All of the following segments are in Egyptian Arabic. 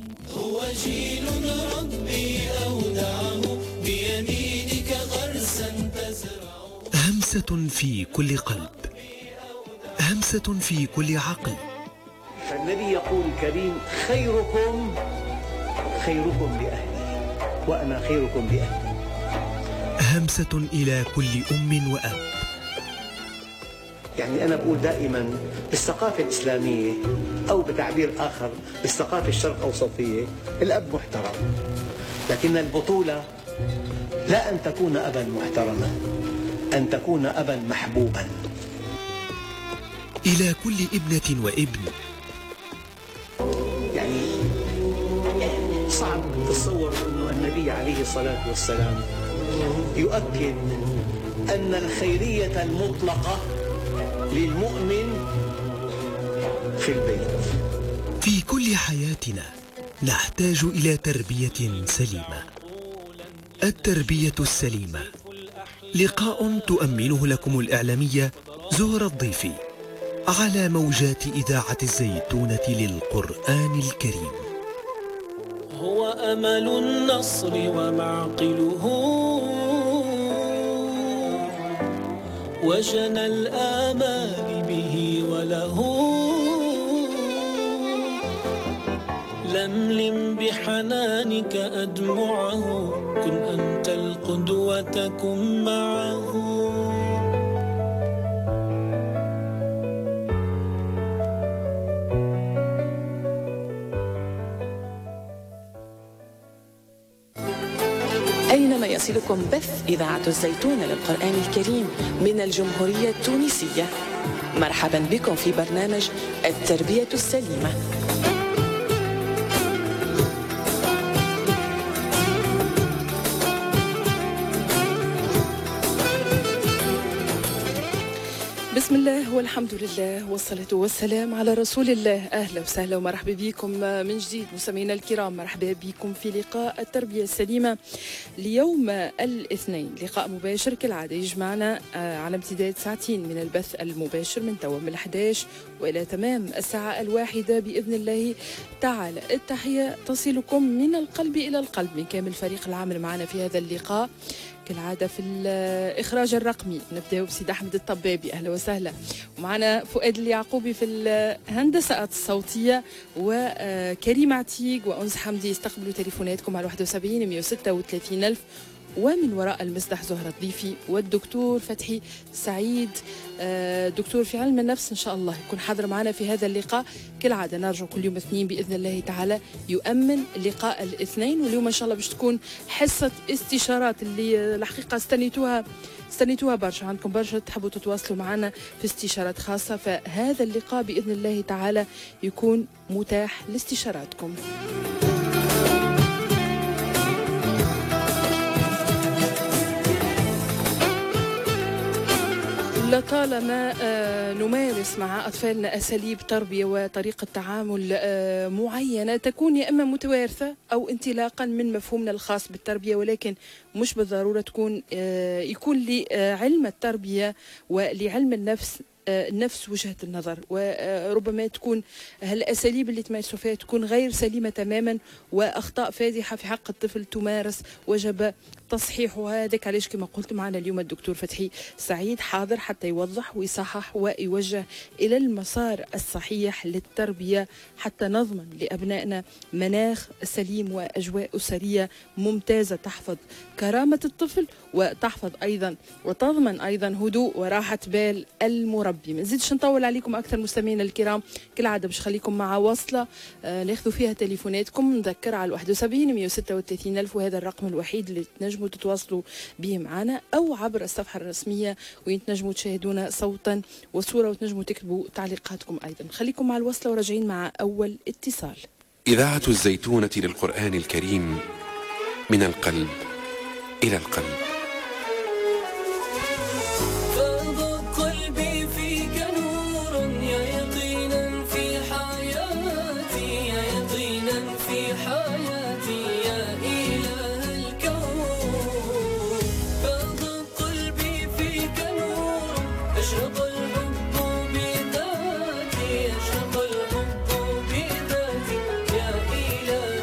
هو جيل ربي أودعه بيمينك غرسا تزرع همسة في كل قلب همسة في كل عقل فالنبي يقول الكريم خيركم خيركم لأهلي وأنا خيركم لأهلي همسة إلى كل أم وأب يعني أنا بقول دائما بالثقافة الإسلامية أو بتعبير آخر بالثقافة الشرق أوسطية الأب محترم لكن البطولة لا أن تكون أبا محترما أن تكون أبا محبوبا إلى كل ابنة وابن يعني صعب تصور أنه النبي عليه الصلاة والسلام يؤكد أن الخيرية المطلقة للمؤمن في البيت في كل حياتنا نحتاج إلى تربية سليمة التربية السليمة لقاء تؤمنه لكم الإعلامية زهرة الضيفي على موجات إذاعة الزيتونة للقرآن الكريم هو أمل النصر ومعقله وجنى الآمال به وله لملم بحنانك أدمعه كن أنت القدوة كن معه أينما يصلكم بث إذاعة الزيتون للقرآن الكريم من الجمهورية التونسية مرحبا بكم في برنامج التربية السليمة بسم الله والحمد لله والصلاة والسلام على رسول الله أهلا وسهلا ومرحبا بكم من جديد مستمعينا الكرام مرحبا بكم في لقاء التربية السليمة ليوم الاثنين لقاء مباشر كالعادة يجمعنا آه، على امتداد ساعتين من البث المباشر من توا من 11 وإلى تمام الساعة الواحدة بإذن الله تعالى التحية تصلكم من القلب إلى القلب من كامل فريق العمل معنا في هذا اللقاء كالعادة في الإخراج الرقمي نبدأ بسيد أحمد الطبابي أهلا وسهلا ومعنا فؤاد اليعقوبي في الهندسة الصوتية وكريم عتيق وأنس حمدي يستقبلوا تليفوناتكم على 71 136 ألف ومن وراء المسرح زهرة ضيفي والدكتور فتحي سعيد آه، دكتور في علم النفس إن شاء الله يكون حاضر معنا في هذا اللقاء كالعادة نرجع كل يوم اثنين بإذن الله تعالى يؤمن لقاء الاثنين واليوم إن شاء الله باش تكون حصة استشارات اللي آه، الحقيقة استنيتوها استنيتوها برشا عندكم برشا تحبوا تتواصلوا معنا في استشارات خاصة فهذا اللقاء بإذن الله تعالى يكون متاح لاستشاراتكم لطالما آه، نمارس مع أطفالنا أساليب تربية وطريقة تعامل آه، معينة تكون يا إما متوارثة أو انطلاقا من مفهومنا الخاص بالتربية ولكن مش بالضرورة تكون آه، يكون لعلم التربية ولعلم النفس آه، نفس وجهة النظر وربما تكون هالأساليب اللي تمارسوا فيها تكون غير سليمة تماما وأخطاء فادحة في حق الطفل تمارس وجب تصحيحها هذاك علاش كما قلت معنا اليوم الدكتور فتحي سعيد حاضر حتى يوضح ويصحح ويوجه إلى المسار الصحيح للتربية حتى نضمن لأبنائنا مناخ سليم وأجواء أسرية ممتازة تحفظ كرامة الطفل وتحفظ أيضا وتضمن أيضا هدوء وراحة بال المربي ما نزيدش نطول عليكم أكثر مستمعينا الكرام كالعادة باش خليكم مع وصلة آه ناخذوا فيها تليفوناتكم نذكر على 71 136 ألف وهذا الرقم الوحيد اللي تنجموا تتواصلوا به معنا أو عبر الصفحة الرسمية وين تنجموا تشاهدونا صوتا وصورة وتنجموا تكتبوا تعليقاتكم أيضا خليكم مع الوصلة وراجعين مع أول اتصال إذاعة الزيتونة للقرآن الكريم من القلب إلى القلب فاض قلبي فيك نور يا يقينا في حياتي يا يقينا في حياتي يا إله الكون فاض قلبي فيك نور أشرق الحب بذاتي أشرق الحب بذاتي يا إله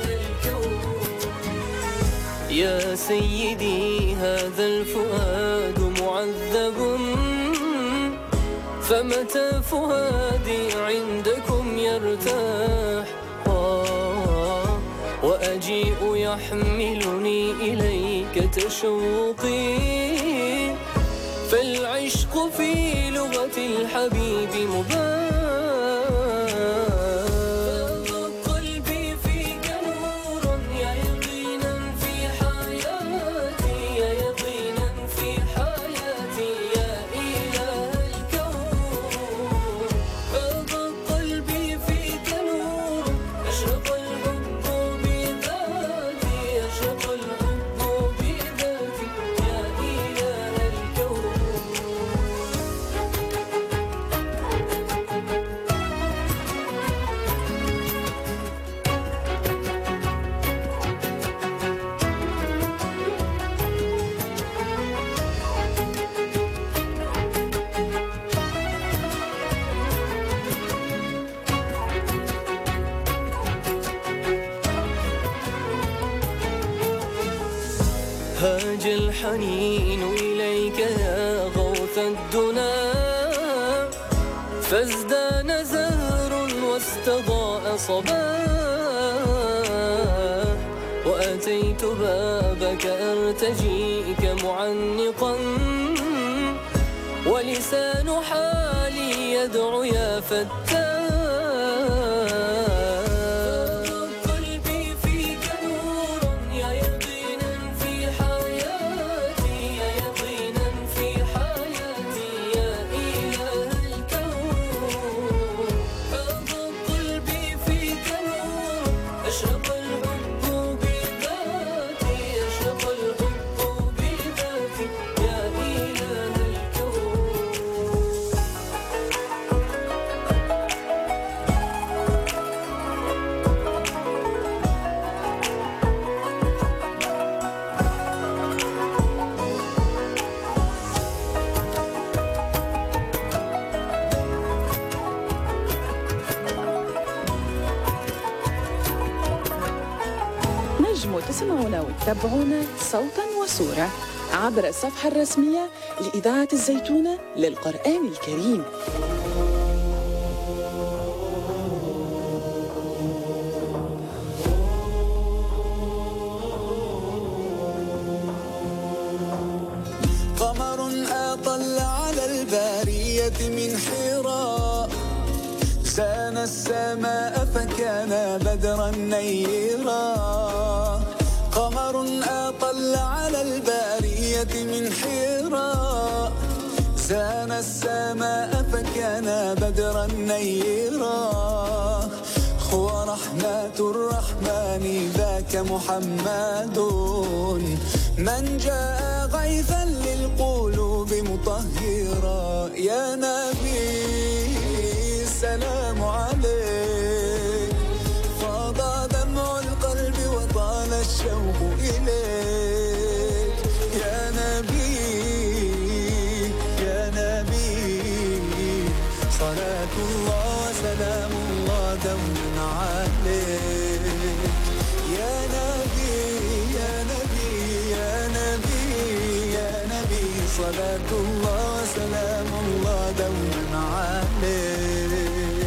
يا سيدي هذا الفؤاد معذب فمتى فؤادي عندكم يرتاح آه، وأجيء يحملني إليك تشوقي فالعشق في لغة الحبيب مبان فاض قلبي فيك نور يا يقينا في حياتي يا يقينا في حياتي يا إله الكون فاض قلبي فيك نور أشرق الحب بذاتي أشرق الحب بذاتي يا إله الكون هاج الحنين إليك يا غوث الدنا فازدان زهر واستضاء صباح وأتيت بابك أرتجيك معنقا ولسان حالي يدعو يا فتاح قلبي فيك نور يا يقينا في حياتي يا يقينا في حياتي يا إله الكون فاض قلبي فيك نور أشرق الحب بذاتي أشرق الحب بذاتي يا إله الكون نجموا تسمعونا وتتابعونا صوتا وصورة عبر الصفحة الرسمية لإذاعة الزيتونة للقرآن الكريم قمر أطل على البارية من حراء زان السماء فكان بدرا نيرا قمر أطل على البارية من حراء زان السماء فكان بدرا نيرا هو رحمة الرحمن ذاك محمد من جاء غيثا للقلوب مطهرا يا نبي السلام عليك فاض دمع القلب وطال الشوق إليك يا نبي يا نبي صلاة الله وسلام الله دوما عليك يا نبي يا نبي يا نبي يا نبي صلاة الله وسلام الله دوما عليك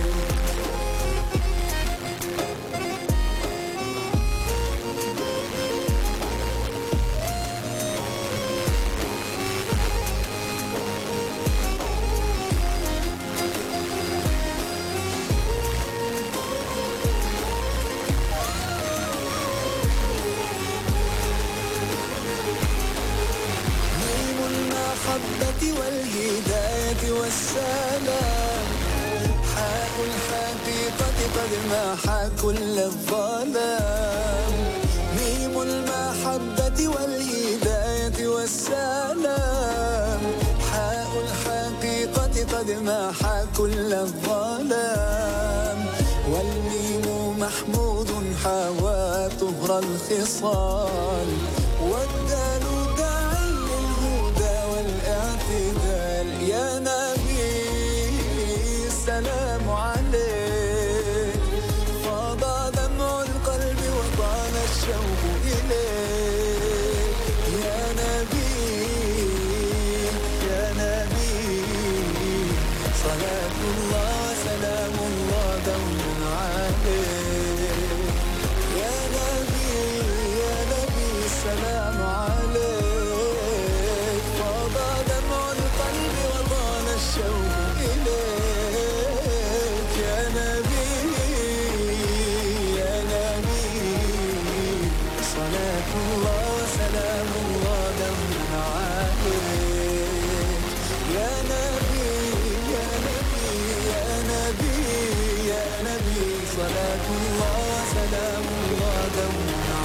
نيم المحبة والهداية والسلام حاء الحقيقة قد محى كل الظلام ميم المحبة والهداية والسلام حاء الحقيقة قد محى كل الظلام والميم محمود حوى طهر الخصال والدال داعي للهدى والاعتدال يا نبي السلام عليك فاض دمع القلب وطال الشوق إليك دوما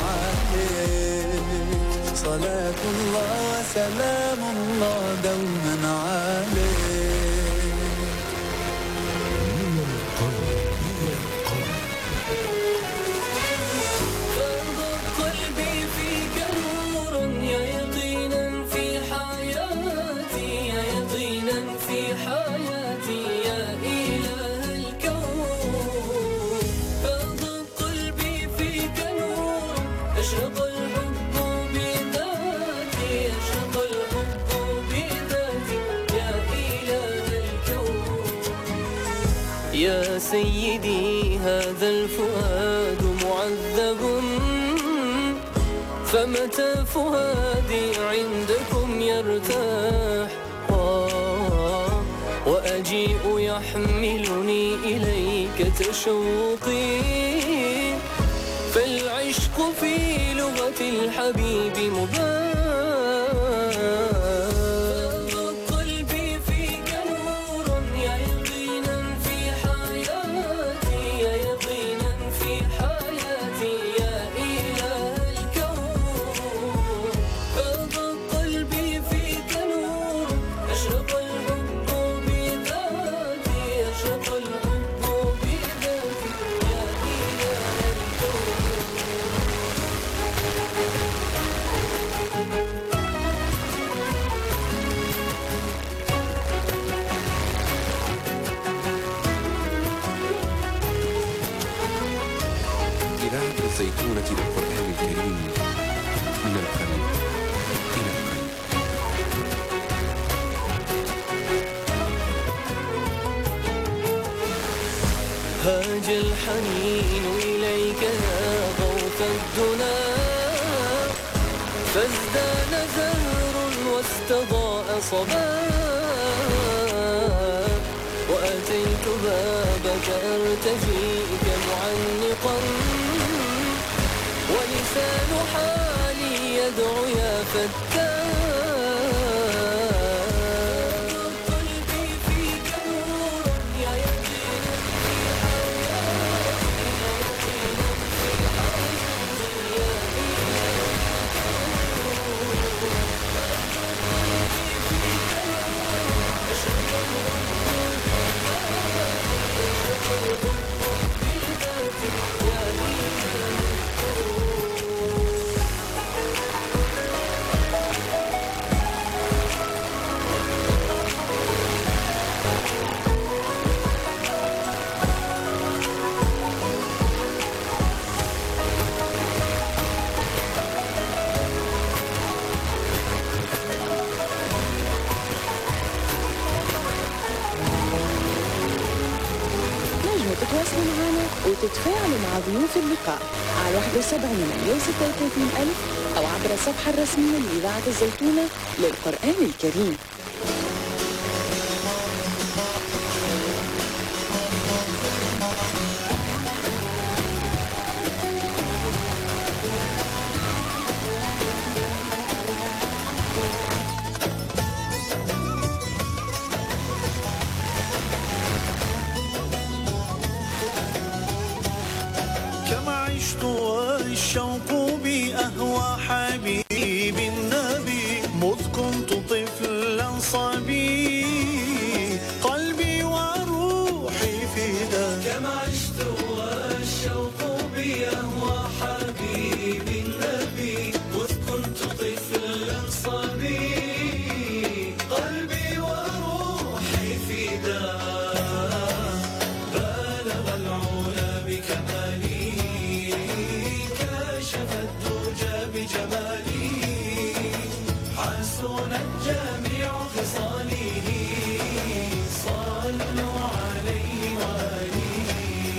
عليك صلاة الله وسلام الله دوما عليك فاض قلبي فيك نورا يا يقينا في حياتي يا يقينا في حياتي يا إله الكون فاض قلبي فيك نورا أشرق الحب بذاتي أشرق الحب بذاتي يا إله الكون يا سيدي هذا الفؤاد معذب فمتى فؤادي عندكم يرتاح آه وأجيء يحملني إليك تشوقي فالعشق في لغة الحبيب مبان قلبي فيك نور يا يقينا في حياتي يا يقينا في حياتي يا إله الكون فاض قلبي فيك نور أشرق الحب بذاتي أشرق الحب بذاتي يا إله الكون إذاعة الزيتونة للقرآن الكريم من القلب إلى القلب هاج الحنين إليك يا غوث الدنا فازدان زهر واستضاء صبا وأتيت بابك أرتجيك معلقا ولسان حالي يدعو يا فتان قلبي فيك نور يا يقين نجموا تتواصلوا معنا وتتفاعلوا مع ضيوف اللقاء على 71 مليون 36 ألف أو عبر الصفحة الرسمية لإذاعة الزيتونة للقرآن الكريم كما عشت والشوق بي أهوى حبيب النبي مذ كنت طفلا صبي قلبي وروحي فداك كما عشت والشوق بي أهوى حبيب النبي مذ كنت طفلا صبي قلبي وروحي فداك بالغ العلا بكمالي كشف الدجى بجمالي حسنت جميع خصاله صلوا عليه وآله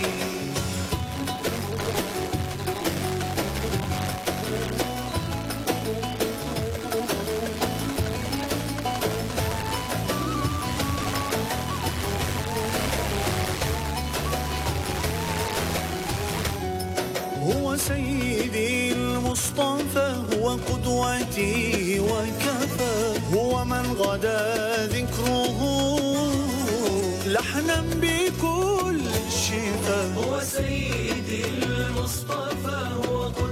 هو سيدي المصطفى هو قدوتي وكفى هو من غدا ذكره لحنا بكل الشفاء هو سيدي المصطفى هو قدوتي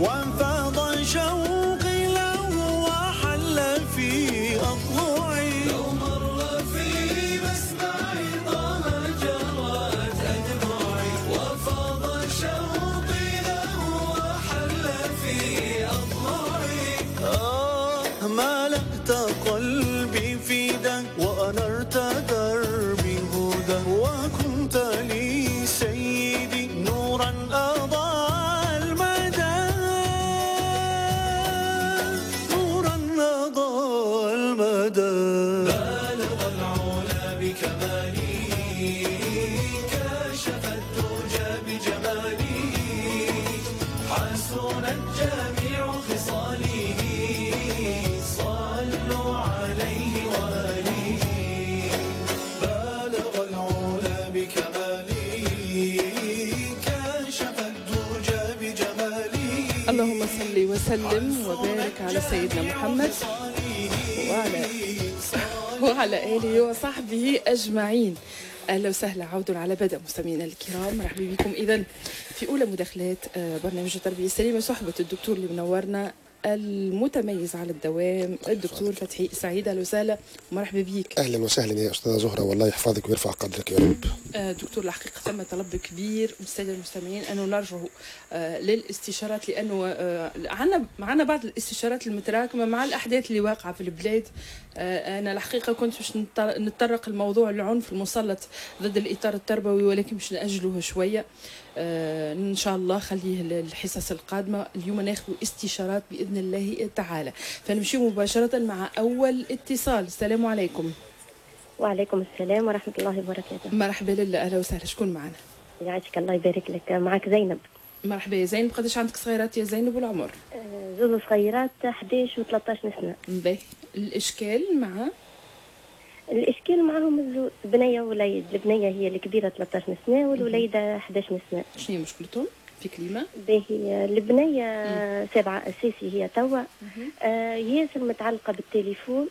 وانفاض شوقي له وحل في أضلعي لو مر في مسمعي طه جرت أدمعي وفاض شوقي له وحل في أضلعي آه ملأت قلبي فدا وأنرت دربي هدى وكنت لي سيدي نورا أضاء المدى نورا أضاء المدى بالغ العلا بكمالي كشف الدجى بجمالي حسنت جميع خصاله صلوا عليه وآله بالغ العلا بكماله كشف الدجى بجماله اللهم صل وسلم وبارك على سيدنا محمد وعلى وعلى آله وصحبه أجمعين أهلا وسهلا عود على بدء مستمعينا الكرام مرحبا بكم إذا في أولى مداخلات آه، برنامج التربية السليمة صحبة الدكتور اللي منورنا المتميز على الدوام الدكتور فتحي سعيد أهلا وسهلا ومرحبا بك اهلا وسهلا يا استاذه زهره والله يحفظك ويرفع قدرك يا رب آه، دكتور الحقيقة ثم طلب كبير من السادة المستمعين أنه نرجع آه، للاستشارات لأنه آه، عنا معنا بعض الاستشارات المتراكمة مع الأحداث اللي واقعة في البلاد آه، أنا الحقيقة كنت باش نط- نتطرق لموضوع العنف المسلط ضد الإطار التربوي ولكن باش نأجله شوية آه، إن شاء الله خليه للحصص القادمة اليوم ناخذ استشارات بإذن الله تعالى فنمشي مباشرة مع أول اتصال السلام عليكم وعليكم السلام ورحمة الله وبركاته مرحبا لله أهلا وسهلا شكون معنا يعيشك الله يبارك لك معك زينب مرحبا يا زينب قداش عندك صغيرات يا زينب والعمر آه، زوز صغيرات 11 و13 سنة باهي الاشكال مع الإشكال معهم الزو- بنية ووليد البنية هي الكبيرة 13 سنة والوليدة 11 سنة شنو هي مشكلتهم في كلمه باهي البنية سابعة أساسي هي توا آه، ياسر متعلقة بالتليفون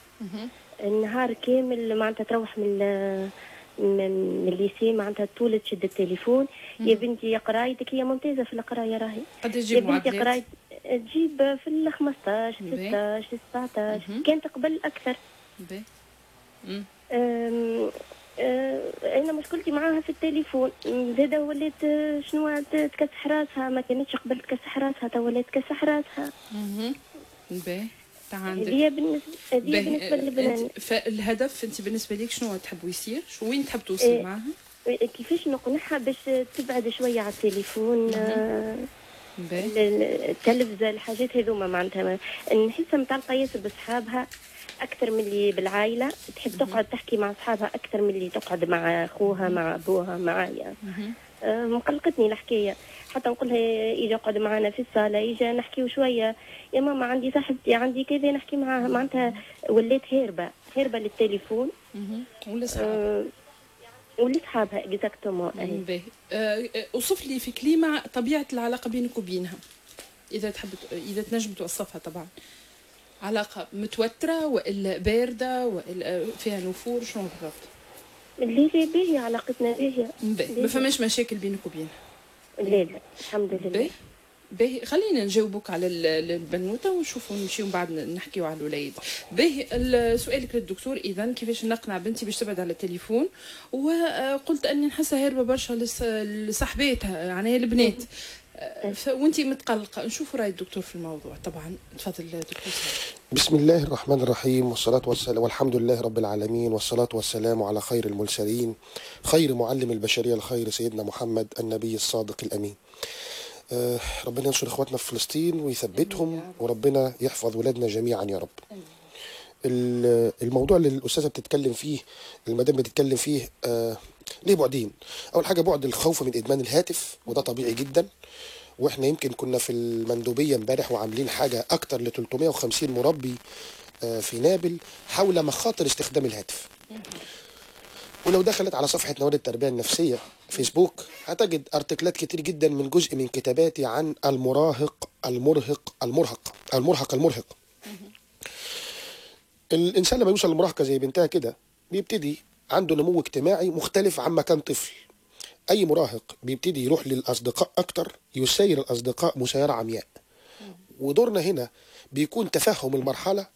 النهار كامل معناتها تروح من ال- من من الليسي معناتها طول تشد التليفون يا بنتي يا قرايتك هي ممتازة في القراية راهي قد يا تجيب بنتي معدلات قرايت تجيب في ال 15 باهي. 16 17 مهم. كانت قبل اكثر باهي مم. أم، أه، انا مشكلتي معاها في التليفون أم، زاده ولات أه، شنو ت- تكسح راسها ما كانتش قبل تكسح راسها تو ولات تكسح راسها مهم. باهي تاع عندك هذه بالنسبه هذه باهي بالنسبه للبنان أنت- فالهدف انت بالنسبه لك شنو تحب يصير شو وين تحب توصل إيه. معاها كيفاش نقنعها باش تبعد شويه على التليفون أه، باهي ال- ال- التلفزه الحاجات هذوما معناتها ما- نحسها متعلقه ياسر بصحابها اكثر من اللي بالعائله تحب تقعد تحكي مع اصحابها اكثر من اللي تقعد مع اخوها مع ابوها معايا مهم. آه، مقلقتني الحكايه حتى نقول لها يجي يقعد معنا في الصاله يجي نحكيو شويه يا ماما عندي صاحبتي عندي كذا نحكي معاها معناتها وليت هاربه هاربه للتليفون مهم. ولا صحاب آه، ولصحابها اكزاكتومون اهي باهي آه، آه، اوصف لي في كلمه طبيعه العلاقه بينك وبينها اذا تحب اذا تنجم توصفها طبعا علاقه متوتره والا بارده والا فيها نفور شنو بالضبط اللي هي باهيه علاقتنا باهيه باهي ما فماش مشاكل بينك وبينها لا لا الحمد لله باهي باهي خلينا نجاوبك على ال- ال- البنوته ونشوفوا نمشيو من بعد نحكيو على الوليد باهي ال- سؤالك للدكتور اذا كيفاش نقنع بنتي باش تبعد على التليفون وقلت اني نحسها هاربه برشا لص- لصاحباتها يعني هي البنات آه، ف- وانتي متقلقه نشوفوا راي الدكتور في الموضوع طبعا تفضل دكتور سعيد. بسم الله الرحمن الرحيم والصلاة والسلام والحمد لله رب العالمين والصلاة والسلام على خير المرسلين خير معلم البشرية الخير سيدنا محمد النبي الصادق الأمين آه، ربنا ينصر اخواتنا في فلسطين ويثبتهم وربنا يحفظ ولادنا جميعا يا رب ال- الموضوع اللي الاستاذه بتتكلم فيه المدام بتتكلم فيه آه ليه بعدين اول حاجه بعد الخوف من ادمان الهاتف وده طبيعي جدا واحنا يمكن كنا في المندوبيه امبارح وعاملين حاجه اكتر ل 350 مربي آه في نابل حول مخاطر استخدام الهاتف ولو دخلت على صفحة نوادي التربية النفسية فيسبوك هتجد ارتكلات كتير جدا من جزء من كتاباتي عن المراهق المرهق المرهق المرهق المرهق الإنسان لما يوصل للمراهقة زي بنتها كده بيبتدي عنده نمو اجتماعي مختلف عما كان طفل أي مراهق بيبتدي يروح للأصدقاء أكتر يسير الأصدقاء مسيرة عمياء ودورنا هنا بيكون تفهم المرحله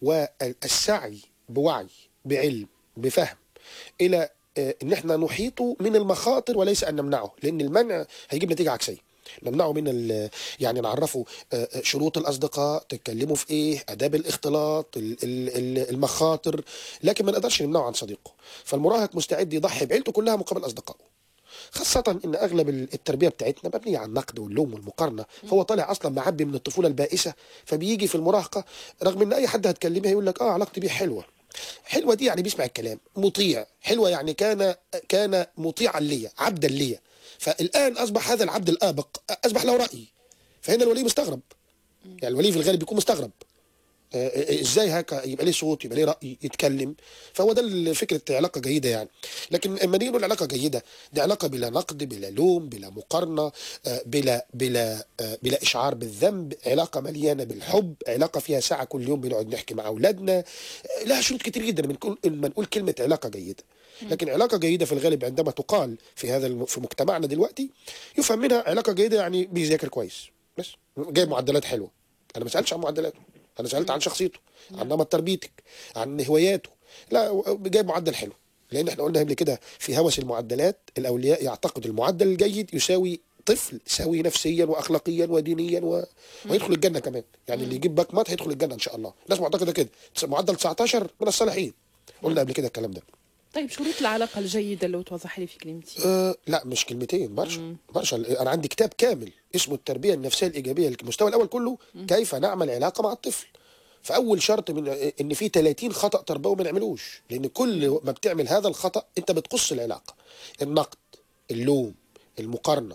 والسعي بوعي بعلم بفهم الى آه، ان احنا نحيطه من المخاطر وليس ان نمنعه لان المنع هيجيب نتيجه عكسيه نمنعه من ال- يعني نعرفه آه، آه، شروط الاصدقاء تتكلموا في ايه اداب الاختلاط ال- ال- ال- المخاطر لكن ما نقدرش نمنعه عن صديقه فالمراهق مستعد يضحي بعيلته كلها مقابل اصدقائه خاصة إن أغلب التربية بتاعتنا مبنية على النقد واللوم والمقارنة هو طالع أصلا معبي من الطفولة البائسة فبيجي في المراهقة رغم إن أي حد هتكلمها يقول لك آه علاقتي بيه حلوة حلوة دي يعني بيسمع الكلام مطيع حلوة يعني كان كان مطيعا ليا عبدا ليا فالآن أصبح هذا العبد الآبق أصبح له رأي فهنا الولي مستغرب يعني الولي في الغالب بيكون مستغرب آه، آه، ازاي هكا يبقى ليه صوت يبقى ليه راي يتكلم فهو ده ال- فكره علاقه جيده يعني لكن اما نيجي نقول علاقه جيده دي علاقه بلا نقد بلا لوم بلا مقارنه آه، بلا بلا آه، بلا اشعار بالذنب علاقه مليانه بالحب علاقه فيها ساعه كل يوم بنقعد نحكي مع اولادنا آه، لها شروط كتير جدا من كل لما نقول كلمه علاقه جيده لكن علاقه جيده في الغالب عندما تقال في هذا الم- في مجتمعنا دلوقتي يفهم منها علاقه جيده يعني بيذاكر كويس بس جايب معدلات حلوه انا ما سالتش عن معدلاته انا سالت عن شخصيته عن نمط تربيتك عن هواياته لا جايب معدل حلو لان احنا قلنا قبل كده في هوس المعدلات الاولياء يعتقدوا المعدل الجيد يساوي طفل سوي نفسيا واخلاقيا ودينيا و... ويدخل الجنه كمان يعني اللي يجيب باك مات هيدخل الجنه ان شاء الله الناس معتقده كده معدل 19 من الصالحين قلنا قبل كده الكلام ده طيب شروط العلاقة الجيدة لو توضح لي في كلمتين أه لا مش كلمتين برشا برشا انا عندي كتاب كامل اسمه التربيه النفسيه الايجابيه المستوى الاول كله كيف نعمل علاقه مع الطفل فاول شرط من ان في 30 خطا تربوي ما نعملوش لان كل ما بتعمل هذا الخطا انت بتقص العلاقه النقد اللوم المقارنه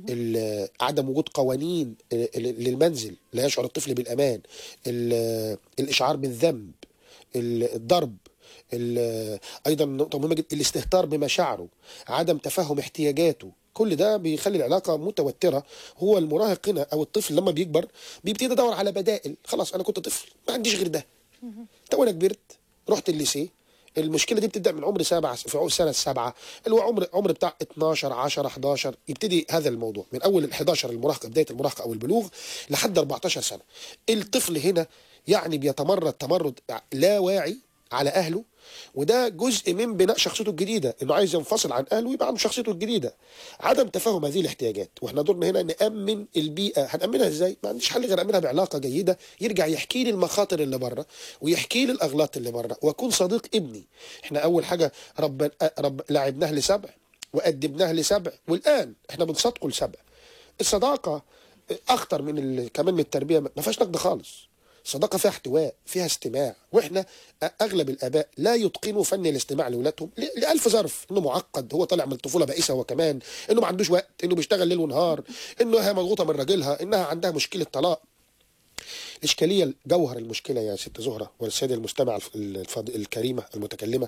ال- عدم وجود قوانين ال- ال- للمنزل لا يشعر الطفل بالامان ال- الاشعار بالذنب ال- الضرب ال- ايضا نقطه مهمه جدا الاستهتار بمشاعره عدم تفهم احتياجاته كل ده بيخلي العلاقه متوتره هو المراهق هنا او الطفل لما بيكبر بيبتدي يدور على بدائل خلاص انا كنت طفل ما عنديش غير ده تو انا كبرت رحت الليسيه المشكله دي بتبدا من عمر سبعة في عمر سنه السبعه اللي هو عمر عمر بتاع 12 10 11 يبتدي هذا الموضوع من اول ال 11 المراهقه بدايه المراهقه او البلوغ لحد 14 سنه الطفل هنا يعني بيتمرد تمرد لا واعي على اهله وده جزء من بناء شخصيته الجديده انه عايز ينفصل عن اهله ويبقى عنده شخصيته الجديده عدم تفهم هذه الاحتياجات واحنا دورنا هنا نامن البيئه هنامنها ازاي ما عنديش حل غير امنها بعلاقه جيده يرجع يحكي لي المخاطر اللي بره ويحكي لي الاغلاط اللي بره واكون صديق ابني احنا اول حاجه رب رب لعبناه لسبع وادبناه لسبع والان احنا بنصدقه لسبع الصداقه اخطر من ال... كمان من التربيه ما فيهاش نقد خالص الصداقه فيها احتواء فيها استماع واحنا اغلب الاباء لا يتقنوا فن الاستماع لاولادهم ل- لالف ظرف انه معقد هو طالع من الطفوله بائسه هو كمان انه ما عندوش وقت انه بيشتغل ليل ونهار انها مضغوطه من راجلها انها عندها مشكله طلاق الاشكاليه جوهر المشكله يا ست زهره والسيده المستمعه الف- الفاض- الكريمه المتكلمه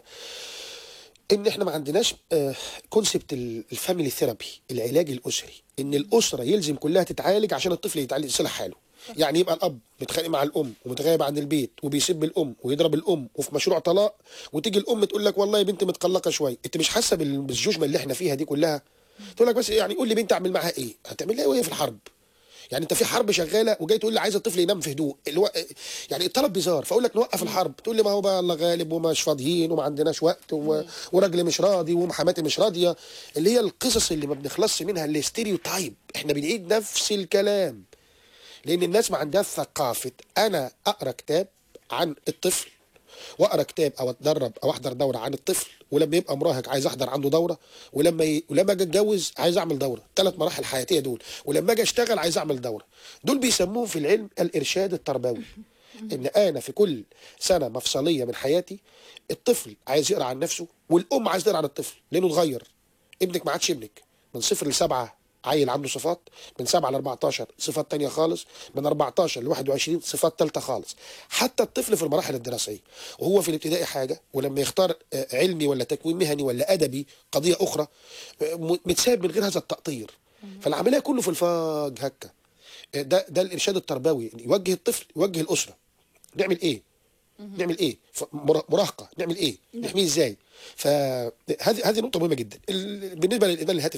ان احنا ما عندناش كونسبت الفاميلي ثيرابي العلاج الاسري ان الاسره يلزم كلها تتعالج عشان الطفل يتعالج يصلح حاله يعني يبقى الاب متخانق مع الام ومتغيب عن البيت وبيسب الام ويضرب الام وفي مشروع طلاق وتيجي الام تقول لك والله يا بنتي متقلقه شويه انت مش حاسه بال- بالجوجمه اللي احنا فيها دي كلها تقول لك بس يعني قول لي بنتي اعمل معاها ايه هتعمل لها ايه وهي في الحرب يعني انت في حرب شغاله وجاي تقول لي عايز الطفل ينام في هدوء اللي هو يعني الطلب بيزار فاقول لك نوقف الحرب تقول لي ما هو بقى الله غالب ومش فاضيين وما عندناش وقت و... وراجلي مش راضي ومحاماتي مش راضيه اللي هي القصص اللي ما بنخلصش منها اللي ستيريوتايب احنا بنعيد نفس الكلام لان الناس ما عندها ثقافه انا اقرا كتاب عن الطفل واقرا كتاب او اتدرب او احضر دوره عن الطفل ولما يبقى مراهق عايز احضر عنده دوره ولما ي... ولما اجي اتجوز عايز اعمل دوره ثلاث مراحل حياتيه دول ولما اجي اشتغل عايز اعمل دوره دول بيسموهم في العلم الارشاد التربوي ان انا في كل سنه مفصليه من حياتي الطفل عايز يقرا عن نفسه والام عايز تقرا عن الطفل لانه اتغير ابنك ما عادش ابنك من صفر لسبعه عيل عنده صفات من 7 ل 14 صفات تانية خالص من 14 ل 21 صفات تالتة خالص حتى الطفل في المراحل الدراسية وهو في الابتدائي حاجة ولما يختار آه، علمي ولا تكوين مهني ولا أدبي قضية أخرى آه، م- متساب من غير هذا التقطير فالعملية كله في الفاج هكا آه، ده ده الإرشاد التربوي يوجه الطفل يوجه الأسرة نعمل إيه نعمل ايه ف- مرا- مراهقه نعمل ايه نحميه ازاي فهذه هذه نقطه مهمه جدا ال- بالنسبه للادمان الهاتف بقى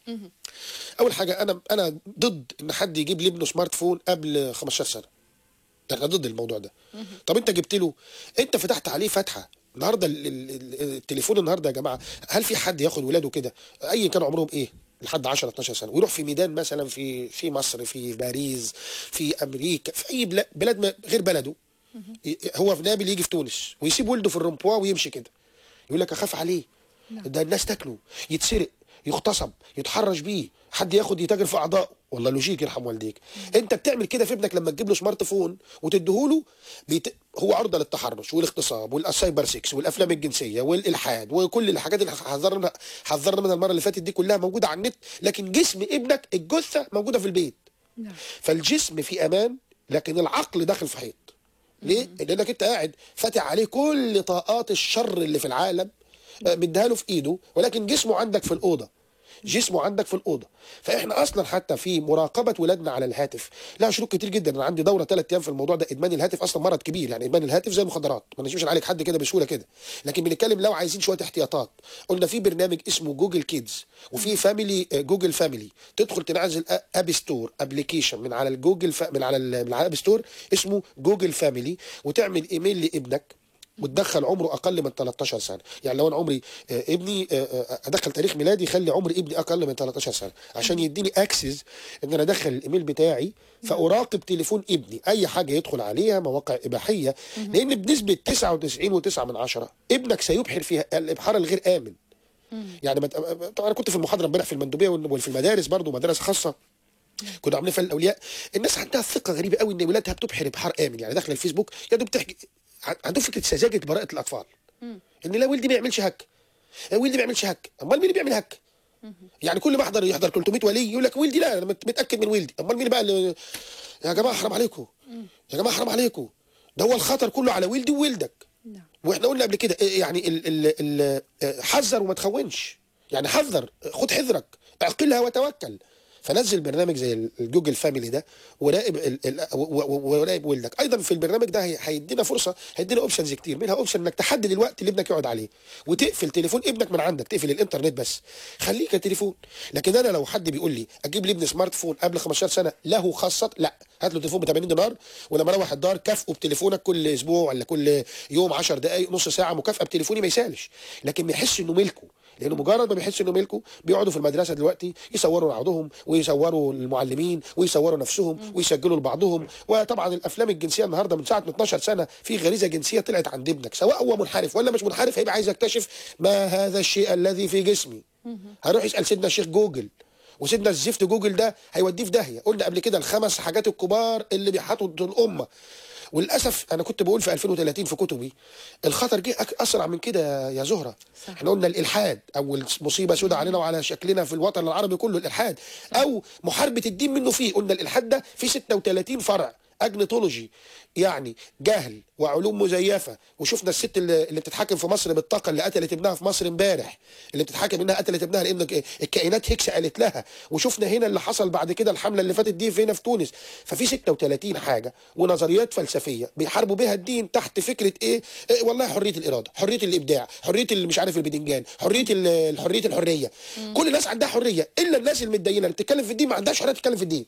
اول حاجه انا انا ضد ان حد يجيب لابنه سمارت فون قبل 15 سنه احنا ضد الموضوع ده طب انت جبت له انت فتحت عليه فتحه النهارده ال- ال- ال- التليفون النهارده يا جماعه هل في حد ياخد ولاده كده اي كان عمرهم ايه لحد 10 12 سنه ويروح في ميدان مثلا في في مصر في باريس في امريكا في اي بلا- بلاد ما- غير بلده ي- هو في نابل يجي في تونس ويسيب ولده في الرمبوا ويمشي كده يقول لك اخاف عليه ده الناس تاكله يتسرق يغتصب يتحرش بيه حد ياخد يتاجر في اعضائه والله لوجيك يرحم والديك انت بتعمل كده في ابنك لما تجيب له سمارت فون وتديهوله بيت... هو عرضه للتحرش والاغتصاب والسايبر سيكس والافلام الجنسيه والالحاد وكل الحاجات اللي حذرنا حذرنا منها المره اللي فاتت دي كلها موجوده على النت لكن جسم ابنك الجثه موجوده في البيت نعم فالجسم في امان لكن العقل داخل في حيط ليه؟ لانك انت قاعد فاتح عليه كل طاقات الشر اللي في العالم آه، مديها له في ايده ولكن جسمه عندك في الاوضه جسمه عندك في الاوضه فاحنا اصلا حتى في مراقبه ولادنا على الهاتف لها شروط كتير جدا انا عندي دوره ثلاث ايام في الموضوع ده ادمان الهاتف اصلا مرض كبير يعني ادمان الهاتف زي المخدرات ما نجيبش نعالج حد كده بسهوله كده لكن بنتكلم لو عايزين شويه احتياطات قلنا في برنامج اسمه جوجل كيدز وفي فاميلي آه، جوجل فاميلي تدخل تنزل آ- اب ستور ابلكيشن من على الجوجل ف... من على ال... من على الاب ستور اسمه جوجل فاميلي وتعمل ايميل لابنك وتدخل عمره اقل من 13 سنه يعني لو انا عمري آه، ابني آه، آه، ادخل تاريخ ميلادي خلي عمر ابني اقل من 13 سنه عشان يديني اكسس ان انا ادخل الايميل بتاعي فاراقب تليفون ابني اي حاجه يدخل عليها مواقع اباحيه لان بنسبه 99.9 من عشرة ابنك سيبحر فيها الابحار الغير امن يعني ما ت- طبعا انا كنت في المحاضره امبارح في المندوبيه وفي المدارس برضو مدارس خاصه كنا عاملين فيها الاولياء الناس عندها ثقه غريبه قوي ان ولادها بتبحر بحر امن يعني داخله الفيسبوك يا دوب بتحكي ع- عندهم فكره سذاجه براءه الاطفال ان لا ولدي ما يعملش هك لا ولدي ما يعملش هك امال مين اللي بيعمل هك يعني كل ما احضر يحضر 300 ولي يقول لك ولدي لا انا مت- متاكد من ولدي امال مين بقى اللي يا جماعه حرام عليكم يا جماعه حرام عليكم ده هو الخطر كله على ولدي وولدك نعم واحنا قلنا قبل كده إيه يعني ال ال ال حذر وما تخونش يعني حذر خد حذرك اعقلها وتوكل فنزل برنامج زي ال- الجوجل فاميلي ده وراقب ال- ال- و- و- وراقب ولدك ايضا في البرنامج ده هي- هيدينا فرصه هيدينا اوبشنز كتير منها اوبشن انك تحدد الوقت اللي ابنك يقعد عليه وتقفل تليفون ابنك من عندك تقفل الانترنت بس خليه كتليفون لكن انا لو حد بيقول لي اجيب لابني سمارت فون قبل 15 سنه له خاصه لا هات له تليفون ب 80 دينار ولما اروح الدار كافئه بتليفونك كل اسبوع ولا كل يوم 10 دقائق نص ساعه مكافاه بتليفوني ما يسالش لكن ما يحسش انه ملكه لانه مجرد ما بيحس انه ملكه بيقعدوا في المدرسه دلوقتي يصوروا بعضهم ويصوروا المعلمين ويصوروا نفسهم ويسجلوا لبعضهم وطبعا الافلام الجنسيه النهارده من ساعه من 12 سنه في غريزه جنسيه طلعت عند ابنك سواء هو منحرف ولا مش منحرف هيبقى عايز يكتشف ما هذا الشيء الذي في جسمي هيروح يسال سيدنا الشيخ جوجل وسيدنا الزفت جوجل ده هيوديه في داهيه قلنا قبل كده الخمس حاجات الكبار اللي بيحطوا الامه وللاسف انا كنت بقول في 2030 في كتبي الخطر جه أك- اسرع من كده يا زهره صح. احنا قلنا الالحاد اول مصيبه سوداء علينا وعلى شكلنا في الوطن العربي كله الالحاد او محاربه الدين منه فيه قلنا الالحاد ده في 36 فرع اجنتولوجي يعني جهل وعلوم مزيفه وشفنا الست اللي, اللي بتتحكم في مصر بالطاقه اللي قتلت ابنها في مصر امبارح اللي بتتحكم انها قتلت ابنها لان ك- الكائنات هيكس قالت لها وشفنا هنا اللي حصل بعد كده الحمله اللي فاتت دي في هنا في تونس ففي 36 حاجه ونظريات فلسفيه بيحاربوا بها الدين تحت فكره ايه, إيه والله حريه الاراده حريه الابداع حريه اللي مش عارف البدنجان حريه ال- حريه الحريه كل الناس عندها حريه الا الناس المتدينه اللي بتتكلم في الدين ما عندهاش حريه تتكلم في الدين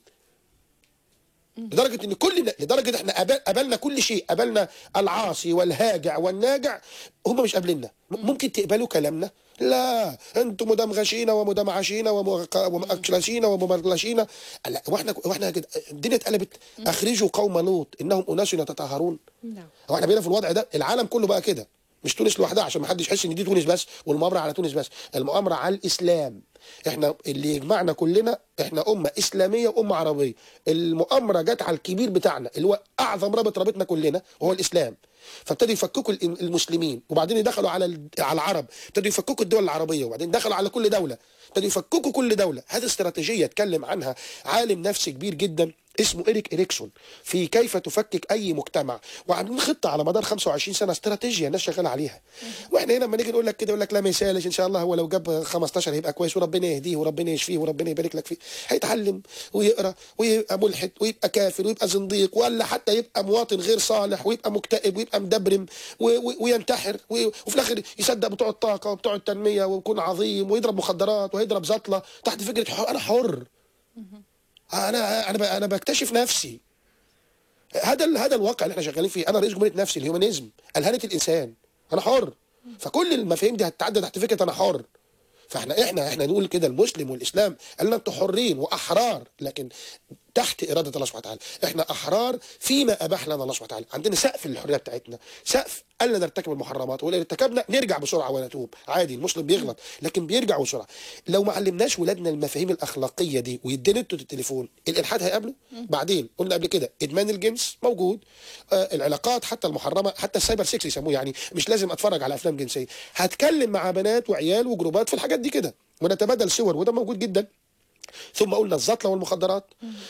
لدرجه ان كل لدرجه احنا قبل- قبلنا كل شيء قبلنا العاصي والهاجع والناجع هم مش قابليننا م- ممكن تقبلوا كلامنا لا انتم مدمغشين ومدمعشين ومغ- ومأكلشين وممرلشين لا واحنا واحنا كده الدنيا اتقلبت اخرجوا قوم لوط انهم اناس يتطهرون نعم هو احنا بقينا في الوضع ده العالم كله بقى كده مش تونس لوحدها عشان ما حدش يحس ان دي تونس بس والمؤامره على تونس بس المؤامره على الاسلام احنا اللي يجمعنا كلنا احنا امه اسلاميه وامه عربيه المؤامره جت على الكبير بتاعنا اللي هو اعظم رابط رابطنا كلنا وهو الاسلام فابتدوا يفككوا ال- المسلمين وبعدين دخلوا على ال- على العرب ابتدوا يفككوا الدول العربيه وبعدين دخلوا على كل دوله ابتدوا يفككوا كل دوله هذه استراتيجيه اتكلم عنها عالم نفسي كبير جدا اسمه إريك إريكسون في كيف تفكك أي مجتمع وعاملين خطة على مدار 25 سنة استراتيجية الناس شغالة عليها واحنا هنا لما نيجي نقول لك كده يقول لك لا ما يسالش ان شاء الله هو لو جاب 15 هيبقى كويس وربنا يهديه وربنا يشفيه وربنا يبارك لك فيه هيتعلم ويقرا ويبقى ملحد ويبقى كافر ويبقى زنديق ولا حتى يبقى مواطن غير صالح ويبقى مكتئب ويبقى مدبرم و- و- وينتحر و- وفي الاخر يصدق بتوع الطاقه وبتوع التنميه ويكون عظيم ويضرب مخدرات ويضرب زطله تحت فكره حر- انا حر انا انا ب- انا بكتشف نفسي هذا ال- هذا الواقع اللي احنا شغالين فيه انا رئيس جمهوريه نفسي الهيومانيزم الهنه الانسان انا حر فكل المفاهيم دي هتتعدى تحت فكره انا حر فاحنا احنا احنا نقول كده المسلم والاسلام قال لنا انتوا حرين واحرار لكن تحت اراده الله سبحانه وتعالى احنا احرار فيما اباح لنا الله سبحانه وتعالى عندنا سقف للحريه بتاعتنا سقف الا نرتكب المحرمات ولا ارتكبنا نرجع بسرعه ونتوب عادي المسلم بيغلط لكن بيرجع بسرعه لو ما علمناش ولادنا المفاهيم الاخلاقيه دي ويدينا انتوا التليفون الالحاد هيقابله بعدين قلنا قبل كده ادمان الجنس موجود آه العلاقات حتى المحرمه حتى السايبر سيكس يسموه يعني مش لازم اتفرج على افلام جنسيه هتكلم مع بنات وعيال وجروبات في الحاجات دي كده ونتبادل صور وده موجود جدا ثم قلنا الزطله والمخدرات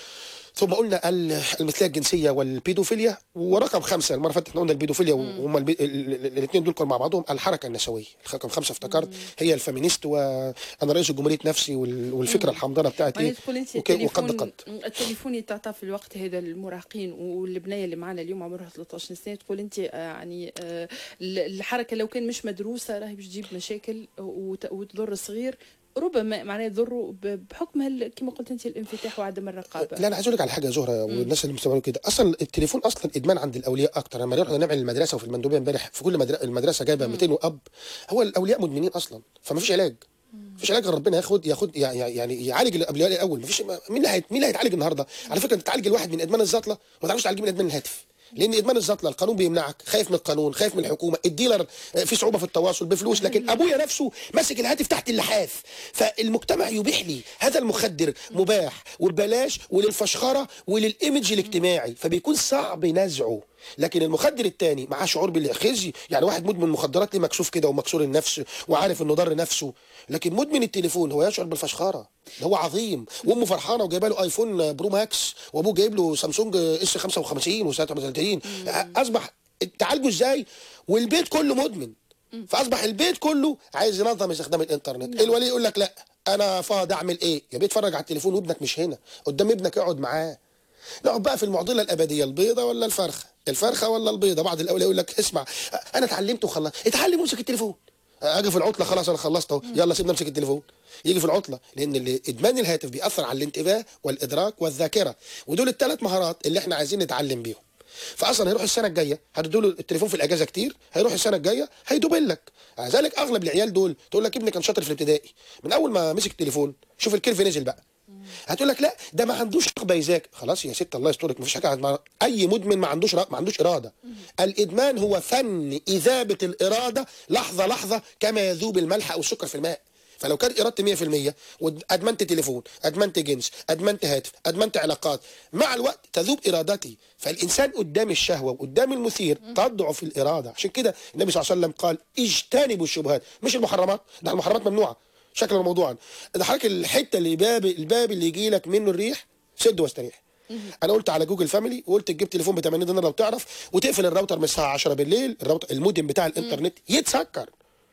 ثم قلنا ال- المثليه الجنسيه والبيدوفيليا ورقم خمسه المره اللي فاتت احنا قلنا البيدوفيليا وهم الاثنين دول كانوا مع بعضهم الحركه النسويه رقم خمسه افتكرت هي الفيمينيست وانا رئيس جمهوريه نفسي وال- والفكره الحمضانه بتاعتي معناها تقول انت وك- وقد التليفون قد التليفون اللي تعطى في الوقت هذا المراهقين والبنيه اللي معنا اليوم عمرها 13 سنه تقول انت آه، يعني آه، الحركه لو كان مش مدروسه راهي باش تجيب مشاكل وت- وتضر الصغير ربما معناها يضروا ب- بحكم هال- كما قلت انت الانفتاح وعدم الرقابه لا انا عايز اقول لك على حاجه يا زهره والناس اللي مستمعين كده اصلا التليفون اصلا ادمان عند الاولياء اكتر لما رحنا نعمل المدرسه وفي المندوبيه امبارح في كل مدرسه المدرسه جايبه 200 واب هو الاولياء مدمنين اصلا فما فيش علاج مفيش علاج غير ربنا ياخد ياخد يع- يع- يعني يعالج الاولياء الاول مفيش مين اللي هيت- مين اللي هيتعالج النهارده على فكره انت تعالج الواحد من ادمان الزطله وما تعرفش تعالج من ادمان الهاتف لان ادمان الزطله القانون بيمنعك خايف من القانون خايف من الحكومه الديلر آه، في صعوبه في التواصل بفلوس لكن ابويا نفسه ماسك الهاتف تحت اللحاف فالمجتمع يبيح لي هذا المخدر مباح وببلاش وللفشخره وللايمج الاجتماعي فبيكون صعب نزعه لكن المخدر التاني معاه شعور بالخزي يعني واحد مدمن مخدرات ليه مكسوف كده ومكسور النفس وعارف انه ضر نفسه لكن مدمن التليفون هو يشعر بالفشخره ده هو عظيم وامه فرحانه وجايبه له ايفون برو ماكس وابوه جايب له سامسونج اس 55 و33 اصبح تعالجه ازاي والبيت كله مدمن فاصبح البيت كله عايز ينظم استخدام الانترنت الولي يقول لك لا انا فاضي اعمل ايه يا بيت اتفرج على التليفون وابنك مش هنا قدام ابنك اقعد معاه نقعد بقى في المعضله الابديه البيضه ولا الفرخه الفرخه ولا البيضه بعض الاولياء يقول لك اسمع انا اتعلمت وخلصت اتعلم وامسك التليفون اجي في العطله خلاص انا خلصت اهو يلا سيبنا امسك التليفون يجي في العطله لان اللي- ادمان الهاتف بيأثر على الانتباه والادراك والذاكره ودول الثلاث مهارات اللي احنا عايزين نتعلم بيهم فاصلا هيروح السنه الجايه هتدوا له التليفون في الاجازه كتير هيروح السنه الجايه هيدوبل لك ذلك اغلب العيال دول تقول لك ابني كان شاطر في الابتدائي من اول ما مسك التليفون شوف الكيرف نزل بقى هتقول لك لا ده ما عندوش رغبه يذاكر خلاص يا ست الله يسترك مفيش حاجه مع... اي مدمن ما عندوش رغ... ما عندوش اراده الادمان هو فن اذابه الاراده لحظه لحظه كما يذوب الملح او السكر في الماء فلو كان ارادتي 100% وادمنت تليفون ادمنت جنس ادمنت هاتف ادمنت علاقات مع الوقت تذوب ارادتي فالانسان قدام الشهوه وقدام المثير تضعف الاراده عشان كده النبي صلى الله عليه وسلم قال اجتنبوا الشبهات مش المحرمات ده المحرمات ممنوعه شكلا وموضوعا ده حضرتك الحته اللي باب الباب اللي يجي لك منه الريح سد واستريح انا قلت على جوجل فاميلي وقلت تجيب تليفون ب 80 دينار لو تعرف وتقفل الراوتر من الساعه 10 بالليل الراوتر المودم بتاع الانترنت يتسكر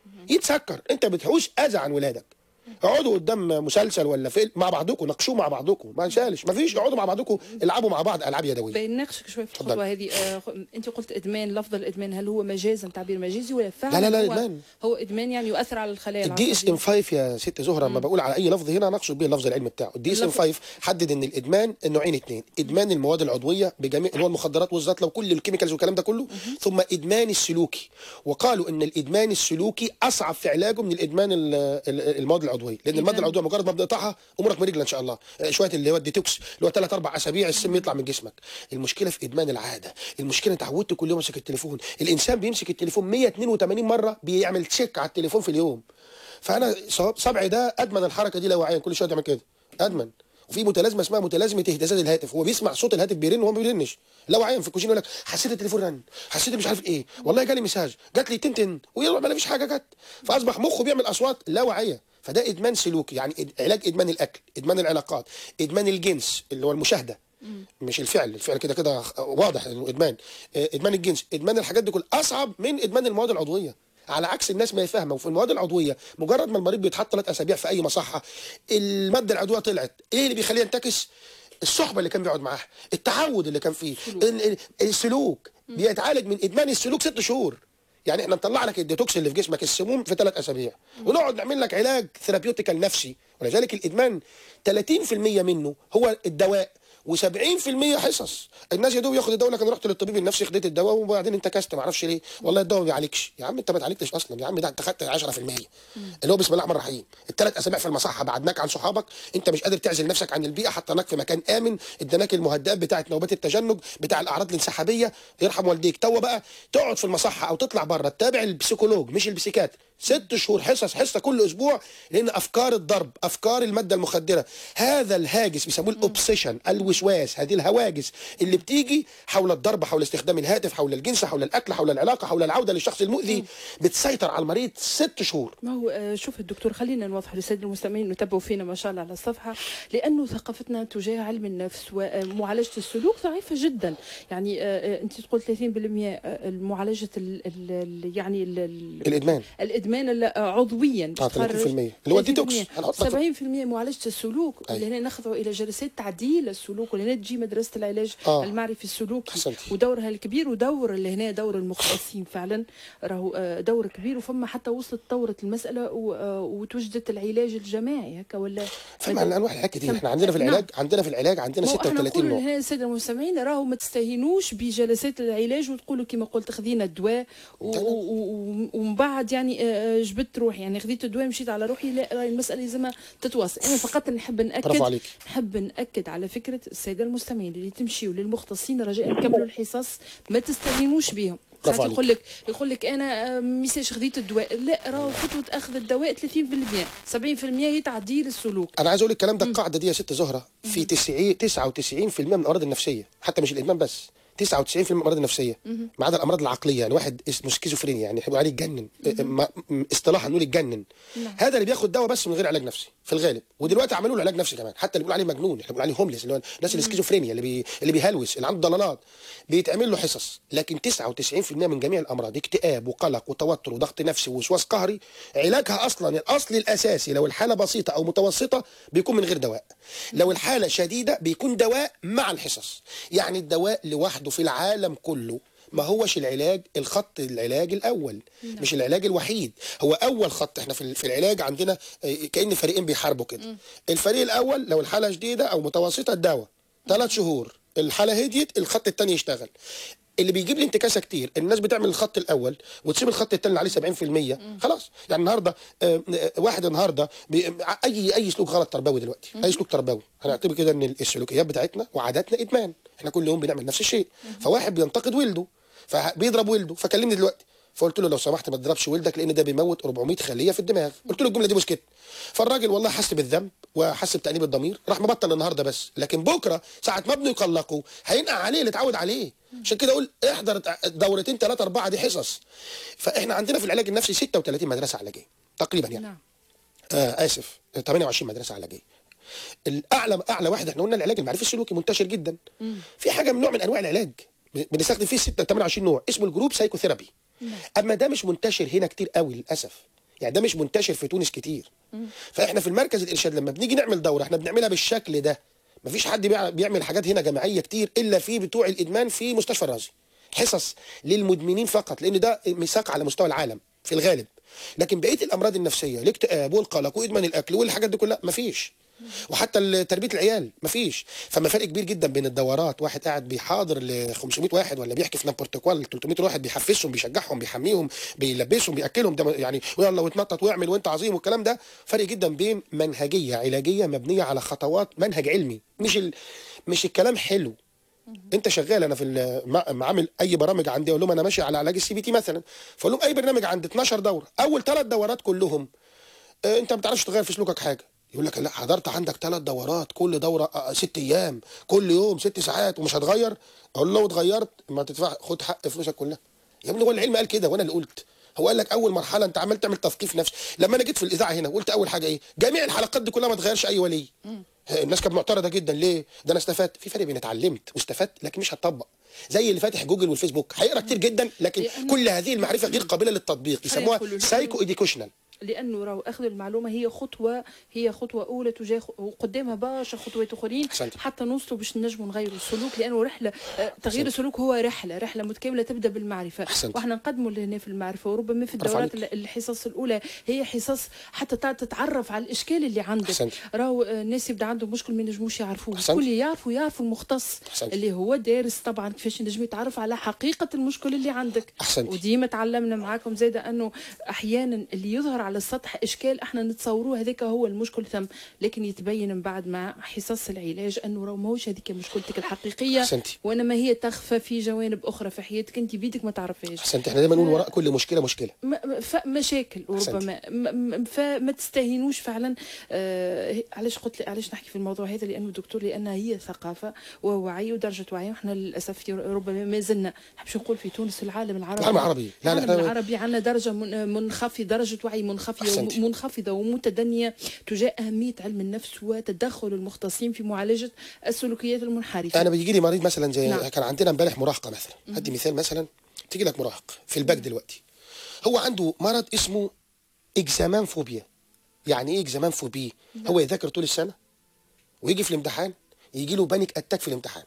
يتسكر انت بتحوش اذى عن ولادك اقعدوا قدام مسلسل ولا فيلم مع بعضكم ناقشوه مع بعضكم ما شالش ما فيش اقعدوا مع بعضكم العبوا مع بعض العاب يدويه بنناقشك شوي في تفضل. الخطوه هذه آه انت قلت ادمان لفظ الادمان هل هو مجازا تعبير مجازي ولا فعلا لا، لا، هو إدمان. هو ادمان يعني يؤثر على الخلايا الدي اس ام العصبية؟ 5 يا ست زهره لما بقول على اي لفظ هنا نقصد به اللفظ العلمي بتاعه الدي اس ام اللفظ- 5 حدد ان الادمان النوعين اثنين ادمان المواد العضويه بجميع اللي هو المخدرات والزطله وكل الكيميكالز والكلام ده كله ثم ادمان السلوكي وقالوا ان الادمان السلوكي اصعب في علاجه من الادمان ال- ال- المواد العضويه لان الماده إذن- العضويه مجرد ما بتقطعها امورك مرجله ان شاء الله شويه اللي هو الديتوكس اللي هو ثلاث اربع اسابيع السم يطلع من جسمك المشكله في ادمان العاده المشكله انت عودت كل يوم امسك التليفون الانسان بيمسك التليفون 182 مره بيعمل تشيك على التليفون في اليوم فانا صواب- صبعي ده ادمن الحركه دي لا واعيا كل شويه تعمل كده ادمن وفي متلازمه اسمها متلازمه اهتزاز الهاتف هو بيسمع صوت الهاتف بيرن وهو ما بيرنش لا واعيا في الكوشين يقول لك حسيت التليفون رن حسيت مش عارف ايه والله جالي مساج جات لي تنتن ويلا ما فيش حاجه جت فاصبح مخه بيعمل اصوات لا واعيه فده ادمان سلوكي يعني إد- علاج ادمان الاكل ادمان العلاقات ادمان الجنس اللي هو المشاهده مش الفعل الفعل كده كده واضح انه ادمان آه، ادمان الجنس ادمان الحاجات دي كلها اصعب من ادمان المواد العضويه على عكس الناس ما يفهموا وفي المواد العضويه مجرد ما المريض بيتحط ثلاث اسابيع في اي مصحه الماده العضويه طلعت ايه اللي بيخليه ينتكس الصحبه اللي كان بيقعد معاها التعود اللي كان فيه ال- ال- السلوك بيتعالج من ادمان السلوك ست شهور يعني احنا نطلع لك الديتوكس اللي في جسمك السموم في ثلاث اسابيع ونقعد نعمل لك علاج ثيرابيوتيكال نفسي ولذلك الادمان 30% منه هو الدواء و70% حصص الناس يا دوب ياخد الدواء لكن رحت للطبيب النفسي خديت الدواء وبعدين انتكست ما اعرفش ليه والله الدواء ما بيعالجش يا عم انت ما اتعالجتش اصلا يا عم ده انت خدت 10% اللي هو بسم الله الرحمن الرحيم الثلاث اسابيع في المصحه بعدناك عن صحابك انت مش قادر تعزل نفسك عن البيئه حطيناك في مكان امن اديناك المهدئات بتاعه نوبات التجنج بتاع الاعراض الانسحابيه يرحم والديك تو بقى تقعد في المصحه او تطلع بره تتابع البسيكولوج مش البسيكات ست شهور حصص حصه كل اسبوع لان افكار الضرب افكار الماده المخدره هذا الهاجس بيسموه الاوبسيشن الوسواس هذه الهواجس اللي بتيجي حول الضرب حول استخدام الهاتف حول الجنس حول الاكل حول العلاقه حول العوده للشخص المؤذي بتسيطر على المريض ست شهور ما هو آه، شوف الدكتور خلينا نوضح للساده المستمعين انه تابعوا فينا ما شاء الله على الصفحه لانه ثقافتنا تجاه علم النفس ومعالجه السلوك ضعيفه جدا يعني آه، آه، انت تقول 30% آه، معالجه ال ال يعني ال ال الادمان الادمان ال- آه، عضويا اه 30% بتخرج اللي هو الديتوكس 30%. هنحط لك 70% معالجه السلوك أي. اللي هنا نخضعوا الى جلسات تعديل السلوك واللي هنا تجي مدرسه العلاج آه. المعرفي السلوكي أحسنتي. ودورها الكبير ودور اللي هنا دور المختصين فعلا راهو آه، دور كبير وفما حتى وصلت طورت المساله و- آه، وتوجدت العلاج الجماعي هكا ولا فما انواع العلاج كتير فم- احنا عندنا في نعم. العلاج عندنا في العلاج عندنا ما هو احنا 36 نقولوا نوع لهنا الساده المستمعين راهو ما تستهينوش بجلسات العلاج وتقولوا كما قلت خذينا الدواء و- تمام. و- و- ومن بعد يعني آه، آه، جبت روحي يعني خذيت الدواء مشيت على روحي لا راهي المساله لازمها تتواصل انا فقط نحب ناكد برافو عليك. نحب ناكد على فكره الساده المستمعين اللي تمشيوا للمختصين رجاء كملوا الحصص ما تستهينوش بهم برافو ساعات عليك. يقول لك يقول لك انا آه، ميساج خذيت الدواء لا راهو خطوه اخذ الدواء 30% 70% هي تعديل السلوك انا عايز اقول الكلام ده القاعده دي يا ست زهره في 90 99% من الامراض النفسيه حتى مش الادمان بس 99% من الامراض النفسيه ما عدا الامراض العقليه يعني واحد اسمه سكيزوفرينيا يعني يحبوا عليه يتجنن ما- م- اصطلاحا نقول يتجنن هذا اللي بياخد دواء بس من غير علاج نفسي في الغالب ودلوقتي عملوا له علاج نفسي كمان حتى اللي بيقول عليه مجنون احنا بنقول عليه هومليس اللي هو الناس السكيزوفرينيا اللي بي... اللي بيهلوس اللي عنده ضلالات بيتعمل له حصص لكن 99% من جميع الامراض اكتئاب وقلق وتوتر وضغط نفسي ووسواس قهري علاجها اصلا الاصل الاساسي لو الحاله بسيطه او متوسطه بيكون من غير دواء لو الحاله شديده بيكون دواء مع الحصص يعني الدواء لوحده في العالم كله ما هوش العلاج الخط العلاج الاول مش العلاج الوحيد هو اول خط احنا في في العلاج عندنا آه، كان فريقين بيحاربوا كده الفريق الاول لو الحاله شديده او متوسطه الدواء ثلاث شهور الحاله هديت الخط الثاني يشتغل اللي بيجيب لي انتكاسه كتير الناس بتعمل الخط الاول وتسيب الخط الثاني اللي عليه 70% خلاص يعني النهارده آه، آه، واحد النهارده بي- اي اي سلوك غلط تربوي دلوقتي اي سلوك تربوي هنعتبر كده ان السلوكيات بتاعتنا وعاداتنا ادمان احنا كل يوم بنعمل نفس الشيء فواحد بينتقد ولده فبيضرب ولده فكلمني دلوقتي فقلت له لو سمحت ما تضربش ولدك لان ده بيموت 400 خليه في الدماغ قلت له الجمله دي وسكت فالراجل والله حس بالذنب وحس بتانيب الضمير راح مبطل النهارده بس لكن بكره ساعه ما ابنه يقلقه هينقع عليه اللي اتعود عليه عشان كده اقول احضر دورتين ثلاثه اربعه دي حصص فاحنا عندنا في العلاج النفسي 36 مدرسه علاجيه تقريبا يعني نعم آه اسف 28 مدرسه علاجيه الاعلى اعلى واحد احنا قلنا العلاج المعرفي السلوكي منتشر جدا في حاجه من نوع من انواع العلاج بنستخدم فيه 6 28 نوع اسمه الجروب سايكوثيرابي اما ده مش منتشر هنا كتير قوي للاسف يعني ده مش منتشر في تونس كتير فاحنا في المركز الارشاد لما بنيجي نعمل دوره احنا بنعملها بالشكل ده مفيش حد بيع- بيعمل حاجات هنا جماعيه كتير الا في بتوع الادمان في مستشفى الرازي حصص للمدمنين فقط لان ده ميثاق على مستوى العالم في الغالب لكن بقيه الامراض النفسيه الاكتئاب والقلق وادمان الاكل والحاجات دي كلها مفيش وحتى ال- تربيه العيال مفيش فما فرق كبير جدا بين الدورات واحد قاعد بيحاضر ل 500 واحد ولا بيحكي في بروتوكول 300 واحد بيحفزهم بيشجعهم بيحميهم بيلبسهم بياكلهم ده يعني ويلا واتنطط واعمل وانت عظيم والكلام ده فرق جدا بين منهجيه علاجيه مبنيه على خطوات منهج علمي مش ال... مش الكلام حلو انت شغال انا في ال- مع- معامل اي برامج عندي اقول لهم انا ماشي على علاج السي بي تي مثلا فاقول لهم اي برنامج عندي 12 دوره اول ثلاث دورات كلهم آه، انت ما بتعرفش تغير في سلوكك حاجه يقول لك لا حضرت عندك ثلاث دورات كل دوره آه، ست ايام كل يوم ست ساعات ومش هتغير اقول له لو اتغيرت ما تدفع خد حق فلوسك كلها يا ابني هو العلم قال كده وانا اللي قلت هو قال لك اول مرحله انت عمال تعمل تثقيف نفسي لما انا جيت في الاذاعه هنا قلت اول حاجه ايه جميع الحلقات دي كلها ما تغيرش اي ولي الناس كانت معترضه جدا ليه ده انا استفدت في فرق بين اتعلمت واستفدت لكن مش هتطبق زي اللي فاتح جوجل والفيسبوك هيقرا كتير جدا لكن لأن- كل هذه المعرفه غير قابله للتطبيق يسموها يقولوا لأنه- سايكو ايديوكيشنال لانه راهو اخذ المعلومه هي خطوه هي خطوه اولى تجاه خ- وقدامها برشا خطوات اخرين أحسنتي. حتى نوصلوا باش نجموا نغيروا السلوك لانه رحله آه، تغيير السلوك هو رحله رحله متكامله تبدا بالمعرفه أحسنتي. واحنا نقدموا لهنا في المعرفه وربما في برافو الدورات عليك. ال- الحصص الاولى هي حصص حتى تع- تتعرف على الاشكال اللي عندك أحسنتي. راهو آه، الناس يبدا عندهم مشكل ما ينجموش يعرفوه أحسنتي. كل يعرفوا يعرفوا المختص أحسنتي. اللي هو دارس طبعا كيفاش ينجم يتعرف على حقيقه المشكل اللي عندك أحسنتي. وديما تعلمنا معاكم زاده انه احيانا اللي يظهر على السطح اشكال احنا نتصوروه هذاك هو المشكل ثم لكن يتبين من بعد مع حصص العلاج انه راه ماهوش هذيك مشكلتك الحقيقيه أحسنتي. وانما هي تخفى في جوانب اخرى في حياتك انت بيدك ما تعرفهاش احسنت احنا دايما نقول وراء كل مشكله مشكله م- م- ف- مشاكل ربما م- م- فما تستهينوش فعلا آه علاش قلت علاش نحكي في الموضوع هذا لانه دكتور لانها هي ثقافه ووعي ودرجه وعي واحنا للاسف في ربما ما زلنا نحبش نقول في تونس العالم العربي العالم العربي. لا، لا، العالم إحنا- العربي عندنا درجه من- منخفضه درجه وعي منخفضه أحسنتي. منخفضه ومتدنيه تجاه اهميه علم النفس وتدخل المختصين في معالجه السلوكيات المنحرفه انا بيجي لي مريض مثلا زي نعم. كان عندنا امبارح مراهقه مثلا هدي مثال مثلا تيجي لك مراهق في الباك دلوقتي هو عنده مرض اسمه اكزامان فوبيا يعني ايه اكزامان فوبيا هو يذاكر طول السنه ويجي في الامتحان يجي له بانيك اتاك في الامتحان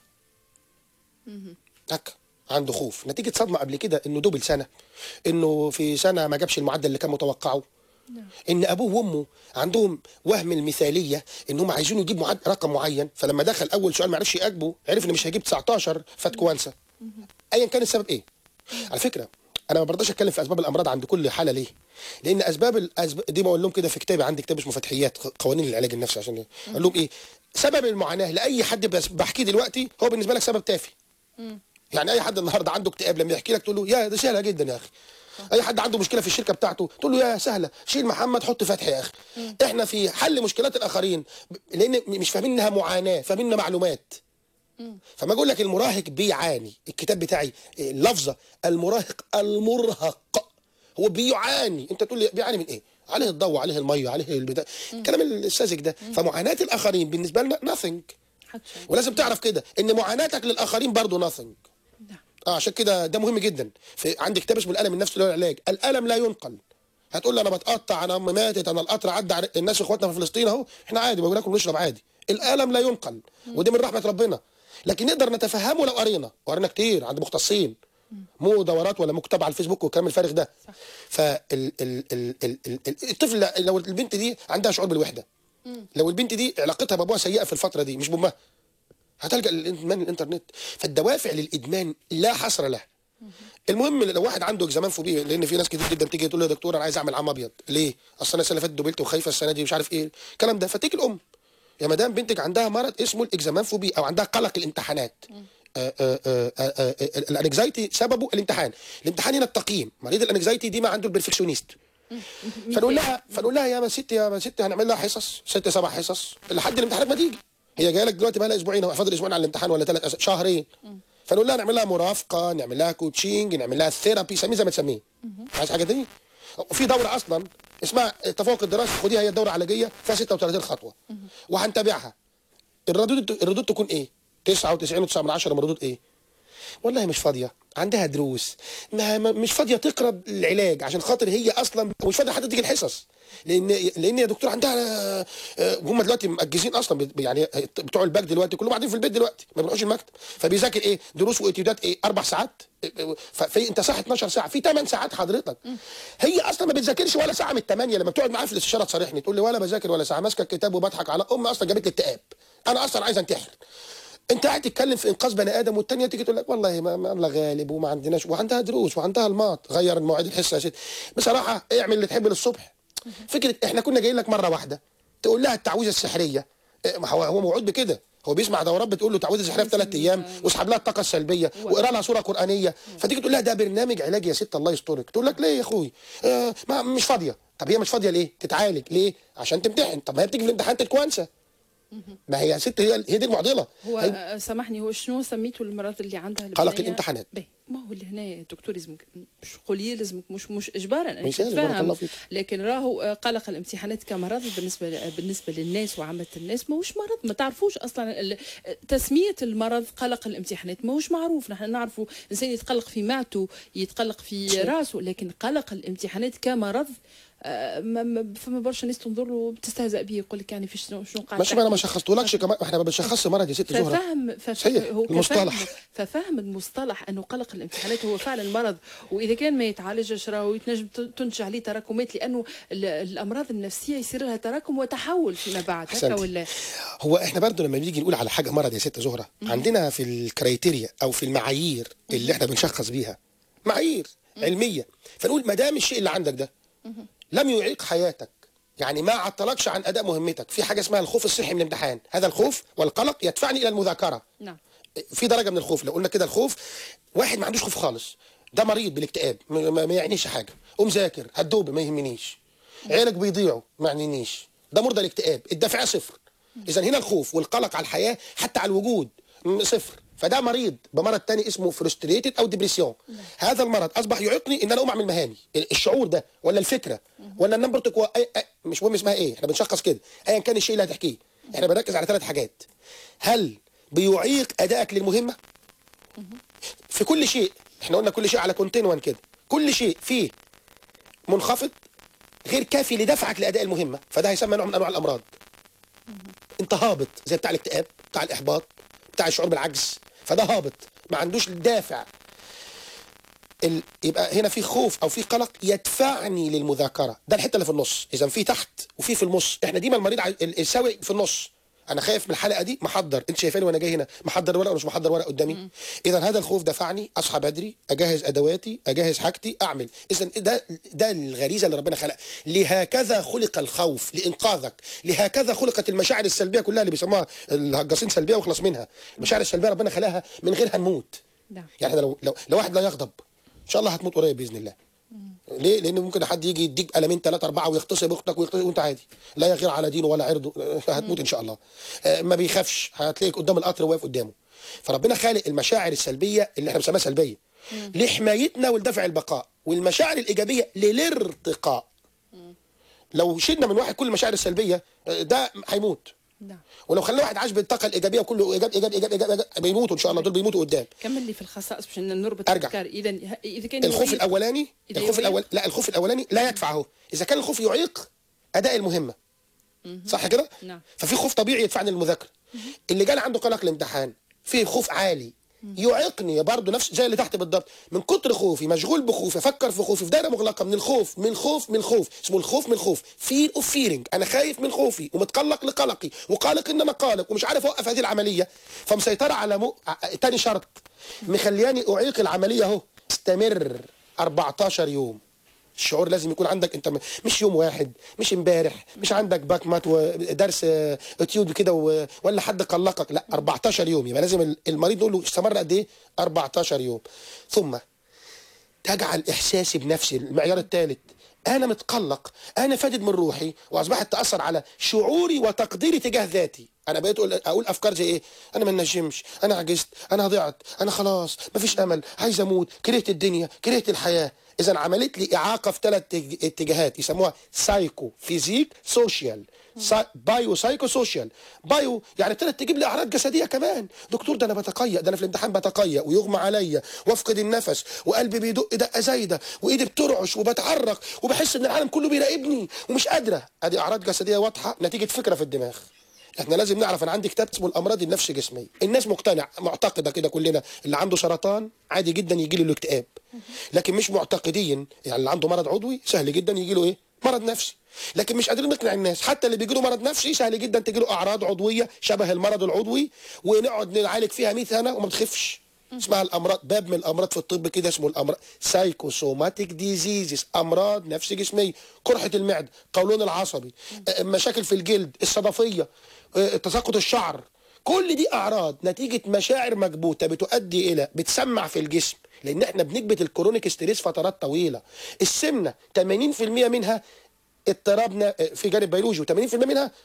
تك عنده خوف نتيجه صدمه قبل كده انه دبل سنه انه في سنه ما جابش المعدل اللي كان متوقعه ان ابوه وامه عندهم وهم المثاليه انهم عايزين يجيب معد... رقم معين فلما دخل اول سؤال ما عرفش يجاوبه عرف انه مش هيجيب 19 فات كوانسه ايا كان السبب ايه على فكره انا ما برضاش اتكلم في اسباب الامراض عند كل حاله ليه لان اسباب الأسباب دي بقول لهم كده في كتابي عندي كتاب اسمه فتحيات قوانين العلاج النفسي عشان إيه؟ اقول لهم ايه سبب المعاناه لاي حد بس بحكيه دلوقتي هو بالنسبه لك سبب تافه يعني اي حد النهارده عنده اكتئاب لما يحكي لك تقول له يا ده سهله جدا يا اخي اي حد عنده مشكله في الشركه بتاعته تقول له يا سهله شيل محمد حط فتحي يا اخي احنا في حل مشكلات الاخرين ب- لان مش فاهمين انها معاناه فاهمين انها معلومات فما اقول لك المراهق بيعاني الكتاب بتاعي إيه، اللفظه المراهق المرهق هو بيعاني انت تقول لي بيعاني من ايه عليه الضوء عليه الميه عليه البتاع الكلام الساذج ده فمعاناه الاخرين بالنسبه لنا nothing حتى شيء. ولازم تعرف كده ان معاناتك للاخرين برضه nothing نعم. اه عشان كده ده مهم جدا في عندي كتاب اسمه الالم النفسي اللي هو العلاج الالم لا ينقل هتقول لي انا بتقطع انا امي ماتت انا القطر عدى على الناس اخواتنا في فلسطين اهو احنا عادي بناكل ونشرب عادي الالم لا ينقل ودي من رحمه ربنا لكن نقدر نتفهمه لو قرينا وقرينا كتير عند مختصين مو دورات ولا مكتب على الفيسبوك والكلام الفارغ ده فالطفل لو البنت دي عندها شعور بالوحده لو البنت دي علاقتها بابوها سيئه في الفتره دي مش بامها هتلجا للادمان الانترنت فالدوافع للادمان لا حصر لها المهم لو واحد عنده اكزامان فوبيا لان في ناس كتير جدا تيجي تقول له يا دكتور انا عايز اعمل عم ابيض ليه اصل انا السنه اللي فاتت دبلت وخايفه السنه دي مش عارف ايه الكلام ده فتيجي الام يا مدام بنتك عندها مرض اسمه الاكزامان فوبيا او عندها قلق الامتحانات آه، آه، آه، آه، آه، الانكزايتي سببه الامتحان الامتحان هنا التقييم مريض الانكزايتي دي ما عنده البرفكشنست فنقول لها فنقول لها يا ما ستي يا ما ستي هنعمل لها حصص ست سبع حصص لحد الامتحانات ما تيجي هي جايه لك دلوقتي بقى لها اسبوعين أو فاضل اسبوعين على الامتحان ولا ثلاث أس... شهرين فنقول لها نعمل لها مرافقه نعمل لها كوتشينج نعمل لها ثيرابي سميه زي ما تسميه عايز حاجه تاني في دوره اصلا اسمها التفوق الدراسي خديها هي الدوره علاجيه فيها 36 خطوه وهنتابعها الردود الردود تكون ايه 99 و9 من 10 من الردود ايه والله مش فاضيه عندها دروس ما ما- مش فاضيه تقرا العلاج عشان خاطر هي اصلا مش فاضيه حتى تيجي الحصص لان لان يا دكتور عندها آه، هم دلوقتي مأجزين اصلا بي- يعني بتوع الباك دلوقتي كلهم قاعدين في البيت دلوقتي ما بيروحوش المكتب فبيذاكر ايه دروس واتيودات ايه اربع ساعات ففي انت صح 12 ساعه في 8 ساعات حضرتك هي اصلا ما بتذاكرش ولا ساعه من الثمانيه لما بتقعد معايا في الاستشاره تصارحني تقول لي ولا بذاكر ولا ساعه ماسكه الكتاب وبضحك على امي اصلا جابت لي اكتئاب انا اصلا عايز انتحر انت قاعد تتكلم في انقاذ بني ادم والتانيه تيجي تقول لك والله ما ما الله غالب وما عندناش وعندها دروس وعندها الماط غير المواعيد الحصه يا ست بصراحه اعمل اللي تحبه للصبح فكره احنا كنا جايين لك مره واحده تقول لها التعويذه السحريه اه، ما هو هو موعود بكده هو بيسمع دورات بتقول له تعويذه سحريه في ثلاث ايام واسحب لها الطاقه السلبيه واقرا لها سوره قرانيه فتيجي تقول لها ده برنامج علاجي يا ست الله يسترك تقول لك ليه يا اخوي اه ما مش فاضيه طب هي مش فاضيه ليه تتعالج ليه عشان تمتحن طب ما هي بتيجي في الامتحان تتكوانسه ما هي يا ست هي هي دي المعضله هو هي- آه، سامحني هو شنو سميته المرض اللي عندها قلق البنية؟ الامتحانات. باهي ما هو اللي هنا دكتور لازمك مش قولي لازمك مش مش اجبارا أنا مش لازم، بارك نتفاهم. الله فيك. لكن راهو آه، قلق الامتحانات كمرض بالنسبه بالنسبه للناس وعامه الناس ماهوش مرض ما تعرفوش اصلا ال- تسميه المرض قلق الامتحانات ماهوش معروف نحن نعرفوا انسان يتقلق في معدته يتقلق في راسه لكن قلق الامتحانات كمرض آه، ما- ما- فما برشا ناس تنظر له بتستهزأ به يقول لك يعني في شنو شنو قاعد ماشي ما انا ما تحكي؟ شخصتولكش كمان احنا ما بنشخصش مرض يا ست زهره ففهم فف... صحيح، هو المصطلح. كفهم ففهم المصطلح انه قلق الامتحانات هو فعلا مرض واذا كان ما يتعالجش راهو يتنجم ت- تنتج عليه تراكمات لانه ال- الامراض النفسيه يصير لها تراكم وتحول فيما بعد هكا أحسنتي. ولا هو احنا برضو لما بنيجي نقول على حاجه مرض يا ست زهره عندنا في الكرايتيريا او في المعايير اللي احنا بنشخص بيها معايير علميه فنقول ما دام الشيء اللي عندك ده لم يعيق حياتك يعني ما عطلكش عن اداء مهمتك في حاجه اسمها الخوف الصحي من الامتحان هذا الخوف والقلق يدفعني الى المذاكره نعم في درجه من الخوف لو قلنا كده الخوف واحد ما عندوش خوف خالص ده مريض بالاكتئاب ما, ما ما يعنيش حاجه قوم ذاكر هتدوب ما يهمنيش عيالك بيضيعوا ما يعنينيش ده مرضى الاكتئاب الدافعيه صفر اذا هنا الخوف والقلق على الحياه حتى على الوجود م- صفر فده مريض بمرض تاني اسمه فرستريتد او ديبريسيون هذا المرض اصبح يعيقني ان انا اقوم اعمل مهامي الشعور ده ولا الفكره ولا النمبر تكوى أي- أي- مش مهم اسمها ايه احنا بنشخص كده ايا كان الشيء اللي هتحكيه احنا بنركز على ثلاث حاجات هل بيعيق ادائك للمهمه في كل شيء احنا قلنا كل شيء على كونتينوان كده كل شيء فيه منخفض غير كافي لدفعك لاداء المهمه فده هيسمى نوع من انواع الامراض انت هابط زي بتاع الاكتئاب بتاع الاحباط بتاع الشعور بالعجز فده هابط ما عندوش دافع ال... يبقى هنا في خوف او في قلق يدفعني للمذاكره ده الحته اللي في النص اذا في تحت وفي في النص احنا ديما المريض عاي- ال- الساوي في النص انا خايف من الحلقه دي محضر انت شايفاني وانا جاي هنا محضر ورقه ومش محضر ورقه قدامي اذا هذا الخوف دفعني اصحى بدري اجهز ادواتي اجهز حاجتي اعمل اذا ده ده الغريزه اللي ربنا خلقها لهكذا خلق الخوف لانقاذك لهكذا خلقت المشاعر السلبيه كلها اللي بيسموها الهجاصين سلبيه واخلص منها المشاعر السلبيه ربنا خلقها من غيرها نموت نعم يعني لو لو لو واحد لا يغضب ان شاء الله هتموت قريب باذن الله ليه؟ لان ممكن حد يجي يديك قلمين ثلاثه اربعه ويغتصب اختك ويغتصب وانت عادي لا يغير على دينه ولا عرضه هتموت ان شاء الله آه، ما بيخافش هتلاقيك قدام القطر واقف قدامه فربنا خالق المشاعر السلبيه اللي احنا بنسميها سلبيه لحمايتنا ولدفع البقاء والمشاعر الايجابيه للارتقاء لو شلنا من واحد كل المشاعر السلبيه آه، ده هيموت نعم ولو خلينا واحد عاش بالطاقه الايجابيه وكله ايجاب ايجاب ايجاب ايجاب, إيجاب بيموتوا ان شاء الله دول بيموتوا قدام كمل لي في الخصائص باش نربط أرجع. الافكار اذا اذا كان الخوف يريد- الاولاني إذا الخوف يريد- الاول لا الخوف الاولاني لا يدفعه اذا كان الخوف يعيق اداء المهمه صح كده نعم. ففي خوف طبيعي يدفعني للمذاكره اللي جالي عنده قلق الامتحان في خوف عالي يعيقني برضه نفس زي اللي تحت بالضبط من كتر خوفي مشغول بخوفي افكر في خوفي في دايره مغلقه من الخوف من الخوف من الخوف اسمه الخوف من الخوف فير اوف فيرنج انا خايف من خوفي ومتقلق لقلقي وقالق ان انا قالق ومش عارف اوقف هذه العمليه فمسيطره على مو... ع- تاني شرط مخلياني اعيق العمليه اهو استمر 14 يوم الشعور لازم يكون عندك انت م- مش يوم واحد مش امبارح مش عندك باك مات ودرس آه، اتيود كده و- ولا حد قلقك لا 14 يوم يبقى لازم ال- المريض نقول له استمر قد ايه 14 يوم ثم تجعل احساسي بنفسي المعيار الثالث انا متقلق انا فادد من روحي واصبحت تاثر على شعوري وتقديري تجاه ذاتي انا بقيت اقول اقول افكار زي ايه انا ما نجمش انا عجزت انا ضعت انا خلاص مفيش امل عايز اموت كرهت الدنيا كرهت الحياه اذا عملت لي اعاقه في ثلاث اتجاهات يسموها سايكو فيزيك سوشيال سا... بايو سايكو سوشيال بايو يعني ابتدت تجيب لي اعراض جسديه كمان دكتور ده انا بتقيأ ده انا في الامتحان بتقيأ ويغمى عليا وافقد النفس وقلبي بيدق دقه زايده وايدي بترعش وبتعرق وبحس ان العالم كله بيراقبني ومش قادره ادي اعراض جسديه واضحه نتيجه فكره في الدماغ احنا لازم نعرف انا عندي كتاب اسمه الامراض النفس جسميه الناس مقتنع معتقده كده كلنا اللي عنده سرطان عادي جدا يجي له الاكتئاب لكن مش معتقدين يعني اللي عنده مرض عضوي سهل جدا يجي له ايه مرض نفسي لكن مش قادرين نقنع الناس حتى اللي بيجي له مرض نفسي سهل جدا تجي له اعراض عضويه شبه المرض العضوي ونقعد نعالج فيها 100 سنه وما بتخفش اسمها الامراض باب من الامراض في الطب كده اسمه الامراض سايكوسوماتيك ديزيزز امراض نفس جسميه قرحه المعده قولون العصبي آه، مشاكل في الجلد الصدفيه آه، تساقط الشعر كل دي اعراض نتيجه مشاعر مكبوته بتؤدي الى بتسمع في الجسم لان احنا بنكبت الكرونيك ستريس فترات طويله السمنه 80% منها اضطرابنا في جانب بيولوجي و80% منها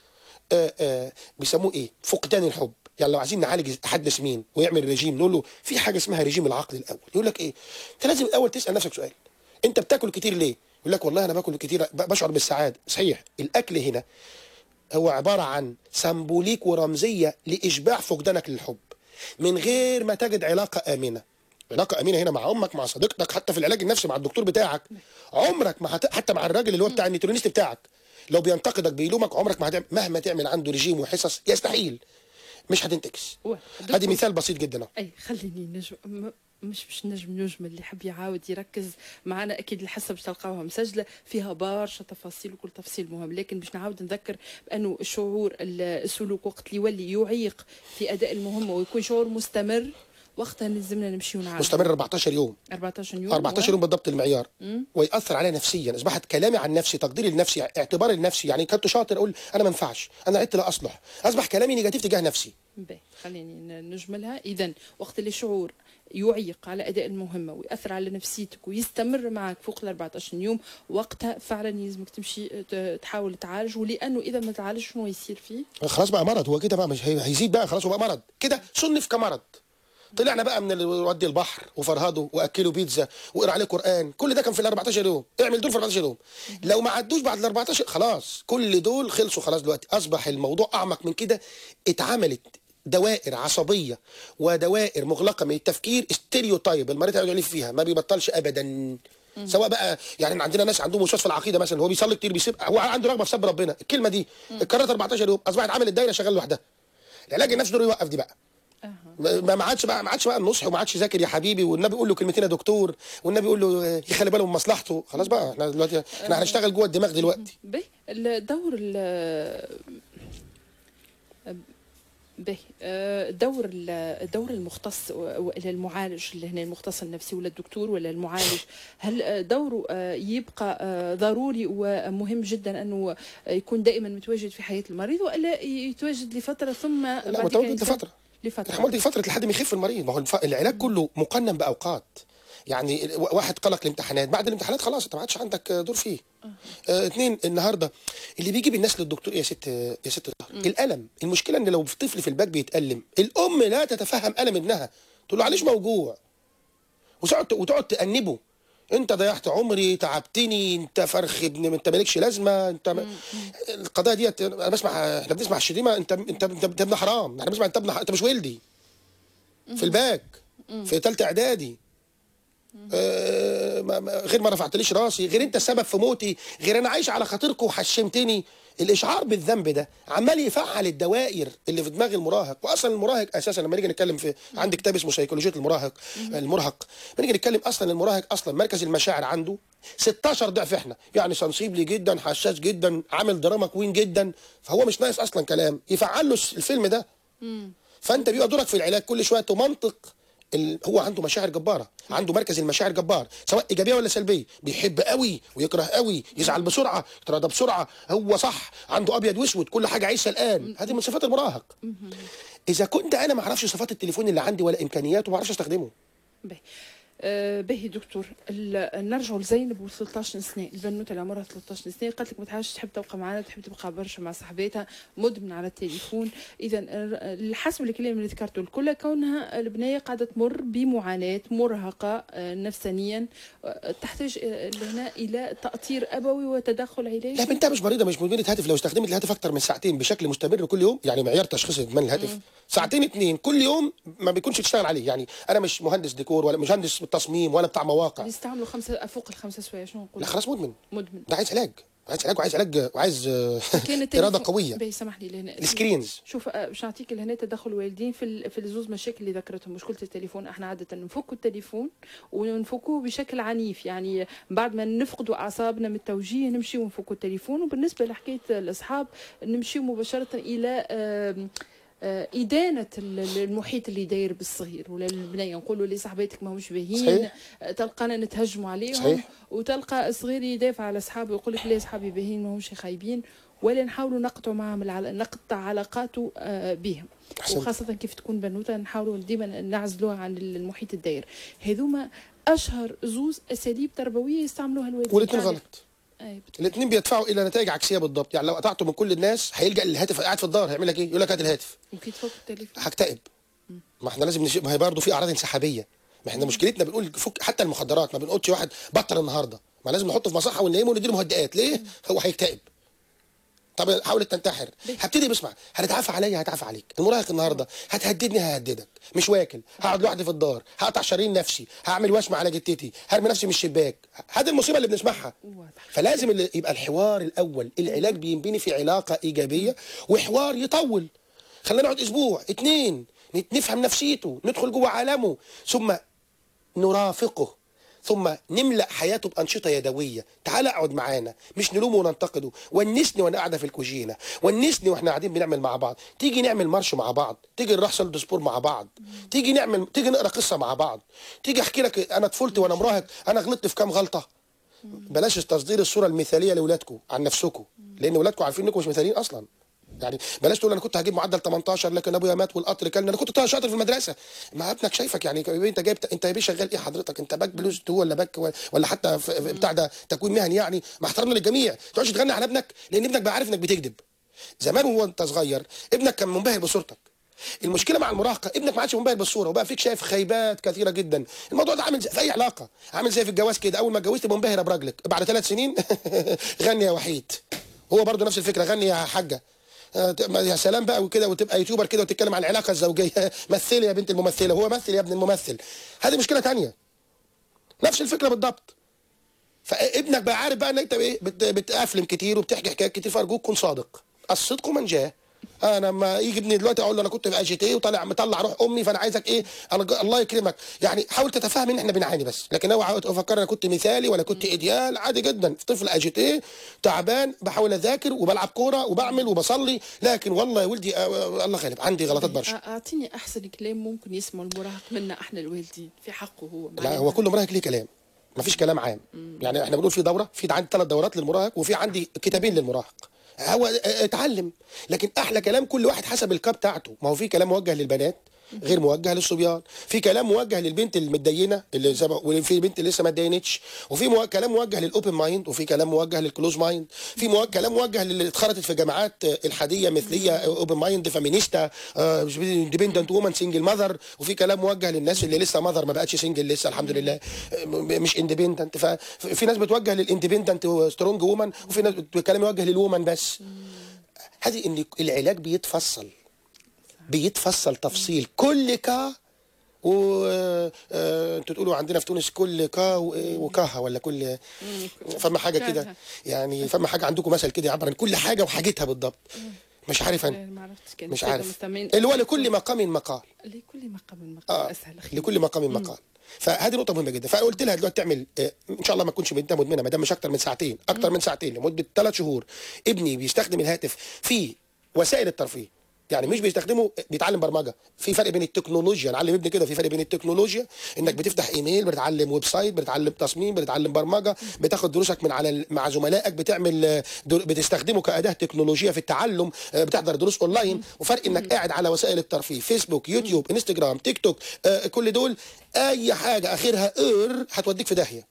آه آه بيسموه ايه فقدان الحب يعني لو عايزين نعالج حد سمين ويعمل رجيم نقول له في حاجه اسمها رجيم العقل الاول يقول لك ايه انت لازم الاول تسال نفسك سؤال انت بتاكل كتير ليه يقول لك والله انا باكل كتير ب- بشعر بالسعاده صحيح الاكل هنا هو عباره عن سمبوليك ورمزيه لاشباع فقدانك للحب من غير ما تجد علاقه امنه علاقه امينه هنا مع امك مع صديقتك حتى في العلاج النفسي مع الدكتور بتاعك عمرك ما هت... حتى مع الراجل اللي هو بتاع النيوترونيست بتاعك لو بينتقدك بيلومك عمرك ما هتعمل مهما تعمل عنده رجيم وحصص يستحيل مش هتنتكس و- هذه دكتور- مثال بسيط جدا أهو. اي خليني نجم م- مش مش نجم نجم اللي يحب يعاود يركز معنا اكيد الحصه باش تلقاوها مسجله فيها برشا تفاصيل وكل تفصيل مهم لكن باش نعاود نذكر بانه الشعور ال- السلوك وقت اللي يولي يعيق في اداء المهمه ويكون شعور مستمر وقتها نلزمنا نمشي ونعالج مستمر 14 يوم 14 يوم 14 يوم بالضبط المعيار ويأثر عليا نفسيا اصبحت كلامي عن نفسي تقديري لنفسي اعتباري لنفسي يعني كنت شاطر اقول انا ما ينفعش انا عدت لا اصلح اصبح كلامي نيجاتيف تجاه نفسي باهي خليني ن- نجملها اذا وقت اللي شعور يعيق على اداء المهمه وياثر على نفسيتك ويستمر معك فوق ال 14 يوم وقتها فعلا يلزمك تمشي ت- تحاول تعالج ولانه اذا ما تعالجش شنو يصير فيه؟ خلاص بقى مرض هو كده بقى مش هي- هيزيد بقى خلاص هو بقى مرض كده صنف كمرض طلعنا بقى من ال- ودي البحر وفرهده واكله بيتزا واقرا عليه قران كل ده كان في ال 14 يوم اعمل دول في 14 يوم لو ما عدوش بعد ال 14 خلاص كل دول خلصوا خلاص دلوقتي اصبح الموضوع اعمق من كده اتعملت دوائر عصبيه ودوائر مغلقه من التفكير ستيريوتايب المريض هيقعد يلف فيها ما بيبطلش ابدا سواء بقى يعني عندنا ناس عندهم وسواس في العقيده مثلا هو بيصلي كتير بيسيب هو عنده رغبه في سب ربنا الكلمه دي اتكررت 14 يوم اصبحت عامل الدايره شغال لوحدها العلاج النفسي دوره يوقف دي بقى ما ما عادش بقى ما عادش بقى النصح وما عادش ذاكر يا حبيبي والنبي يقول له كلمتين يا دكتور والنبي يقول له آه، يخلي باله من مصلحته خلاص بقى احنا دلوقتي احنا هنشتغل جوه الدماغ دلوقتي باهي الدور ال باهي آه، الدور ال- الدور المختص و- المعالج اللي هنا المختص النفسي ولا الدكتور ولا المعالج هل آه، دوره آه، يبقى آه، ضروري ومهم جدا انه يكون دائما متواجد في حياه المريض والا يتواجد لفتره ثم لا بعد متواجد كده لفتره لفتره احنا قلت فتره لحد ما يخف المريض ما هو الف... العلاج كله مقنن باوقات يعني ال- واحد قلق الامتحانات بعد الامتحانات خلاص انت ما عادش عندك دور فيه آه اتنين النهارده اللي بيجيب الناس للدكتور يا ست يا ست طاهر الالم المشكله ان لو طفل في الباك بيتالم الام لا تتفهم الم ابنها تقول له معلش موجوع وتقعد وتقعد تأنبه انت ضيعت عمري تعبتني انت فرخ ابن انت مالكش لازمه انت م... القضايا ديت انا بسمع احنا بنسمع الشتيمه انت انت انت, انت ابن حرام احنا بنسمع انت ابن ح- انت مش ولدي في الباك في ثالثه اعدادي آه ما ما غير ما رفعتليش راسي غير انت السبب في موتي غير انا عايش على خاطركم وحشمتني الاشعار بالذنب ده عمال يفعل الدوائر اللي في دماغ المراهق واصلا المراهق اساسا لما نيجي نتكلم في عندي كتاب اسمه سيكولوجيه المراهق المرهق لما نيجي نتكلم اصلا المراهق اصلا مركز المشاعر عنده 16 ضعف احنا يعني سنسيبلي جدا حساس جدا عامل دراما كوين جدا فهو مش ناقص اصلا كلام يفعل له الفيلم ده فانت بيبقى دورك في العلاج كل شويه تمنطق ال... هو عنده مشاعر جباره عنده مركز المشاعر جبار سواء ايجابيه ولا سلبيه بيحب قوي ويكره قوي يزعل بسرعه يتراضى بسرعه هو صح عنده ابيض واسود كل حاجه عايشه الان هذه من صفات المراهق اذا كنت انا ما اعرفش صفات التليفون اللي عندي ولا امكانياته ما اعرفش استخدمه باهي آه، باهي دكتور ال- نرجعوا لزينب و 13 سنه البنوته اللي عمرها 13 سنه قالت لك ما تعرفش تحب تبقى معنا تحب تبقى برشا مع صاحباتها مدمن على التليفون اذا آه، حسب الكلام اللي ذكرته الكل كونها البنيه قاعده تمر بمعاناه مرهقه آه، نفسانيا آه، تحتاج آه، هنا الى تاطير ابوي وتدخل علاجي لا بنتها مش مريضه مش مدمنه هاتف لو استخدمت الهاتف اكتر من ساعتين بشكل مستمر كل يوم يعني معيار تشخيص ادمان الهاتف ساعتين اتنين كل يوم ما بيكونش تشتغل عليه يعني انا مش مهندس ديكور ولا مهندس تصميم ولا بتاع مواقع بيستعملوا خمسه فوق الخمسه سوايع شنو نقول لا خلاص مدمن مدمن ده عايز علاج عايز علاج وعايز علاج وعايز آه، كان اراده التليفون- قويه باهي سامح لي لهنا السكرينز شوف آه، باش نعطيك لهنا تدخل الوالدين في ال- في الزوز مشاكل اللي ذكرتهم مشكله التليفون احنا عاده نفكوا التليفون ونفكوه بشكل عنيف يعني بعد ما نفقدوا اعصابنا من التوجيه نمشيو ونفكوا التليفون وبالنسبه لحكايه الاصحاب نمشيو مباشره الى آم، آه، إدانة ال- المحيط اللي داير بالصغير ولا البنية نقولوا لي صاحباتك ماهمش باهيين صحيح. آه، تلقانا نتهجموا عليهم صحيح. وتلقى صغير يدافع على اصحابه يقول لك لا صحابي باهيين ماهمش خايبين ولا نحاولوا نقطعوا معهم العلا... نقطع علاقاته آه، بهم أحسنت. وخاصة كيف تكون بنوتة نحاولوا ديما نعزلوها عن المحيط الداير هذوما أشهر زوز أساليب تربوية يستعملوها الوالدين والاثنين تعرف؟ غلط اي بت- الاثنين بيدفعوا الى نتائج عكسيه بالضبط يعني لو قطعته من كل الناس هيلجا للهاتف قاعد في الدار هيعمل لك ايه يقول لك هات الهاتف ممكن تفك التليفون هكتئب ما احنا لازم نش... ما هي برضه في اعراض انسحابيه ما احنا مشكلتنا بنقول فك حتى المخدرات ما بنقولش واحد بطل النهارده ما لازم نحطه في مصحه وننيمه ونديله مهدئات ليه هو هيكتئب طب حاولت تنتحر هبتدي بسمع هتتعافى عليا هتعافى عليك المراهق النهارده هتهددني ههددك مش واكل هقعد لوحدي في الدار هقطع شرايين نفسي هعمل وشم على جتتي هرمي نفسي من الشباك هذه المصيبه اللي بنسمعها واضح. فلازم اللي يبقى الحوار الاول العلاج بينبني في علاقه ايجابيه وحوار يطول خلينا نقعد اسبوع اتنين نت- نفهم نفسيته ندخل جوه عالمه ثم نرافقه ثم نملأ حياته بأنشطة يدوية تعال اقعد معانا مش نلومه وننتقده ونسني وانا قاعدة في الكوجينة ونسني واحنا قاعدين بنعمل مع بعض تيجي نعمل مارش مع بعض تيجي نروح سولد سبور مع بعض تيجي نعمل تيجي نقرا قصة مع بعض تيجي احكي لك انا طفولتي وانا مراهق انا غلطت في كام غلطة بلاش تصدير الصورة المثالية لاولادكم عن نفسكم لان اولادكم عارفين انكم مش مثاليين اصلا يعني بلاش تقول انا كنت هجيب معدل 18 لكن ابويا مات والقطر كلنا انا كنت طالع شاطر في المدرسه ما ابنك شايفك يعني انت جايب انت يا بيه شغال ايه حضرتك انت باك بلوز 2 ولا باك ولا حتى في في بتاع ده تكوين مهني يعني مع احترامنا للجميع ما تقعدش تغني على ابنك لان ابنك بقى عارف انك بتكذب زمان وهو انت صغير ابنك كان منبهر بصورتك المشكله مع المراهقه ابنك ما عادش منبهر بالصوره وبقى فيك شايف خيبات كثيره جدا الموضوع ده عامل زي في اي علاقه عامل زي في الجواز كده اول ما اتجوزت منبهره براجلك بعد ثلاث سنين غني يا وحيد هو برضه نفس الفكره غني يا حاجه آه، ت- يا سلام بقى وكده وتبقى يوتيوبر كده وتتكلم عن العلاقه الزوجيه مثلي يا بنت الممثله هو مثل يا ابن الممثل هذه مشكله تانية نفس الفكره بالضبط فابنك بقى عارف بقى ان انت ايه بت- بتافلم كتير وبتحكي حكايات كتير فارجوك كن صادق الصدق من جاه انا لما يجي ابني دلوقتي اقول له انا كنت في اجي تي وطالع مطلع روح امي فانا عايزك ايه أنا ج- الله يكرمك يعني حاول تتفهم ان احنا بنعاني بس لكن هو عاوز افكر انا كنت مثالي ولا كنت ايديال عادي جدا في طفل اجي تي تعبان بحاول اذاكر وبلعب كوره وبعمل وبصلي لكن والله يا ولدي آه، آه، الله غالب عندي غلطات برشا أ- اعطيني احسن كلام ممكن يسمعه المراهق منا احنا الوالدين في حقه هو لا هو كل مراهق ليه كلام مفيش كلام عام يعني احنا بنقول في دوره في عندي ثلاث دورات للمراهق وفي عندي كتابين للمراهق هو اه، اتعلم لكن احلى كلام كل واحد حسب الكاب بتاعته ما هو في كلام موجه للبنات غير موجه للصبيان في كلام موجه للبنت المتدينه اللي زي ما وفي بنت لسه ما اتدينتش وفي مو... كلام موجه للاوبن مايند وفي كلام موجه للكلوز مايند في مو... كلام موجه للي اتخرجت في جامعات اه، الحاديه مثليه اوبن مايند فيمينيستا اندبندنت وومن سنجل ماذر وفي كلام موجه للناس اللي لسه ماذر ما بقتش سنجل لسه الحمد لله اه، م- مش اندبندنت ففي ناس بتوجه للاندبندنت سترونج وومن وفي ناس بت- كلام يوجه للومن بس هذه ان العلاج بيتفصل بيتفصل تفصيل كل كا و آه، انتوا تقولوا عندنا في تونس كل كا و- إيه، وكاها ولا كل فما حاجه كده كاها. يعني فما حاجه عندكم مثل كده يعبر عن كل حاجه وحاجتها بالضبط مش عارف انا ما عرفتش كان مش السادة عارف المستمعين اللي هو لكل مقام مقال لكل مقام مقام اه اسهل أخي. لكل مقام مقال فهذه نقطه مهمه جدا فانا قلت لها دلوقتي تعمل آه، ان شاء الله ما تكونش بنتها مدمنه ما دام مش اكتر من ساعتين اكتر من ساعتين لمده ثلاث شهور ابني بيستخدم الهاتف في وسائل الترفيه يعني مش بيستخدمه بيتعلم برمجه في فرق بين التكنولوجيا نعلم ابني كده في فرق بين التكنولوجيا انك بتفتح ايميل بتتعلم ويب سايت بتتعلم تصميم بتتعلم برمجه بتاخد دروسك من على ال- مع زملائك بتعمل آه، در- بتستخدمه كاداه تكنولوجيه في التعلم آه، بتحضر دروس اونلاين وفرق انك قاعد على وسائل الترفيه فيسبوك يوتيوب انستجرام تيك توك آه، كل دول اي حاجه اخرها ار هتوديك في داهيه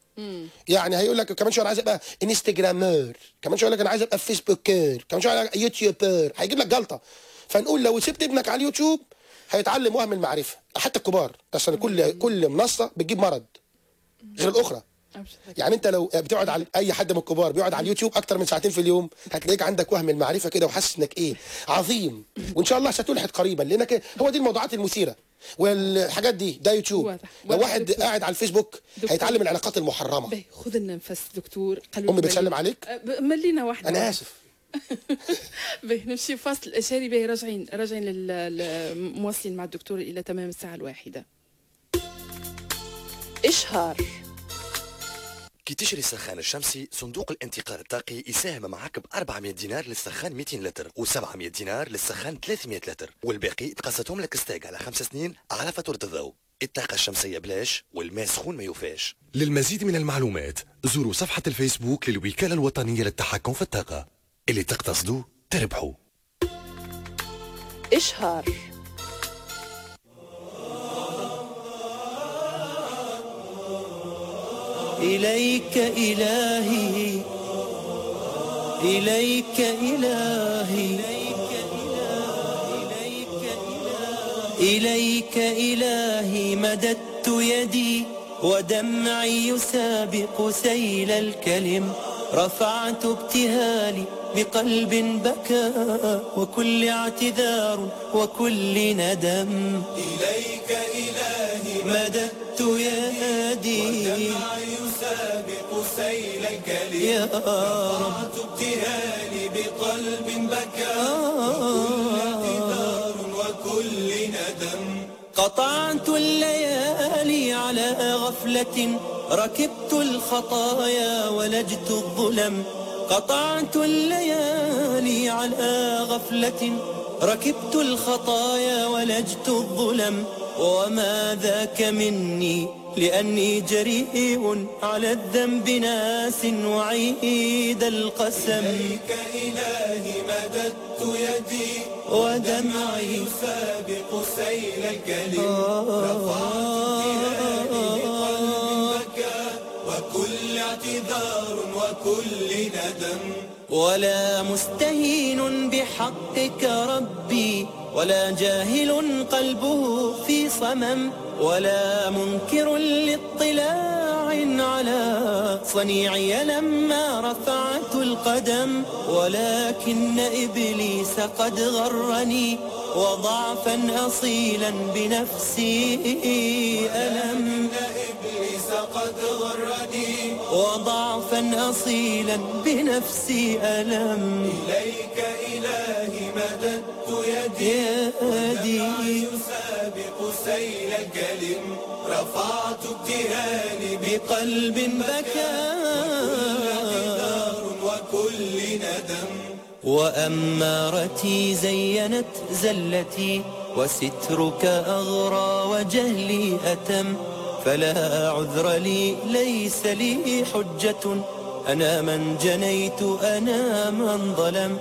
يعني هيقول لك كمان شويه انا عايز ابقى انستجرامر كمان شويه يقول لك انا عايز ابقى فيسبوكر كمان شويه يقول لك يوتيوبر هيجيب لك جلطه فنقول لو سبت ابنك على اليوتيوب هيتعلم وهم المعرفه حتى الكبار اصلا كل كل منصه بتجيب مرض غير الاخرى أبشر. يعني انت لو بتقعد على اي حد من الكبار بيقعد على اليوتيوب اكتر من ساعتين في اليوم هتلاقيك عندك وهم المعرفه كده وحاسس انك ايه عظيم وان شاء الله ستلحق قريبا لانك هو دي الموضوعات المثيره والحاجات دي ده يوتيوب واضح. لو واضح واحد دكتور. قاعد على الفيسبوك دكتور. هيتعلم العلاقات المحرمه باهي خذ لنا نفس دكتور قالوا امي لي بتسلم ملي- عليك أه، ب- ملينا واحده انا واحدة. اسف باهي نمشي فاصل اشاري باهي راجعين راجعين لل- لل- مواصلين مع الدكتور الى تمام الساعه الواحده اشهار كي تشري السخان الشمسي صندوق الانتقال الطاقي يساهم معك ب 400 دينار للسخان 200 لتر و700 دينار للسخان 300 لتر والباقي تقسطهم لك ستاك على خمس سنين على فاتورة الضوء الطاقة الشمسية بلاش والماء سخون ما يوفاش للمزيد من المعلومات زوروا صفحة الفيسبوك للوكالة الوطنية للتحكم في الطاقة اللي تقتصدوا تربحوا اشهار إليك إلهي إليك إلهي إليك إلهي مددت يدي ودمعي يسابق سيل الكلم رفعت ابتهالي بقلب بكى وكل اعتذار وكل ندم إليك إلهي مددت يدي ودمعي يسابق سيل الكلم يا رب رفعت ابتهالي بقلب بكى وكل اعتذار وكل ندم قطعت الليالي على غفلة ركبت الخطايا ولجت الظلم قطعت الليالي على غفلة ركبت الخطايا ولجت الظلم وما ذاك مني لأني جريء على الذنب ناس وعيد القسم إليك إلهي مددت يدي ودمعي يسابق سيل الكلم رفعت ابتهالي بقلب بكى وكل اعتذار وكل ندم ولا مستهين بحقك ربي ولا جاهل قلبه في صمم ولا منكر لاطلاع على صنيعي لما رفعت القدم ولكن إبليس قد غرني وضعفا أصيلا بنفسي ألم إبليس قد غرني وضعفا أصيلا بنفسي ألم إليك إلهي مددت يدي يدي يسابق سيل الكلم رفعت ابتهالي بقلب بكى اعتذار وكل ندم وأمارتي زينت زلتي وسترك أغرى وجهلي أتم فلا عذر لي ليس لي حجة أنا من جنيت أنا من ظلم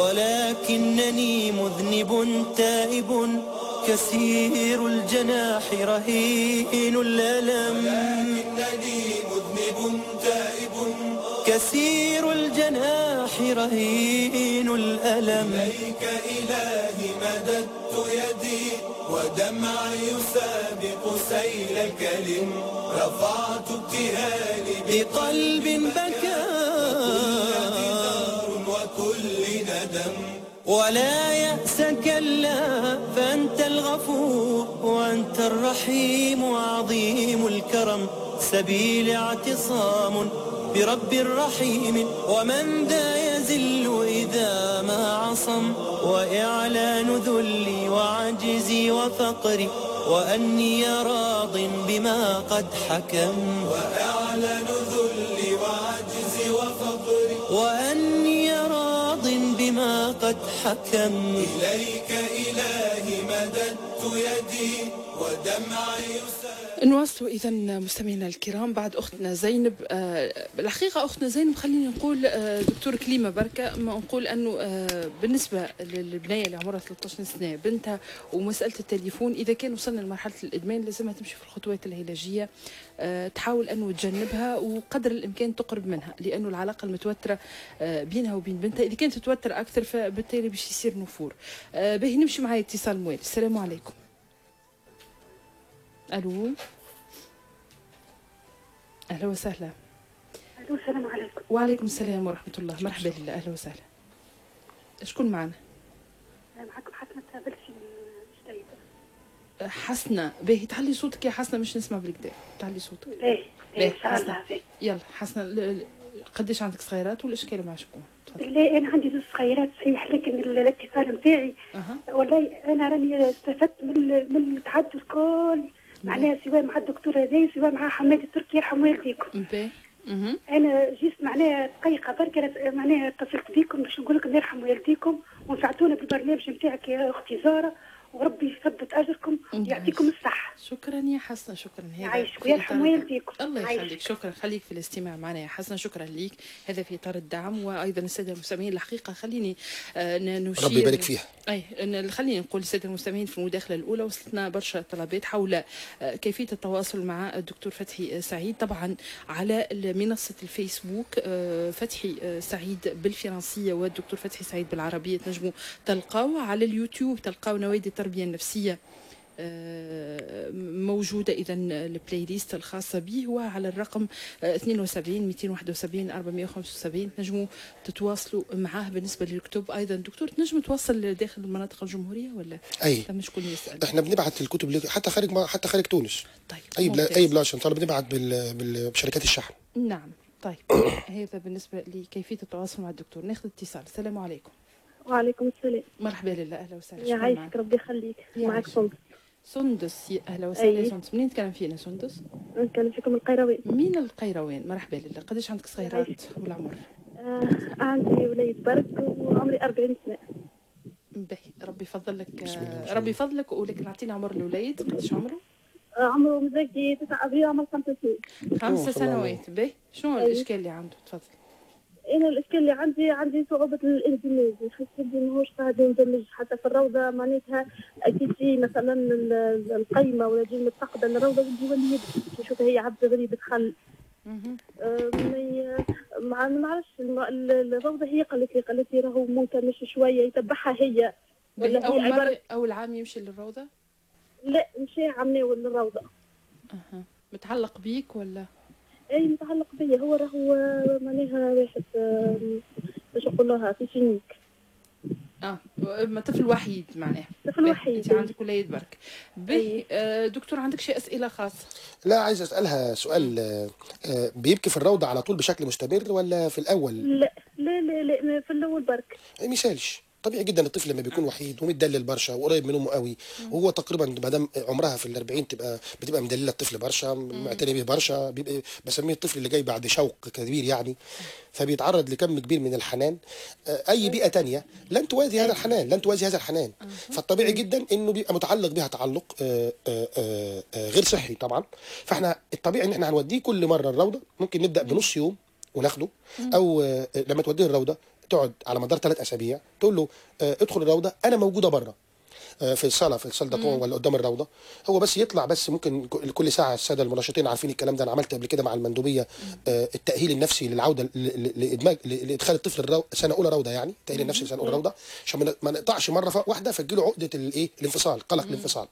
ولكنني مذنب تائب كثير الجناح رهين الألم إنني مذنب تائب كثير الجناح رهين الألم إليك إلهي مددت يدي ودمعي يسابق سيل الكلم رفعت ابتهالي بقلب بكى اعتذار وكل ندم ولا يأس كلا فأنت الغفور وأنت الرحيم وعظيم الكرم سبيل اعتصام برب رحيم ومن ذا يزل إذا ما عصم وإعلان ذلي وعجزي وفقري وأني راض بما قد حكم وأعلن ذلي وعجزي وفقري وأني راض بما قد حكم إليك إلهي مددت يدي ودمعي يسابق نواصل اذا مستمعينا الكرام بعد اختنا زينب آه الحقيقه اختنا زينب خليني نقول آه دكتور كليمه بركه ما نقول انه آه بالنسبه للبنيه اللي عمرها 13 سنه بنتها ومساله التليفون اذا كان وصلنا لمرحله الادمان لازمها تمشي في الخطوات العلاجيه آه تحاول انه تجنبها وقدر الامكان تقرب منها لانه العلاقه المتوتره آه بينها وبين بنتها اذا كانت تتوتر اكثر فبالتالي باش يصير نفور آه باهي نمشي معايا اتصال موالي السلام عليكم الو اهلا وسهلا الو السلام عليكم وعليكم السلام ورحمه الله مرحبا لله اهلا وسهلا شكون معنا معكم حسنة بلشي من جديدة حسنة باهي تعلي صوتك يا حسنة مش نسمع بالكدا تعلي صوتك ليه ليه ان شاء حسنة. الله ليه. يلا حسنة ل- ل- قديش عندك صغيرات والاشكال مع شكون تفضل. ليه انا عندي زوج صغيرات صحيح لكن ال- الاتصال نتاعي اها والله انا راني استفدت من من التحدث الكل معناها سواء مع الدكتور هذا سواء مع حماد التركي يرحم والديكم باهي اها انا جيت معناها دقيقه برك أنا معناها اتصلت بكم باش نقول لكم يرحم والديكم ونفعتونا بالبرنامج نتاعك يا اختي زاره وربي يثبت اجركم يعطيكم الصحه شكرا يا حسنة شكرا هذا يعيشك في ويرحم إطار- والديكم. الله يعيشك. يخليك شكرا خليك في الاستماع معنا يا حسنة شكرا ليك هذا في إطار الدعم وأيضا السادة المستمعين الحقيقة خليني آه، ن- نشير ربي يبارك فيها. أي إن- خليني نقول للسادة المستمعين في المداخلة الأولى وصلتنا برشا طلبات حول آه، كيفية التواصل مع الدكتور فتحي آه، سعيد طبعا على منصة الفيسبوك آه، فتحي آه، سعيد بالفرنسية والدكتور فتحي سعيد بالعربية تنجموا تلقاو على اليوتيوب تلقاو نوادي التربية النفسية آه، موجودة إذا البلاي ليست الخاصة به وعلى الرقم آه، 72 271 475 تنجموا تتواصلوا معاه بالنسبة للكتب أيضا دكتور تنجم توصل داخل المناطق الجمهورية ولا أي. تم شكون يسأل احنا بنبعت الكتب لك- حتى خارج ما- حتى خارج تونس طيب اي بلا ممتاز. اي بلاد ان شاء الله بنبعت بال- بال- بشركات الشحن نعم طيب هذا بالنسبة لكيفية التواصل مع الدكتور ناخذ اتصال السلام عليكم وعليكم السلام مرحبا لله أهلا وسهلا يا شكراً عايشك معك. ربي يخليك يا معك عايشك. سندس سندس يا أهلا وسهلا يا أي. سندس منين تكلم فينا سندس؟ نتكلم فيكم القيروان مين القيروان مرحبا لله قداش عندك صغيرات والعمر؟ آه عندي وليد برك وعمري 40 سنه باهي ربي يفضلك آه، ربي يفضلك ولكن اعطينا عمر الوليد قداش عمره؟ آه عمره مزاجي 9 ابريل عمر 5 سنين خمس أوه، سنوات باهي شنو أي. الاشكال اللي عنده تفضل انا الاشكال اللي عندي عندي صعوبه الاندماج نحس بلي ماهوش قاعد يندمج حتى في الروضه معناتها اكيد في مثلا ال- ال- القيمه ولا جي متفقده الروضه ودي يولي يبكي يشوفها هي عبد غريب دخل مهم. آه، ما ي- ما ما نعرفش الم- ال- الروضه هي قالت لي قالت لي راهو ممكن مش شويه يتبعها هي باهي ولا هي اول عباره مره اول عام يمشي للروضه؟ لا مشي عمي ولا الروضه اها متعلق بيك ولا؟ اي متعلق بيا هو راهو آه، معناها واحد آه، باش نقول لها في سينيك اه ما طفل وحيد معناها طفل وحيد. انت عندك وليد برك باهي آه، دكتور عندك شي اسئله خاصه؟ لا عايز اسالها سؤال آه، آه، بيبكي في الروضه على طول بشكل مستمر ولا في الاول لا لا لا, لا في الاول برك مثالش طبيعي جدا الطفل لما بيكون وحيد ومتدلل برشا وقريب من امه قوي وهو تقريبا ما دام عمرها في الأربعين تبقى بتبقى مدلله الطفل برشا معتني به برشا بيبقى بسميه الطفل اللي جاي بعد شوق كبير يعني فبيتعرض لكم كبير من الحنان آه، اي بيئه تانية لن توازي هذا الحنان لن توازي هذا الحنان فالطبيعي جدا انه بيبقى متعلق بها تعلق آه، آه، آه، آه، غير صحي طبعا فاحنا الطبيعي ان احنا هنوديه كل مره الروضه ممكن نبدا بنص يوم وناخده او آه، لما توديه الروضه تقعد على مدار ثلاث اسابيع تقول له آه، ادخل الروضه انا موجوده بره آه، في الصاله في الصاله داتون ولا قدام الروضه هو بس يطلع بس ممكن ك- كل ساعه الساده المناشطين عارفين الكلام ده انا عملت قبل كده مع المندوبيه آه، التاهيل النفسي للعوده ل- ل- لادماج ل- لادخال الطفل الرو... سنه اولى روضه يعني التاهيل النفسي سنه اولى روضه عشان ما ن- ما نقطعش مره ف- واحده فتجيله عقده الايه الانفصال قلق الانفصال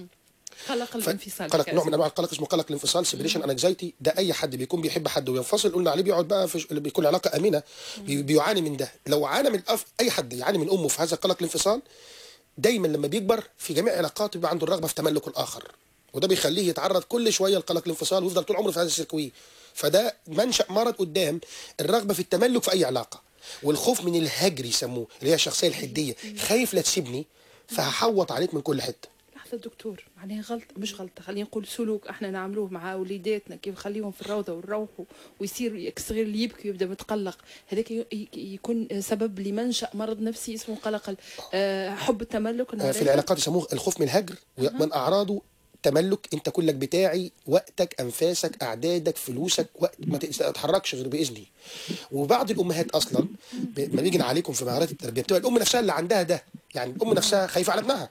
قلق ف- الانفصال قلق كأس. نوع من انواع القلق اسمه قلق الانفصال سيبريشن انكزايتي ده اي حد بيكون بيحب حد وينفصل قلنا عليه بيقعد بقى في ش- اللي بيكون علاقه امنه بي- بيعاني من ده لو عانى من أف... اي حد يعاني من امه في هذا قلق الانفصال دايما لما بيكبر في جميع علاقاته بيبقى عنده الرغبه في تملك الاخر وده بيخليه يتعرض كل شويه لقلق الانفصال ويفضل طول عمره في هذا السيركوي فده منشا مرض قدام الرغبه في التملك في اي علاقه والخوف من الهجر يسموه اللي هي الشخصيه الحديه خايف لا تسيبني فهحوط عليك من كل حته لحظة دكتور معناها غلطة مش غلطة خلينا نقول سلوك احنا نعملوه مع وليداتنا كيف نخليهم في الروضة ونروحوا ويصير صغير اللي يبكي ويبدا متقلق هذاك ي- ي- يكون سبب لمنشأ مرض نفسي اسمه قلق ال- آه، حب التملك آه، النهار في العلاقات يسموه الخوف من الهجر ومن اعراضه تملك انت كلك بتاعي وقتك انفاسك اعدادك فلوسك وقت ما تتحركش غير باذني وبعض الامهات اصلا ب- ما بيجي عليكم في مهارات التربيه بتبقى الام نفسها اللي عندها ده يعني الام نفسها خايفه على ابنها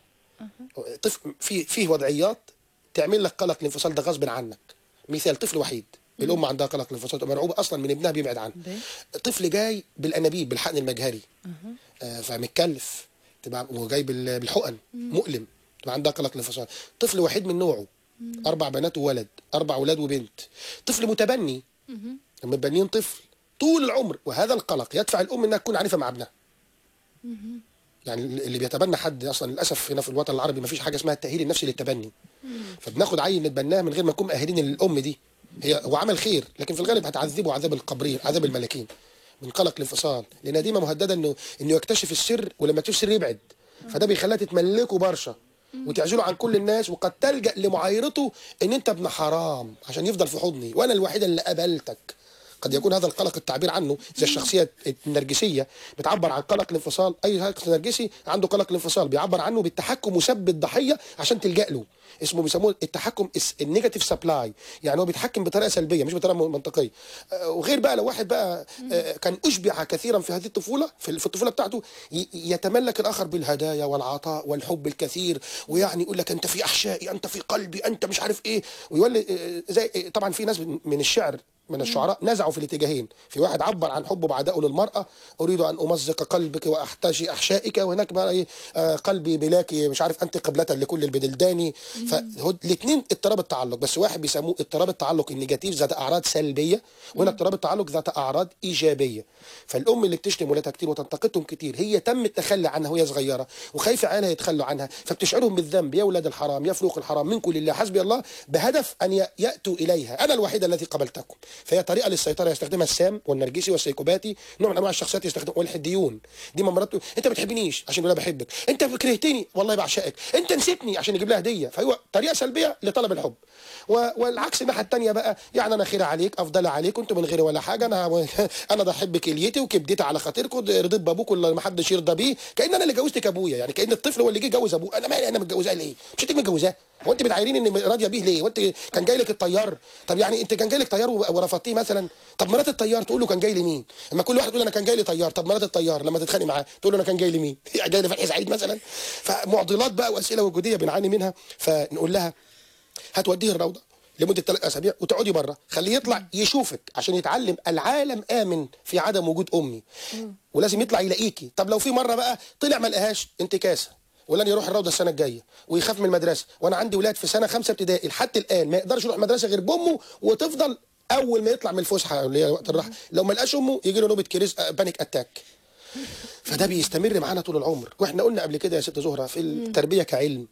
طفل في فيه وضعيات تعمل لك قلق الانفصال ده غصب عنك مثال طفل وحيد الام عندها قلق الانفصال تبقى مرعوبه اصلا من ابنها بيبعد عنها طفل جاي بالانابيب بالحقن المجهري آه، فمتكلف تبقى وجاي بال- بالحقن مؤلم تبقى عندها قلق الانفصال طفل وحيد من نوعه اربع بنات وولد اربع اولاد وبنت طفل متبني لما تبنين طفل طول العمر وهذا القلق يدفع الام انها تكون عنيفه مع ابنها يعني اللي بيتبنى حد اصلا للاسف هنا في الوطن العربي ما فيش حاجه اسمها التاهيل النفسي للتبني فبناخد عيل نتبناه من غير ما نكون مأهلين الام دي هي هو عمل خير لكن في الغالب هتعذبه عذاب القبرين عذاب الملاكين من قلق الانفصال لانها ديما مهدده انه انه يكتشف السر ولما يكتشف السر يبعد فده بيخليها تتملكه برشا وتعزله عن كل الناس وقد تلجا لمعايرته ان انت ابن حرام عشان يفضل في حضني وانا الوحيده اللي قبلتك قد يكون هذا القلق التعبير عنه زي الشخصيه النرجسيه بتعبر عن قلق الانفصال اي شخص نرجسي عنده قلق الانفصال بيعبر عنه بالتحكم وسب الضحيه عشان تلجا له اسمه بيسموه التحكم النيجاتيف سبلاي يعني هو بيتحكم بطريقه سلبيه مش بطريقه منطقيه آه، وغير بقى لو واحد بقى آه، كان اشبع كثيرا في هذه الطفوله في في الطفوله بتاعته ي- يتملك الاخر بالهدايا والعطاء والحب الكثير ويعني يقول لك انت في احشائي انت في قلبي انت مش عارف ايه ويولي آه، زي آه، طبعا في ناس من من الشعر من الشعراء نزعوا في الاتجاهين في واحد عبر عن حبه بعدائه للمرأة أريد أن أمزق قلبك وأحتشي أحشائك وهناك بقى إيه آه قلبي بلاك مش عارف أنت قبلة لكل البدلداني فهو الاثنين اضطراب التعلق بس واحد بيسموه اضطراب التعلق النيجاتيف ذات أعراض سلبية وهنا اضطراب التعلق ذات أعراض إيجابية فالأم اللي بتشتم ولادها كتير وتنتقدهم كتير هي تم التخلي عنها وهي صغيرة وخايفة عيالها يتخلوا عنها فبتشعرهم بالذنب يا ولاد الحرام يا فلوق الحرام منكم لله حسبي الله بهدف أن ي- يأتوا إليها أنا الوحيدة التي قبلتكم فهي طريقة للسيطرة يستخدمها السام والنرجسي والسيكوباتي نوع من أنواع الشخصيات يستخدم والحديون دي مرات أنت بتحبنيش عشان يقول لها بحبك أنت كرهتني والله بعشقك أنت نسيتني عشان يجيب لها هدية فهو طريقة سلبية لطلب الحب و... والعكس الناحية التانية بقى يعني أنا خير عليك أفضل عليك وأنتوا من غيري ولا حاجة أنا أنا بحب كليتي وكبدتي على خاطركم رضيت بابوك ولا ما حدش يرضى بيه كأن أنا اللي جوزتك أبويا يعني كأن الطفل هو اللي جه جوز أبوه أنا مالي أنا متجوزاه ليه؟ مش أنت متجوزاه هو انت بتعايرين ان راضيه بيه ليه؟ وانت كان جاي لك الطيار طب يعني انت كان جاي لك طيار و- ورفضتيه مثلا طب مرات الطيار تقول له كان جاي لي مين؟ اما كل واحد يقول انا كان جاي لي طيار طب مرات الطيار لما تتخانق معاه تقول له انا كان جاي لي مين؟ جاي لي فتحي سعيد مثلا فمعضلات بقى واسئله وجوديه بنعاني منها فنقول لها هتوديه الروضه لمده ثلاث اسابيع وتقعدي بره خليه يطلع يشوفك عشان يتعلم العالم امن في عدم وجود امي ولازم يطلع يلاقيكي طب لو في مره بقى طلع ما لقاهاش انتكاسه ولن يروح الروضه السنه الجايه ويخاف من المدرسه وانا عندي ولاد في سنه خمسه ابتدائي لحد الان ما يقدرش يروح مدرسه غير بامه وتفضل اول ما يطلع من الفسحه اللي هي وقت الراحه لو ما لقاش امه يجي له نوبه كريز آه، بانيك اتاك فده بيستمر معانا طول العمر واحنا قلنا قبل كده يا ست زهره في التربيه كعلم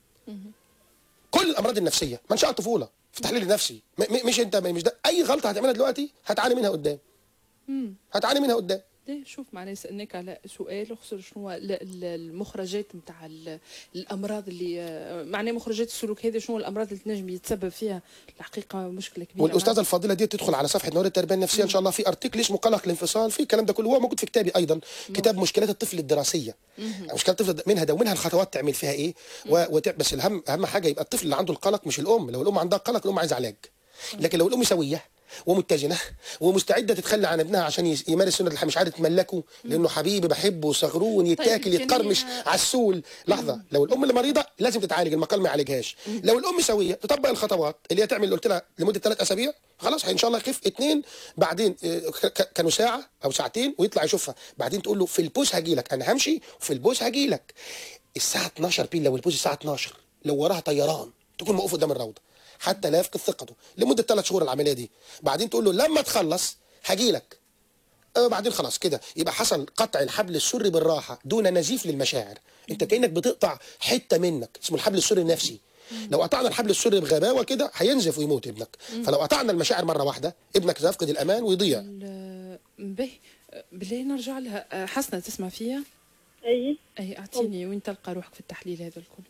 كل الامراض النفسيه منشأ الطفوله في التحليل النفسي م- م- مش انت مش ده اي غلطه هتعملها دلوقتي هتعاني منها قدام مم. هتعاني منها قدام ليه شوف معناه سألناك على سؤال خصوصا شنو هو ال- ال- المخرجات نتاع الامراض اللي آه، معناه مخرجات السلوك هذه شنو الامراض اللي تنجم يتسبب فيها الحقيقه مشكله كبيره والاستاذه الفاضله دي تدخل على صفحه نور التربيه النفسيه ان شاء الله في ارتكل اسمه قلق الانفصال في الكلام ده كله هو موجود في كتابي ايضا كتاب مشكلات الطفل الدراسيه مشكلات الطفل منها ده ومنها الخطوات تعمل فيها ايه و... وت... بس الاهم اهم حاجه يبقى الطفل اللي عنده القلق مش الام لو الام عندها قلق الام عايزه علاج لكن لو الام سويه ومتزنه ومستعده تتخلى عن ابنها عشان يس- يمارس سنه الحياه مش عايزه تملكه لانه حبيبي بحبه وصغرون يتاكل طيب، يتقرمش جميل. على السول لحظه لو الام اللي مريضه لازم تتعالج المقال ما يعالجهاش لو الام سويه تطبق الخطوات اللي هي تعمل اللي قلت لها لمده ثلاث اسابيع خلاص ان شاء الله يخف اثنين بعدين آه، ك- ك- كانوا ساعه او ساعتين ويطلع يشوفها بعدين تقول له في البوس هاجي لك انا همشي وفي البوس هاجي لك الساعه 12 بين لو البوس الساعه 12 لو وراها طيران تكون موقوف قدام الروضه حتى لا يفقد ثقته لمده ثلاث شهور العمليه دي بعدين تقول له لما تخلص هاجي لك آه بعدين خلاص كده يبقى حصل قطع الحبل السري بالراحه دون نزيف للمشاعر انت كانك بتقطع حته منك اسمه الحبل السري النفسي لو قطعنا الحبل السري بغباوه كده هينزف ويموت ابنك فلو قطعنا المشاعر مره واحده ابنك سيفقد الامان ويضيع ال- به بالله نرجع لها آه، حسنه تسمع فيها اي اي اعطيني وين تلقى روحك في التحليل هذا الكل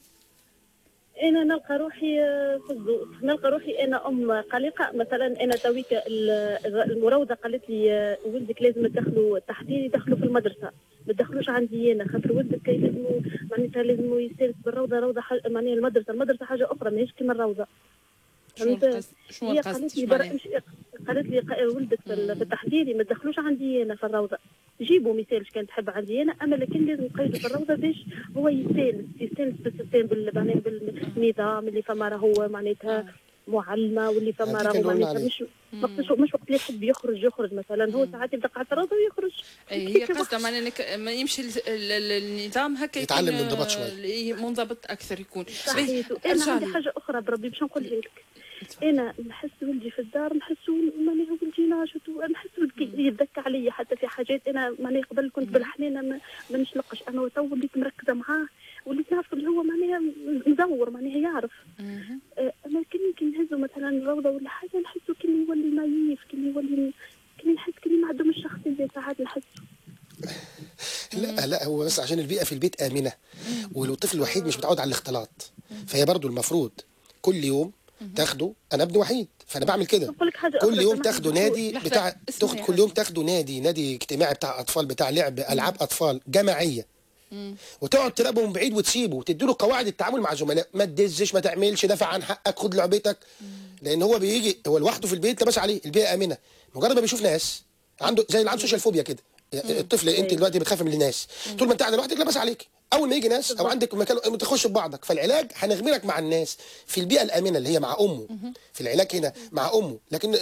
انا نلقى روحي آه، في الضوء نلقى روحي انا ام قلقه مثلا انا تويك ال- المروضه قالت لي آه، ولدك لازم تدخلوا تحضير يدخلوا في المدرسه ما تدخلوش عندي انا خاطر ولدك لازم معناتها لازم يسالك بالروضه روضه حاجة معناها المدرسه المدرسه حاجه اخرى ماهيش كيما الروضه شنو فهمت؟ القصد شنو هي القصد قالت لي شو برا معناه؟ مش قالت لي ق- ولدك في ال- في التحضيري ما تدخلوش عندي انا في الروضه جيبوا مثال كان تحب عندي انا اما لكن لازم نقيدوا في الروضه باش هو يستانس يستانس بالسيستم بال- معناها بالنظام اللي فما راهو معناتها معلمه واللي فما هذيك راهو اللي قلنا معناتها عليه. مش وقت مش وقت اللي يحب يخرج يخرج مثلا هو ساعات يبدا قاعد في الروضه ويخرج اي هي قصدها معناها انك ما يمشي ال- ال- ال- النظام هكا يكون، يتعلم الانضباط آه، شوي. إيه، منضبط اكثر يكون صحيح باهي، انا ارجع عندي لي. حاجه اخرى بربي باش نقولها لك انا نحس ولدي في الدار نحس معناها ولدي ناشط ونحس ولدي يتذكى عليا حتى في حاجات انا معناها قبل كنت بالحنانه ما, ما نشلقش انا تو وليت مركزه معاه وليت نعرف اللي هو معناها مزور معناها يعرف آه، انا كني كي نهزو مثلا الروضه ولا حاجه نحسه كني يولي نايف كني يولي كني نحس كني ما عندهم الشخصيه ساعات نحس لا لا هو بس عشان البيئه في البيت امنه والطفل الوحيد مش متعود على الاختلاط فهي برضو المفروض كل يوم تاخده انا ابن وحيد فانا بعمل كده نقول لك حاجه كل أخرى يوم سمحت تاخده دكتور. نادي لحظة، بتاع اسمعي تاخد يا كل يوم حسن. تاخده نادي نادي اجتماعي بتاع اطفال بتاع لعب العاب اطفال جماعيه وتقعد تراقبه من بعيد وتسيبه وتدي له قواعد التعامل مع زملاء ما تدزش ما تعملش دافع عن حقك خد لعبتك لان هو بيجي هو لوحده في البيت لاباس عليه البيئه امنه مجرد ما بيشوف ناس عنده زي اللي عنده سوشيال فوبيا كده الطفل انت دلوقتي بتخاف من الناس طول ما انت قاعد لوحدك لاباس عليك اول ما يجي ناس او عندك مكان تخش ببعضك فالعلاج هنغمرك مع الناس في البيئه الامنه اللي هي مع امه في العلاج هنا مع امه لكن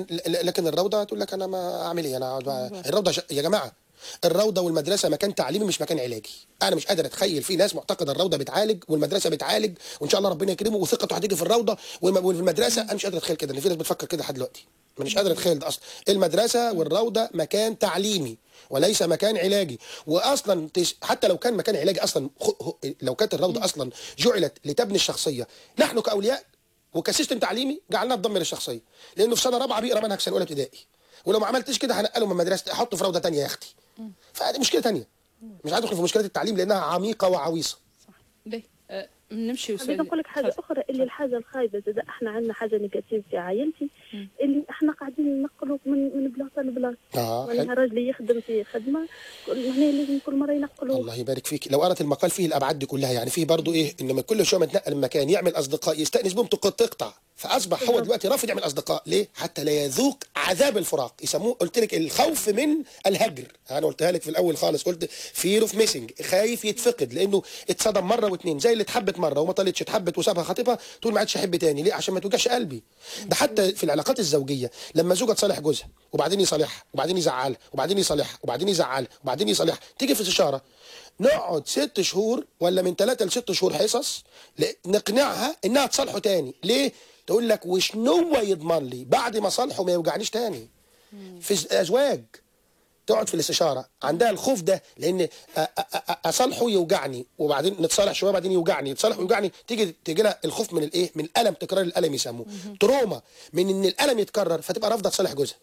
لكن الروضه تقول لك انا ما اعمل ايه انا اقعد بقى- الروضه ش- يا جماعه الروضه والمدرسه مكان تعليمي مش مكان علاجي انا مش قادر اتخيل في ناس معتقده الروضه بتعالج والمدرسه بتعالج وان شاء الله ربنا يكرمه وثقته هتيجي في الروضه والم- وفي المدرسه انا مش قادر اتخيل كده ان في ناس بتفكر كده لحد دلوقتي مش قادر اتخيل ده اصلا المدرسه والروضه مكان تعليمي وليس مكان علاجي واصلا تش- حتى لو كان مكان علاجي اصلا خ- خ- لو كانت الروضه اصلا جعلت لتبني الشخصيه نحن كاولياء وكسيستم تعليمي جعلناه تدمر الشخصيه لانه في سنه رابعه بيقرا منهج سنه اولى ابتدائي ولو ما عملتش كده هنقله من مدرسه احطه في روضه تانية يا اختي فهذه مشكله تانية مش عايز ادخل في مشكله التعليم لانها عميقه وعويصه باهي آه، نمشي حبيت نقول لك حاجه اخرى اللي الحاجه الخايبه زاد احنا عندنا حاجه نيجاتيف في عائلتي اللي احنا قاعدين ننقلوا من من بلاصه لبلاصه اه معناها حلو. راجلي يخدم في خدمه كل- معناها لازم كل مره ينقلوا الله يبارك فيك لو قرأت المقال فيه الابعاد دي كلها يعني فيه برضو ايه ان من كل شويه ما يتنقل من مكان يعمل اصدقاء يستانس بهم تق- تقطع فاصبح هو دلوقتي رافض يعمل اصدقاء ليه حتى لا يذوق عذاب الفراق يسموه قلت لك الخوف من الهجر انا قلتها لك في الاول خالص قلت فير اوف ميسنج خايف يتفقد لانه اتصدم مره واثنين زي اللي اتحبت مره وما طلتش اتحبت وسابها خطيبها تقول ما عادش احب تاني ليه عشان ما توجعش قلبي ده حتى في العلاقات الزوجيه لما زوجه تصالح جوزها وبعدين يصالحها وبعدين يزعلها وبعدين يصالحها وبعدين يزعلها وبعدين يصالحها تيجي في استشاره نقعد ست شهور ولا من ثلاثة لست شهور حصص ل- نقنعها انها تصالحه تاني ليه تقول لك وشنو يضمن لي بعد ما صالحه ما يوجعنيش تاني في ز- ازواج تقعد في الاستشاره عندها الخوف ده لان أ- أ- أ- اصالحه يوجعني وبعدين نتصالح شويه بعدين يوجعني يتصالح ويوجعني تيجي تيجي لها الخوف من الايه من الالم تكرار الالم يسموه تروما من ان الالم يتكرر فتبقى رافضه تصالح جوزها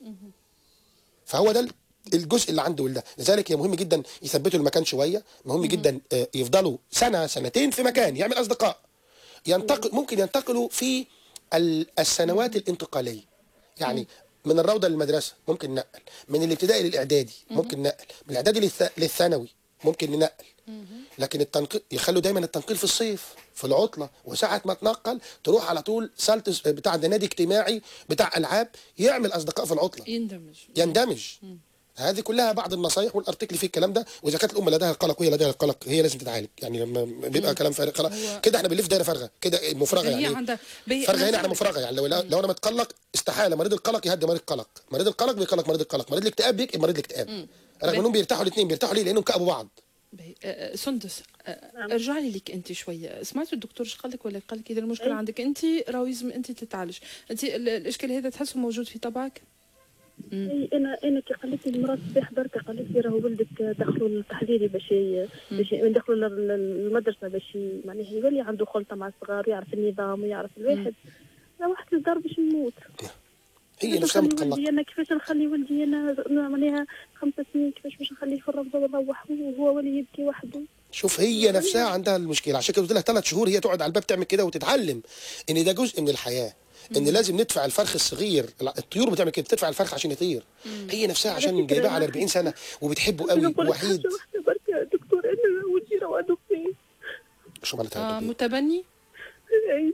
فهو ده الجزء اللي عنده ده لذلك هي مهم جدا يثبتوا المكان شويه مهم جدا آه، يفضلوا سنه سنتين في مكان يعمل اصدقاء ينتقل ممكن ينتقلوا في ال- السنوات الانتقاليه يعني من الروضه للمدرسه ممكن نقل من الابتدائي للاعدادي ممكن نقل من الاعدادي للث- للثانوي ممكن ننقل لكن التنقيل يخلوا دايما التنقيل في الصيف في العطله وساعه ما تنقل تروح على طول سالت بتاع ده نادي اجتماعي بتاع العاب يعمل اصدقاء في العطله يندمج يندمج هذه كلها بعض النصائح والارتكل في الكلام ده واذا كانت الام لديها القلق وهي لديها القلق هي لازم تتعالج يعني لما بيبقى كلام فارغ خلاص هو- كده احنا بنلف دايره فارغه كده مفرغه هي يعني إيه؟ عندها بي- فارغه هنا أنا احنا فاهمة. مفرغه يعني لو لو انا متقلق استحاله مريض القلق يهدي مريض القلق مريض القلق بيقلق مريض القلق مريض الاكتئاب بيكئب مريض الاكتئاب رغم انهم بيرتاحوا الاثنين بيرتاحوا ليه لانهم كابوا بعض باهي. آه، آه، سندس آه، ارجع لي لك انت شويه سمعت الدكتور ايش قال لك ولا قال لك اذا المشكله عندك انت راهو لازم انت تتعالج انت ال- الاشكال هذا تحسه موجود في طبعك اي انا انا كي قالت لي المراه الصباح بركه قالت لي راهو ولدك دخلوا التحليلي باش ي- باش ندخلوا المدرسه باش ي- معناها يولي عنده خلطه مع الصغار ويعرف النظام ويعرف الواحد روحت للدار باش نموت هي نفسها نخلي متقلقه ولدي انا كيفاش نخلي ولدي انا أنا معناها خمس سنين كيفاش باش نخليه في الروضه ونروح وهو ولي يبكي وحده شوف هي نفسها عندها المشكله عشان كده قلت لها ثلاث شهور هي تقعد على الباب تعمل كده وتتعلم ان ده جزء من الحياه ان لازم ندفع الفرخ الصغير الع- الطيور بتعمل كده بتدفع الفرخ عشان يطير هي نفسها عشان فكرة جايباها على أنا- 40 سنه وبتحبه أنا قوي نقول لك وحيد حاجة واحدة بركة يا دكتور انا ولدي راهو عنده اثنين شو معناتها آه متبني أي.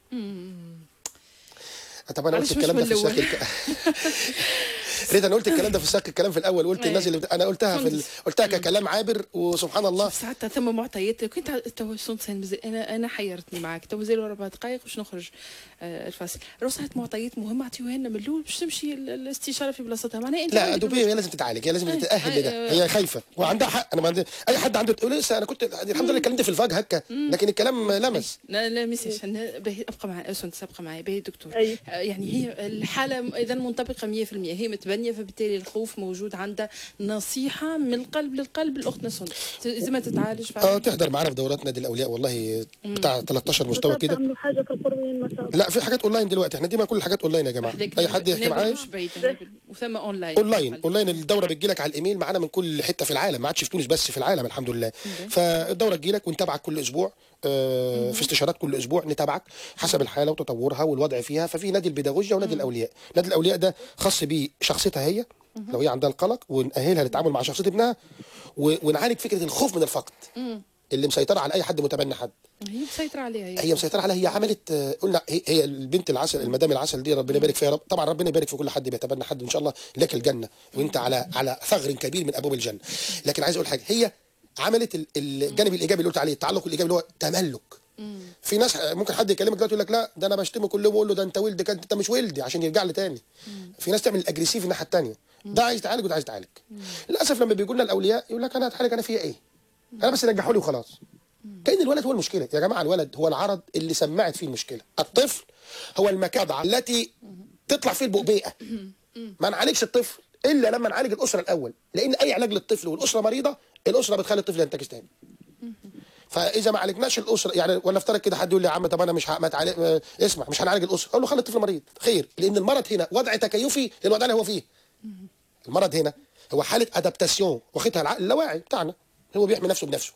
طب انا قلت معلش مش الكلام ده في من سياق الك... ريت انا قلت الكلام ده في سياق الكلام في الاول قلت أي. الناس اللي بت... انا قلتها في ال... قلتها ككلام عابر وسبحان الله ساعتها ثم معطيات كنت تو سنتين مزال انا انا حيرتني معك تو مازال اربع دقائق باش نخرج آه الفاصل راه ساعات معطيات مهمه عطيوها لنا من الاول باش تمشي ال- الاستشاره في بلاصتها معناها انت لا عندك دوبي هي لازم تتعالج هي لازم أي. تتاهل أي. لده هي خايفه وعندها حق انا ما عندي اي حد عنده تقول لسه انا كنت الحمد لله اتكلمت في الفاج هكا لكن الكلام لمس لا لا ميسيش أنا- باهي ابقى معي سنت ابقى معي باهي دكتور أي. آه، يعني هي الحاله اذا منطبقه 100% هي متبنيه فبالتالي الخوف موجود عندها نصيحه من القلب للقلب الاخت نسون اذا ما تتعالج اه تحضر معنا في دورات نادي الاولياء والله بتاع 13 مستوى كده تعملوا حاجه في القرويين مثلا لا في حاجات اونلاين دلوقتي احنا ديما كل الحاجات اونلاين يا جماعه اي حد يحكي معايا وثم اونلاين اونلاين اونلاين الدوره بتجي لك على الايميل معانا من كل حته في العالم ما عادش في تونس بس في العالم الحمد لله فالدوره تجي لك ونتابعك كل اسبوع آه، في استشارات كل اسبوع نتابعك حسب الحاله وتطورها والوضع فيها ففي نادي البيداغوجيا ونادي الاولياء نادي الاولياء ده خاص بشخصيتها هي لو هي عندها القلق ونأهلها للتعامل مع شخصيه ابنها و- ونعالج فكره الخوف من الفقد مم. اللي مسيطره على اي حد متبني حد هي مسيطره عليها هي, هي مسيطره عليها هي عملت آه، قلنا هي, هي البنت العسل المدام العسل دي ربنا يبارك فيها يا رب طبعا ربنا يبارك في كل حد بيتبنى حد وان شاء الله لك الجنه وانت على على ثغر كبير من ابواب الجنه لكن عايز اقول حاجه هي عملت ال- الجانب الايجابي اللي قلت عليه التعلق الايجابي اللي هو تملك في ناس ممكن حد يكلمك دلوقتي يقول لك لا ده انا بشتمه كل يوم واقول له ده انت ولدك انت أنت مش ولدي عشان يرجع لي تاني في ناس تعمل الاجريسيف الناحيه الثانيه ده عايز يتعالج وده عايز يتعالج للاسف لما بيجوا لنا الاولياء يقول لك انا هتعالج انا فيها ايه انا بس نجحوا لي وخلاص كأن الولد هو المشكله يا جماعه الولد هو العرض اللي سمعت فيه المشكله الطفل هو المكادع التي تطلع فيه البؤبئه ما نعالجش الطفل الا لما نعالج الاسره الاول لان اي علاج للطفل والاسره مريضه الاسره بتخلي الطفل ينتكس تاني فاذا ما عالجناش الاسره يعني ولا افترض كده حد يقول لي يا عم طب انا مش ه... ما تعالج... آه، اسمع مش هنعالج الاسره اقول له خلي الطفل مريض خير لان المرض هنا وضع تكيفي للوضع اللي هو فيه المرض هنا هو حاله ادابتاسيون واخدها العقل اللاواعي بتاعنا هو بيحمي نفسه بنفسه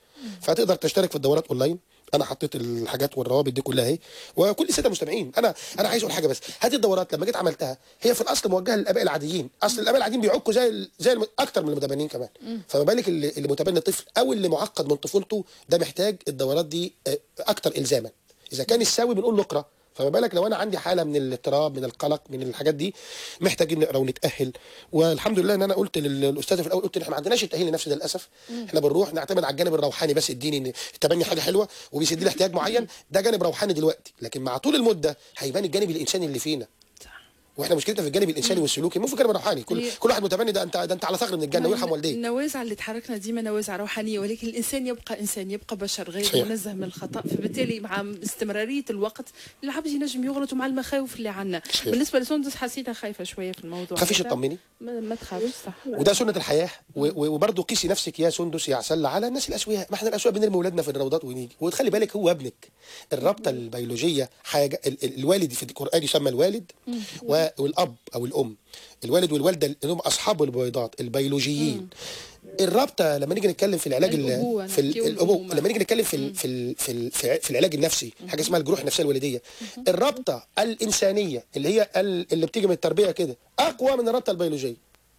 فتقدر تشترك في الدورات اونلاين انا حطيت الحاجات والروابط دي كلها اهي وكل الساده المستمعين انا انا عايز اقول حاجه بس هذه الدورات لما جيت عملتها هي في الاصل موجهه للاباء العاديين اصل الاباء العاديين بيعكوا زي ال- زي الم- اكتر من المتبنين كمان فما بالك اللي, اللي متبني طفل او اللي معقد من طفولته ده محتاج الدورات دي آه، اكتر الزاما اذا كان الساوي بنقول له اقرا فما بالك لو انا عندي حاله من الاضطراب من القلق من الحاجات دي محتاجين نقرا ونتاهل والحمد لله ان انا قلت لل- للاستاذه في الاول قلت إن احنا ما عندناش التاهيل النفسي ده للاسف احنا بنروح نعتمد على الجانب الروحاني بس الديني ان التبني حاجه حلوه وبيسد لي احتياج معين ده جانب روحاني دلوقتي لكن مع طول المده هيبان الجانب الانساني اللي فينا واحنا مشكلتنا في الجانب الانساني والسلوكي مو في الجانب الروحاني كل هي- كل واحد متبني ده انت ده انت على ثغر من الجنه ويرحم والديك النوازع اللي تحركنا ديما نوازع روحانيه ولكن الانسان يبقى انسان يبقى بشر غير صحيح. منزه من الخطا فبالتالي مع استمراريه الوقت العبد ينجم يغلط مع المخاوف اللي عندنا صحيح. بالنسبه لسندس حسيتها خايفه شويه في الموضوع خافيش هذا. تطمني ما, ما تخافش صح وده سنه الحياه و- و- وبرضه قيسي نفسك يا سندس يا عسل على الناس الاسوياء ما احنا الاسوياء بنرمي اولادنا في الروضات ونيجي وتخلي بالك هو ابنك الرابطه البيولوجيه حاجه ال- ال- الوالد في القران يسمى الوالد و- والاب او الام الوالد والوالده اللي هم اصحاب البويضات البيولوجيين الرابطه لما نيجي نتكلم في العلاج ال- الأبوة، في ال- نحكيو الابوه الأمومة. لما نيجي نتكلم في ال- في ال- في ال- في في العلاج النفسي حاجه اسمها الجروح النفسيه الوالديه الرابطه الانسانيه اللي هي ال- اللي بتيجي من التربيه كده اقوى من الرابطه البيولوجيه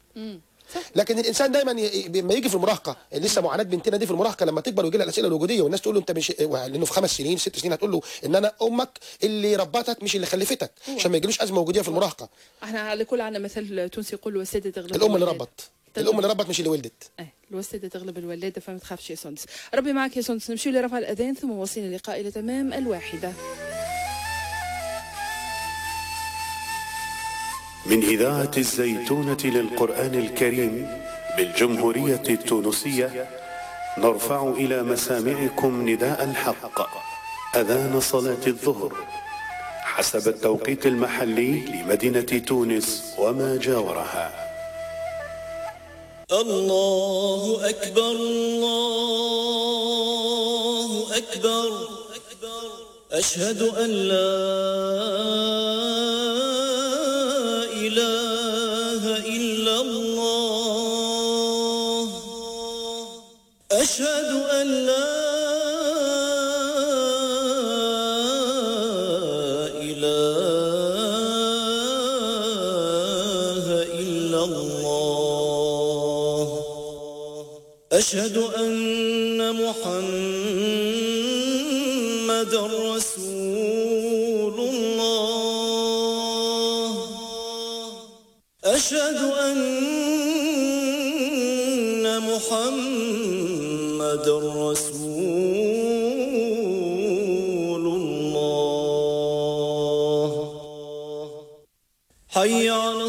لكن الانسان دايما ي- لما يجي في المراهقه لسه معاناه بنتنا دي في المراهقه لما تكبر ويجي لها الاسئله الوجوديه والناس تقول له انت مش لانه في خمس سنين ست سنين هتقول له ان انا امك اللي ربتك مش اللي خلفتك عشان ما يجيلوش ازمه وجوديه في المراهقه احنا على كل عندنا مثل تونسي يقول الوساده تغلب الام اللي الولاد. ربت الام اللي ربت مش اللي ولدت ايه الوسادة تغلب الولادة فما تخافش يا سندس ربي معك يا سندس نمشي لرفع الأذان ثم وصلنا اللقاء إلى تمام الواحدة من إذاعة الزيتونة للقرآن الكريم بالجمهورية التونسية نرفع إلى مسامعكم نداء الحق أذان صلاة الظهر حسب التوقيت المحلي لمدينة تونس وما جاورها الله أكبر الله أكبر أشهد أن لا إله إلا الله أشهد أن لا إله إلا الله أشهد أن محمد رسول الله أشهد أن محمد رسول الله حي على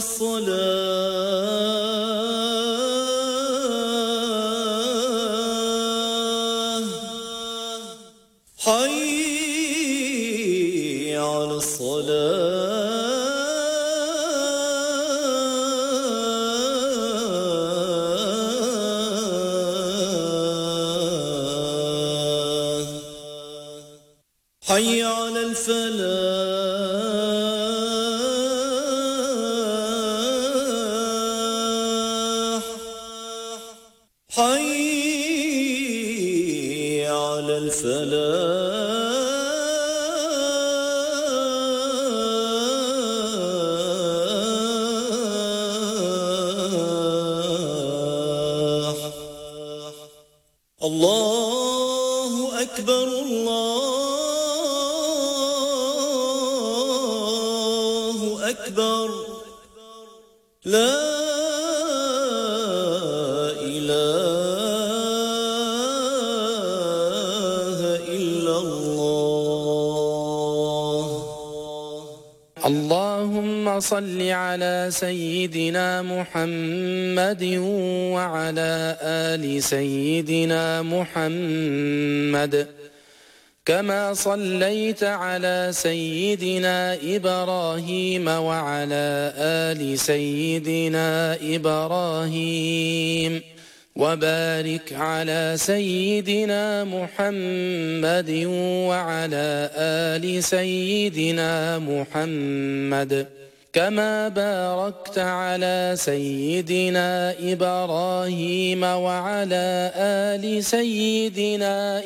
الصلاة حي على الصلاة حي على الفلاح حي على الفلاح الله أكبر الله أكبر لا إله إلا الله اللهم صل على سيدنا محمد وعلى آل سيدنا محمد كما صليت على سيدنا إبراهيم وعلى آل سيدنا إبراهيم وبارك على سيدنا محمد وعلى آل سيدنا محمد كما باركت على سيدنا إبراهيم وعلى آل سيدنا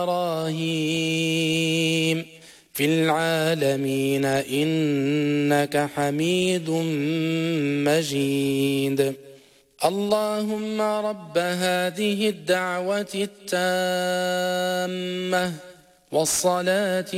إبراهيم في العالمين إنك حميد مجيد اللهم رب هذه الدعوة التامة والصلاة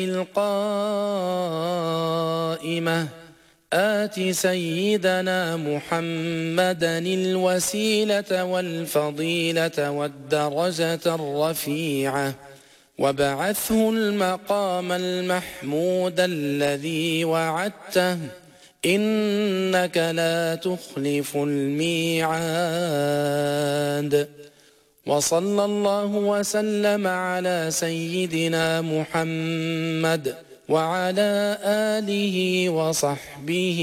القائمة آت سيدنا محمدا الوسيلة والفضيلة والدرجة الرفيعة وبعثه المقام المحمود الذي وعدته إنك لا تخلف الميعاد وصلى الله وسلم على سيدنا محمد وعلى آله وصحبه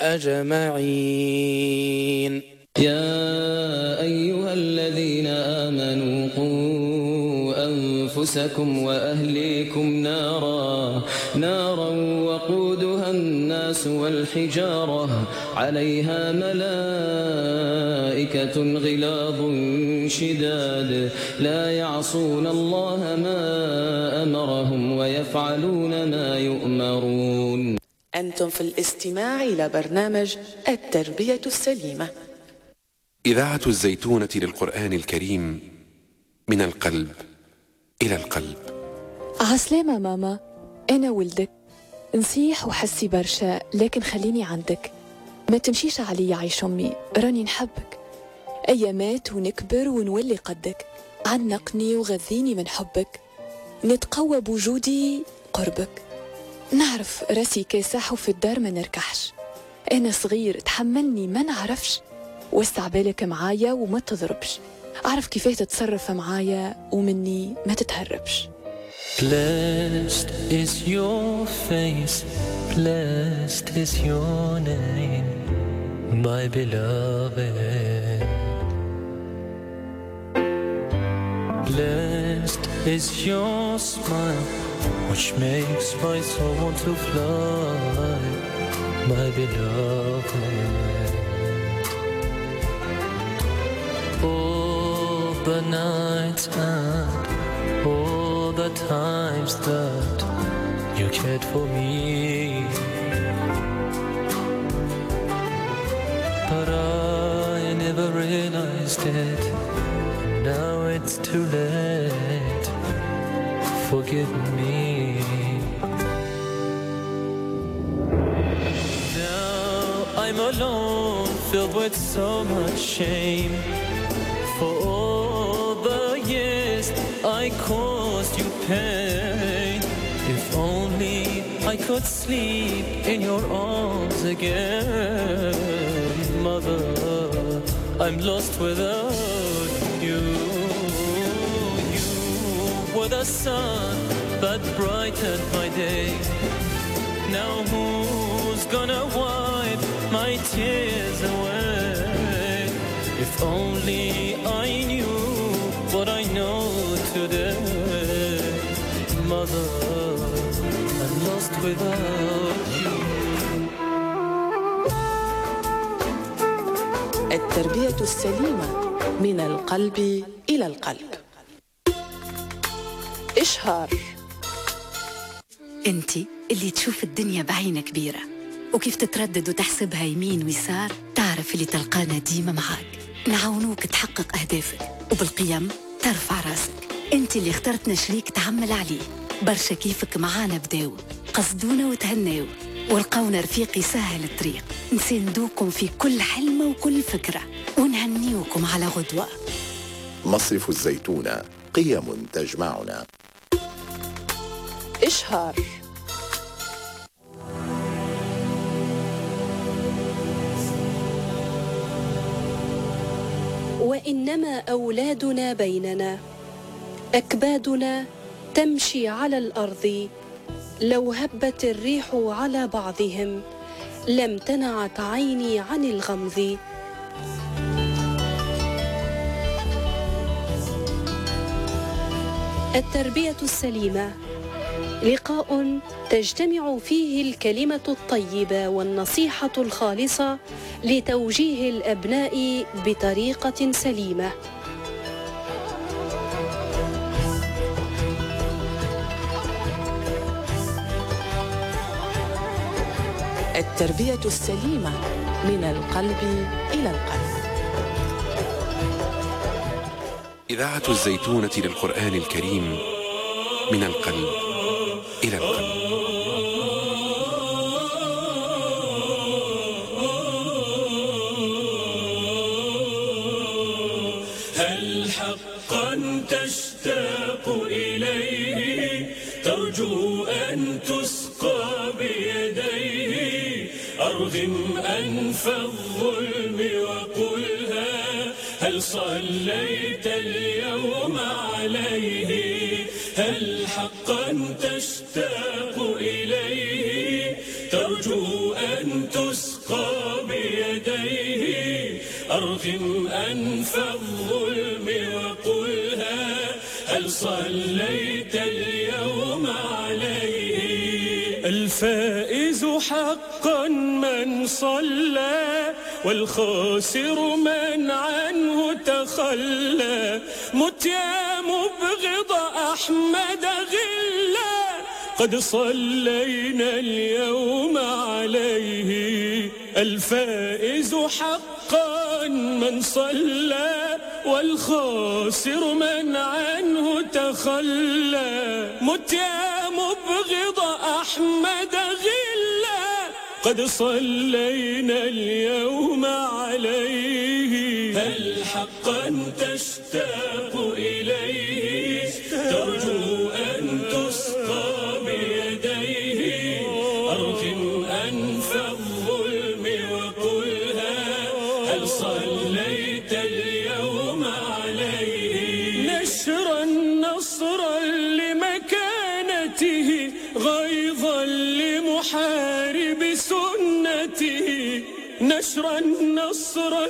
أجمعين يا أيها الذين آمنوا قوا أنفسكم وأهليكم نارا نارا وقودها الناس والحجارة عليها ملائكة غلاظ شداد لا يعصون الله ما أمرهم ويفعلون ما يؤمرون أنتم في الاستماع إلى برنامج التربية السليمة إذاعة الزيتونة للقرآن الكريم من القلب إلى القلب عسلامة ماما أنا ولدك نصيح وحسي برشا لكن خليني عندك ما تمشيش علي عيش أمي راني نحبك أيامات ونكبر ونولي قدك عنقني وغذيني من حبك نتقوى بوجودي قربك نعرف راسي كاسح وفي الدار ما نركحش أنا صغير تحملني ما نعرفش وسع بالك معايا وما تضربش أعرف كيفاه تتصرف معايا ومني ما تتهربش Blessed is your face, blessed is your name, my beloved. Blessed is your smile, which makes my soul want to fly, my beloved. All the nights and all the times that you cared for me. But I never realized it. Now it's too late. Forgive me. Now I'm alone, filled with so much shame. For all the years I caused you pain. If only I could sleep in your arms again, Mother. I'm lost without you. You were the sun that brightened my day. Now who's gonna wipe my tears away? If only I knew what I know today, Mother. without you. التربية السليمة من القلب إلى القلب إشهار انت اللي تشوف الدنيا بعين كبيرة وكيف تتردد وتحسبها يمين ويسار تعرف اللي تلقانا ديما معاك نعاونوك تحقق أهدافك وبالقيم ترفع راسك انت اللي اخترتنا شريك تعمل عليه برشا كيفك معانا بداو قصدونا وتهناو ولقونا رفيق يسهل الطريق نساندوكم في كل حلمة وكل فكرة ونهنيوكم على غدوة مصرف الزيتونة قيم تجمعنا إشهار وانما اولادنا بيننا اكبادنا تمشي على الارض لو هبت الريح على بعضهم لم تنعت عيني عن الغمض التربيه السليمه لقاء تجتمع فيه الكلمه الطيبه والنصيحه الخالصه لتوجيه الابناء بطريقه سليمه التربية السليمة من القلب إلى القلب إذاعة الزيتونة للقرآن الكريم من القلب إلى القلب هل حقا تشتاق إليه ترجو أن تسقى بيديه أرغم أنف الظلم وقلها هل صليت اليوم عليه هل حقا تشتاق إليه ترجو أن تسقى بيديه أرغم أنف الظلم وقلها هل صليت اليوم عليه الفائز حقا من صلى والخاسر من عنه تخلى مت يا مبغض أحمد غلا قد صلينا اليوم عليه الفائز حقا من صلى والخاسر من عنه تخلى مت يا مبغض أحمد غلا قد صلينا اليوم عليه هل حقا تشتاق إليه ترجو أن تسقى بيديه أرغم أنف الظلم وقلها هل صليت اليوم عليه نشرا نصرا لمكانته غيظا لمحارب سنته نشرا نصرا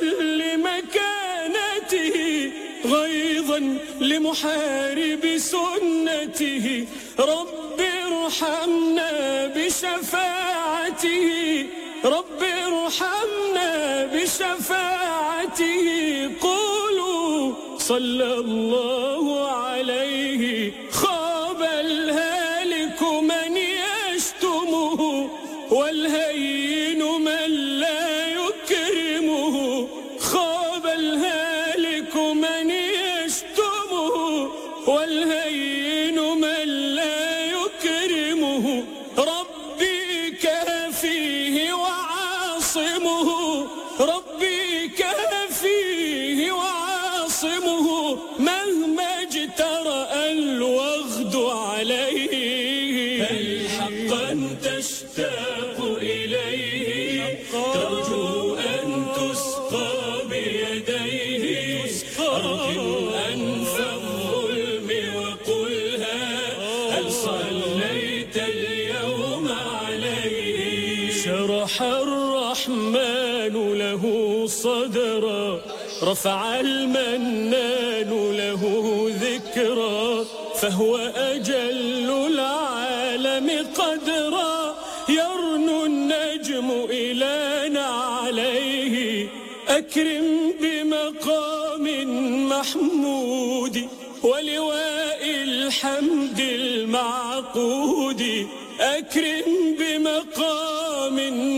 لمكانته غيظا لمحارب سنته رب ارحمنا بشفاعته رب ارحمنا بشفاعته قولوا صلى الله عليه خاب الهالك من يشتمه والهين من لا يكرمه خاب الهالك من يشتمه والهين من لا يكرمه ربي كافيه وعاصمه ربي كافيه وعاصمه مهما اجترأ الوغد عليه هل حقا تشتاق إليه ترجو أن تسقى بيديه أرغم أنف الظلم وقلها هل صليت اليوم عليه شرح الرحمن له صدرا رفع المنان له ذكرا فهو أجل العالم قدرا أكرم بمقام محمود ولواء الحمد المعقود أكرم بمقام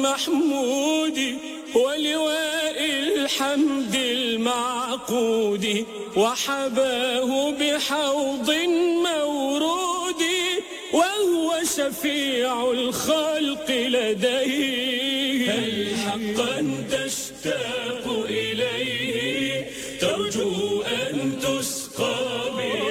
محمود ولواء الحمد المعقود وحباه بحوض مورود وهو شفيع الخلق لديه هل حقا تشتاق إليه ترجو أن تسقى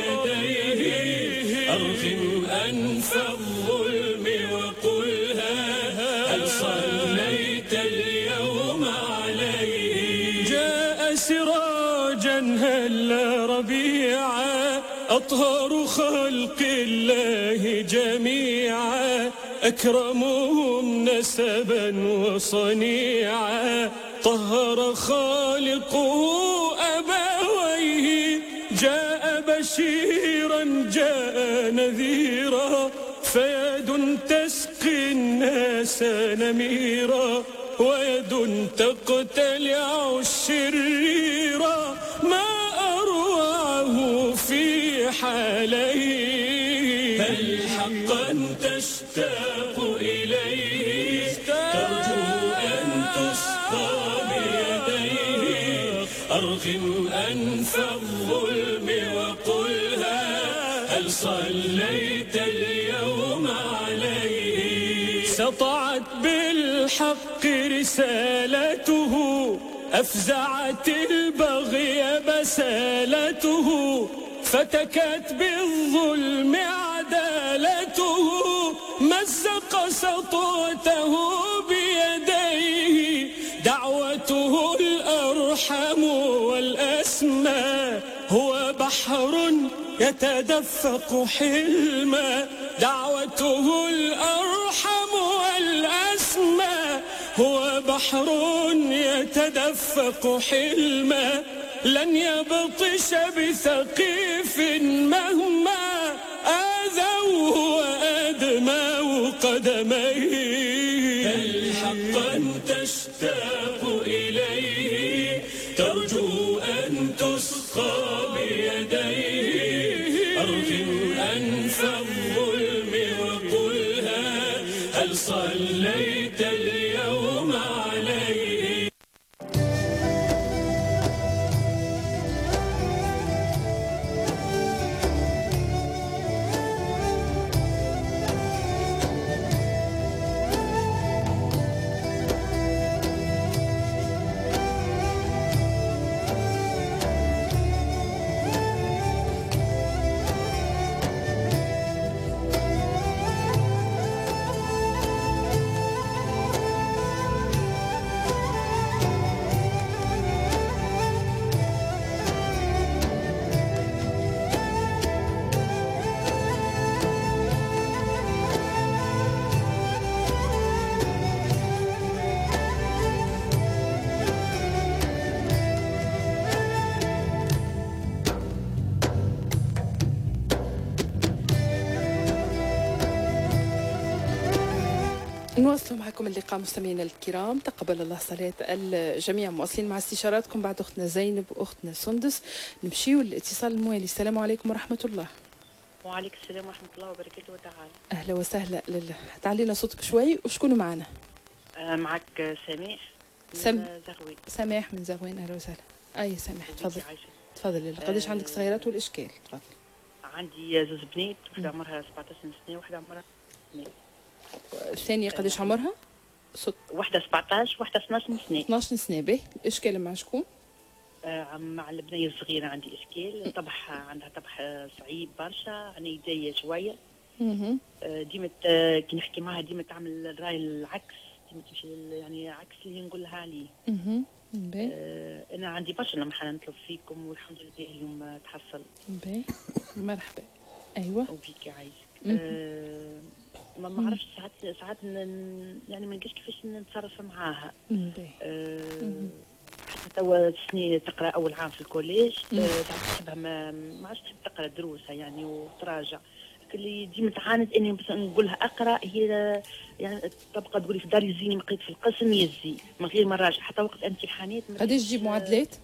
بيديه أرغم أنف الظلم وقلها هل صليت اليوم عليه جاء سراجا هلا ربيعا أطهر خلق الله جميعا أكرمهم نسبا وصنيعا طهر خالقه أبويه جاء بشيرا جاء نذيرا فيد تسقي الناس نميرا ويد تقتلع الشريرا ما أروعه في حاليه هل حقا تشتاق إليه ترجو أن تسقى بيديه أرغم أنف الظلم وقلها هل صليت اليوم عليه سطعت بالحق رسالته أفزعت البغي بسالته فتكت بالظلم عدالته مزق سطوته بيديه دعوته الأرحم والأسمى هو بحر يتدفق حلما دعوته الأرحم والأسمى هو بحر يتدفق حلما لن يبطش بثقيف مهما آذوه وأدموا قدميه هل حقا تشتاق إليه ترجو أن تسقى بيديه أرغم أنف الظلم وقلها هل صليت اليوم عليه نواصل معكم اللقاء مستمعينا الكرام تقبل الله صلاة الجميع مواصلين مع استشاراتكم بعد أختنا زينب وأختنا سندس نمشيو للاتصال الموالي السلام عليكم ورحمة الله وعليكم السلام ورحمة الله وبركاته تعالى أهلا وسهلا لله تعلينا صوتك شوي وشكونوا معنا آه معك سميح من سم... زغوي سماح من زغوين أهلا وسهلا أي سماح تفضل عايشة. تفضل لله قديش عندك صغيرات والإشكال تفضل عندي زوز بنات واحدة عمرها 17 سنة وواحدة عمرها سنة الثانية قديش عمرها؟ صوت واحدة 17 واحدة 12 سنة 12 سنة به الإشكال مع شكون؟ آه مع البنية الصغيرة عندي إشكال طبح عندها طبح آه، صعيب برشا عنيدية شوية مهم. آه، ديما ت- كي نحكي معها ديما تعمل الراي العكس ديما تمشي لل- يعني عكس اللي نقول لها عليه مهم. باهي آه، انا عندي برشا لمحة نطلب فيكم والحمد لله اليوم آه، تحصل باهي مرحبا أيوة وبيك يعيشك مهم. آه، ما ما عرفتش ساعات ساعات ن- يعني ما نلقاش كيفاش نتصرف معاها باهي آه، حتى توا سنين تقرا اول عام في الكوليج مم. آه، ساعات تحبها ما ما عادش تحب تقرا دروسها يعني وتراجع اللي ديما تعاند اني مثلا نقولها اقرا هي يعني تبقى تقولي في دار يزيني ما قريت في القسم يزي من غير ما نراجع حتى وقت امتحانات ما قداش تجيب معادلات؟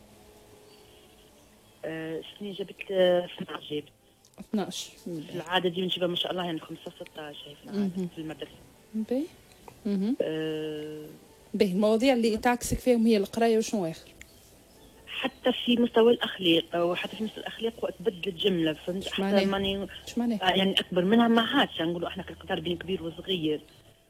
آه، السنين جبت آه، 12 جبت 12 في العاده دي نجيبها ما شاء الله يعني 15 16 هي في العاده مهم. في المدرسه باهي مهم. آه، باهي المواضيع اللي تعكسك فيهم هي القرايه وشنو اخر؟ حتى في مستوى الاخلاق وحتى في مستوى الاخلاق وقت بدلت جمله فهمت حتى معناه؟ ماني اش معناه؟ آه، يعني اكبر منها ما عادش نقولوا احنا كقطار بين كبير وصغير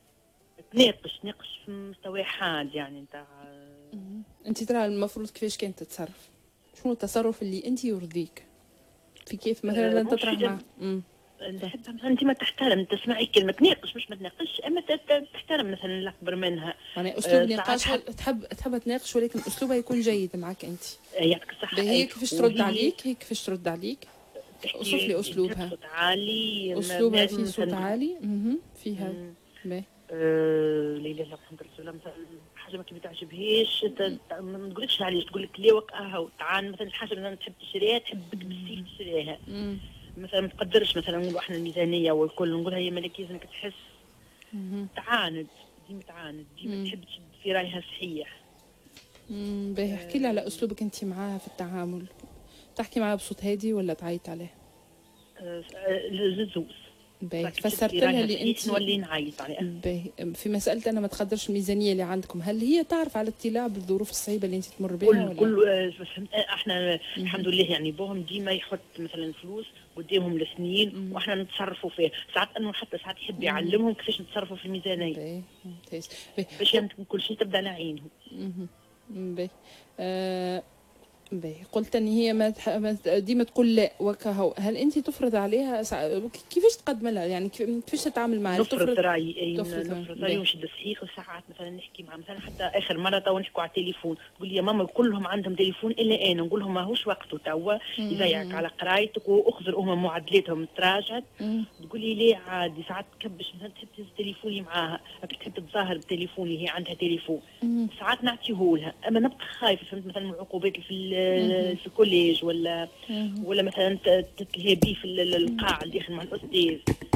تناقش تناقش في مستوى حاد يعني نتاع انت ترى المفروض كيفاش كانت تتصرف؟ شنو التصرف اللي انت يرضيك؟ في كيف مثلا آه، لن مش تطرح في- معه مم. نحب انت ما تحترم تسمعي كلمه تناقش مش ما تناقش اما ت- ت- تحترم مثلا اللي اكبر منها يعني آه، اسلوب ساعات نقاش حد- تحب تحب تناقش ولكن اسلوبها يكون جيد معك انت آه، يعطيك الصحه باهي أي. هي كيفاش ترد وهي عليك هي كيفاش ترد عليك اوصف لي اسلوبها صوت عالي ما- اسلوبها لازم فيه صوت مثلاً- عالي مهم. فيها مم. باهي آه، لا اله الا الله محمد رسول الله مثلا حاجه ما كي تعجبهاش ت- ت- ما تقولكش علاش تقول لك لا وقعها وتعان مثلا الحاجه اللي تحب تشريها تحبك بالسيف تشريها مم. مثلا ما تقدرش مثلا نقولوا احنا الميزانيه والكل نقولها هي ملك لازمك تحس مهم. تعاند ديما تعاند ديما تحب تشد في رايها صحيح مم، باهي احكي لي على اسلوبك انت معاها في التعامل تحكي معاها بصوت هادي ولا تعيط عليها آه، آه، للزوز باهي تشد فسرت في لها رايها اللي صحيح، انت نولي نعيط عليها باهي في مسألة أنا ما تقدرش الميزانية اللي عندكم هل هي تعرف على اطلاع بالظروف الصعيبة اللي أنت تمر بها كل ولا كل آه، بس فهمت، آه، احنا الحمد لله يعني بوهم ديما يحط مثلا فلوس قدامهم لسنين واحنا نتصرفوا فيه ساعات انه حتى ساعات يحب يعلمهم كيفاش نتصرفوا في الميزانيه ممتاز باهي. باش يعني كل شيء تبدا على عينهم مهم. باهي آه، باهي قلت ان هي ما تح- ما ت- ديما تقول لا وكهو هل انت تفرض عليها سع- كيفاش تقدم لها يعني كيف- كيفاش تتعامل معها نفرض رايي اي تفرض نفرض رأيك. رايي ونشد صحيح وساعات مثلا نحكي مع مثلا حتى اخر مره تو نحكوا على التليفون تقول لي يا ماما كلهم عندهم تليفون الا انا نقول لهم ماهوش وقته توا يضيعك على قرايتك واخذر هما معادلاتهم تراجعت تقول لي ليه عادي ساعات تكبش مثلا تحب تهز تليفوني معاها راك تحب تتظاهر بتليفوني هي عندها تليفون ساعات نعطيه لها اما نبقى خايفه فهمت مثلا من العقوبات في ال- في الكوليج ولا ولا مثلا ت- تتلهي في ال- ال- القاعه اللي داخل مع الاستاذ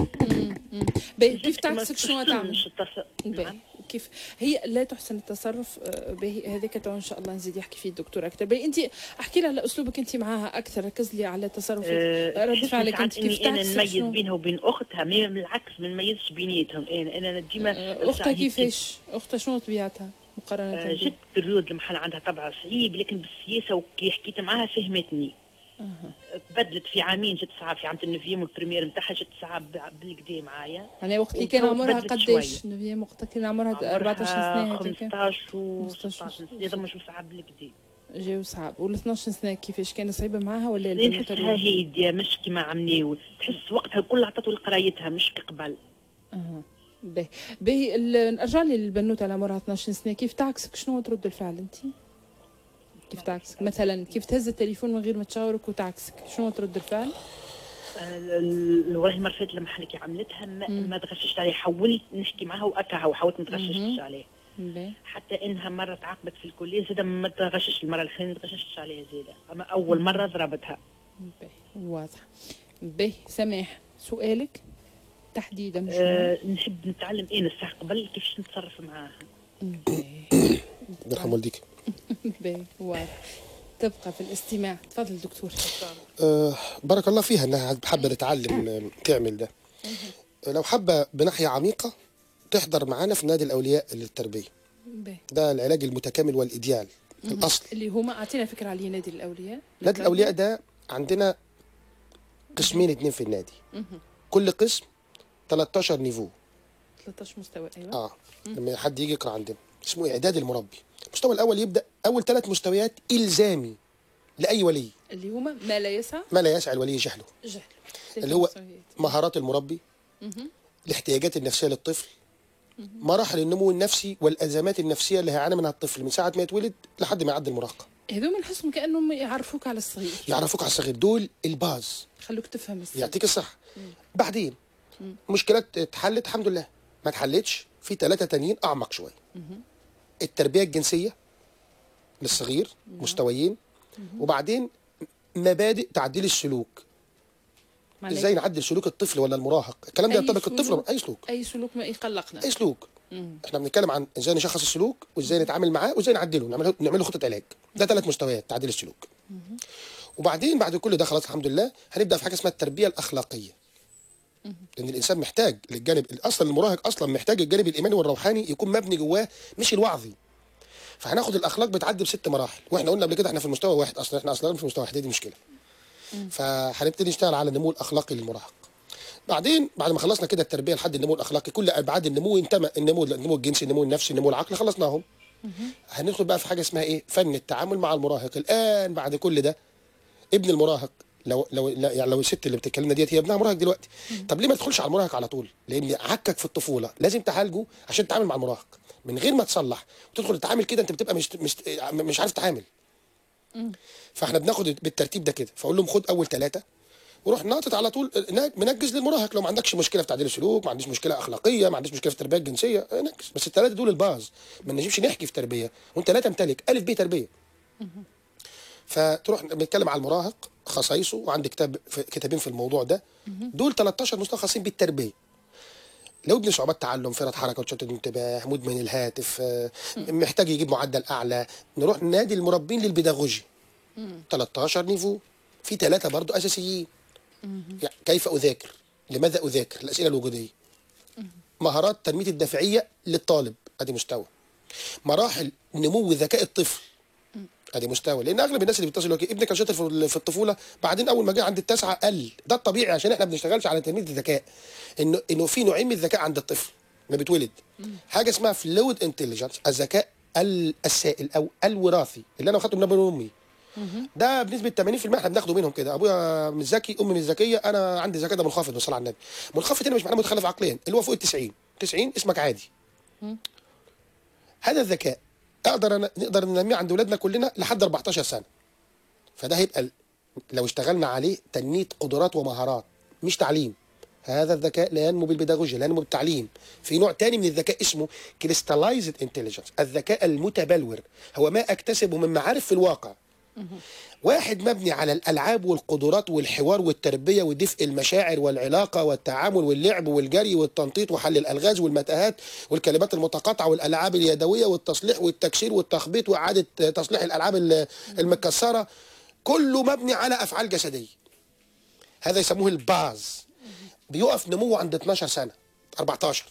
باهي كيف ما تعكسك شنو تعمل تحسنش التص- باهي كيف هي لا تحسن التصرف آه، باهي هذاك تو ان شاء الله نزيد يحكي فيه الدكتور اكثر باهي انت احكي لي على اسلوبك انت معاها اكثر ركز لي على تصرفك آه، رد تحس فعلك ساعات انت كيف اني انا تعكسك نميز شنو بينها وبين اختها ما بالعكس ما نميزش بيناتهم انا انا ديما اختها ساعات كيفاش اختها شنو طبيعتها مقارنه آه، بك؟ جت بريود المحل عندها طبع صعيب لكن بالسياسه وكي حكيت معاها فهمتني تبدلت في عامين جت ساعه في عام النوفيم والبريمير نتاعها جت ساعه ب- بالكدا معايا يعني وقت اللي كان وتو عمرها تبدلت قداش شوية. نبيا وقت كان عمرها 14 سنه هذيك 15 و 16 هذا مش صعب بالكدا جاو صعب وال 12 سنه كيفاش كان صعيبه معاها ولا اللي البنوتة نحسها الأولى؟ هاديه مش كيما عمناول تحس وقتها الكل عطته لقرايتها مش كقبل اها باهي باهي ال- نرجع لي للبنوته اللي عمرها 12 سنه كيف تعكسك شنو ترد الفعل انت؟ كيف تعكسك مثلا كيف تهز التليفون من غير ما تشاورك وتعكسك شنو ترد الفعل؟ والله المره فاتت لما حلكي عملتها ما, ما تغششت عليه حاولت نحكي معها واكاها وحاولت ما تغششتش عليه باهي حتى انها مره تعاقبت في الكليه زاد ما تغشش المره الاخرانيه ما تغششتش عليها زاده اما اول مره ضربتها باهي واضح باهي سماح سؤالك تحديدا مش أه نحب نتعلم ايه الصح قبل كيفاش نتصرف معاها يرحم والديك باهي واضح تبقى في الاستماع تفضل دكتور آه، بارك الله فيها انها حابه تتعلم آه، تعمل ده آه، لو حابه بناحيه عميقه تحضر معانا في نادي الاولياء للتربيه باهي ده العلاج المتكامل والايديال الاصل اللي هما اعطينا فكره عليه نادي الاولياء نادي الاولياء ده عندنا قسمين اتنين في النادي مهم. كل قسم 13 نيفو 13 مستوى ايوه اه لما حد يجي يقرا عندنا اسمه اعداد المربي المستوى الاول يبدا اول ثلاث مستويات الزامي لاي ولي اللي هما ما لا يسع ما لا يسعى الولي جهله جهل اللي هو مهارات المربي مهم. الاحتياجات النفسيه للطفل مراحل النمو النفسي والازمات النفسيه اللي هيعاني منها الطفل من ساعه ما يتولد لحد ما يعدي المراهقه هذوما نحسهم كانهم يعرفوك على الصغير يعرفوك على الصغير دول الباز خلوك تفهم الصغير يعطيك الصح بعدين مشكلات اتحلت الحمد لله ما اتحلتش في ثلاثه تانيين اعمق شويه التربيه الجنسيه للصغير مستويين وبعدين مبادئ تعديل السلوك معناها- ازاي نعدل سلوك الطفل ولا المراهق الكلام ده أي ينطبق الطفل سلوك. اي سلوك اي سلوك ما يقلقنا اي سلوك مم. احنا بنتكلم عن ازاي نشخص السلوك وازاي نتعامل معاه وازاي نعدله نعمل نعمل له خطه علاج ده ثلاث مستويات تعديل السلوك وبعدين بعد كل ده خلاص الحمد لله هنبدا في حاجه اسمها التربيه الاخلاقيه لان الانسان محتاج للجانب اصلا المراهق اصلا محتاج الجانب الايماني والروحاني يكون مبني جواه مش الوعظي فهناخد الاخلاق بتعدي بست مراحل واحنا قلنا قبل كده احنا في المستوى واحد اصلا احنا اصلا في مستوى واحد هي دي مشكله فهنبتدي نشتغل على النمو الاخلاقي للمراهق بعدين بعد ما خلصنا كده التربيه لحد النمو الاخلاقي كل ابعاد النمو انتمى النمو النمو الجنسي النمو النفسي النمو العقلي خلصناهم هندخل بقى في حاجه اسمها ايه فن التعامل مع المراهق الان بعد كل ده ابن المراهق لو لو لا- يعني لو الست اللي بتتكلمنا ديت هي ابنها مراهق دلوقتي طب ليه ما تدخلش على المراهق على طول لان عكك في الطفوله لازم تعالجه عشان تتعامل مع المراهق من غير ما تصلح وتدخل تتعامل كده انت بتبقى مش مش مش عارف تتعامل فاحنا بناخد بالترتيب ده كده فاقول لهم خد اول ثلاثه وروح ناطط على طول نا- منجز للمراهق لو ما عندكش مشكله في تعديل السلوك ما عنديش مشكله اخلاقيه ما عنديش مشكله في التربيه الجنسيه اه، نجز بس الثلاثه دول الباز ما نجيبش نحكي في تربيه وانت لا تمتلك الف ب تربيه فتروح بنتكلم على المراهق خصائصه وعندي كتاب في كتابين في الموضوع ده دول 13 مستوى خاصين بالتربيه لو ابن صعوبات تعلم فرط حركه وتشتت انتباه مدمن الهاتف اه، محتاج يجيب معدل اعلى نروح نادي المربين للبيداغوجي 13 نيفو في ثلاثه برضو اساسيين يعني كيف اذاكر لماذا اذاكر الاسئله الوجوديه مهارات تنميه الدافعيه للطالب ادي مستوى مراحل نمو ذكاء الطفل ادي مستوى لان اغلب الناس اللي بيتصلوا يقول ابنك كان شاطر في في الطفوله بعدين اول ما جه عند التاسعه قل ده الطبيعي عشان احنا ما بنشتغلش على تنميه الذكاء انه انه في نوعين من الذكاء عند الطفل ما بيتولد حاجه اسمها فلويد انتليجنس الذكاء ال- السائل او الوراثي اللي انا واخدته من ابويا وامي ده بنسبه 80% احنا بناخده منهم كده ابويا مش ذكي امي مش ذكيه انا عندي ذكاء ده منخفض بالصلاه على النبي منخفض هنا مش معناه متخلف عقليا اللي هو فوق ال 90 90 اسمك عادي هذا الذكاء اقدر أنا نقدر ننميه عند اولادنا كلنا لحد 14 سنه فده هيبقى ال- لو اشتغلنا عليه تنميه قدرات ومهارات مش تعليم هذا الذكاء لا ينمو بالبيداغوجيا لا ينمو بالتعليم في نوع تاني من الذكاء اسمه كريستالايزد انتليجنس الذكاء المتبلور هو ما اكتسبه من معارف في الواقع واحد مبني على الالعاب والقدرات والحوار والتربيه ودفء المشاعر والعلاقه والتعامل واللعب والجري والتنطيط وحل الالغاز والمتاهات والكلمات المتقاطعه والالعاب اليدويه والتصليح والتكسير والتخبيط واعاده تصليح الالعاب ال- المكسره كله مبني على افعال جسديه هذا يسموه الباز بيقف نموه عند 12 سنه 14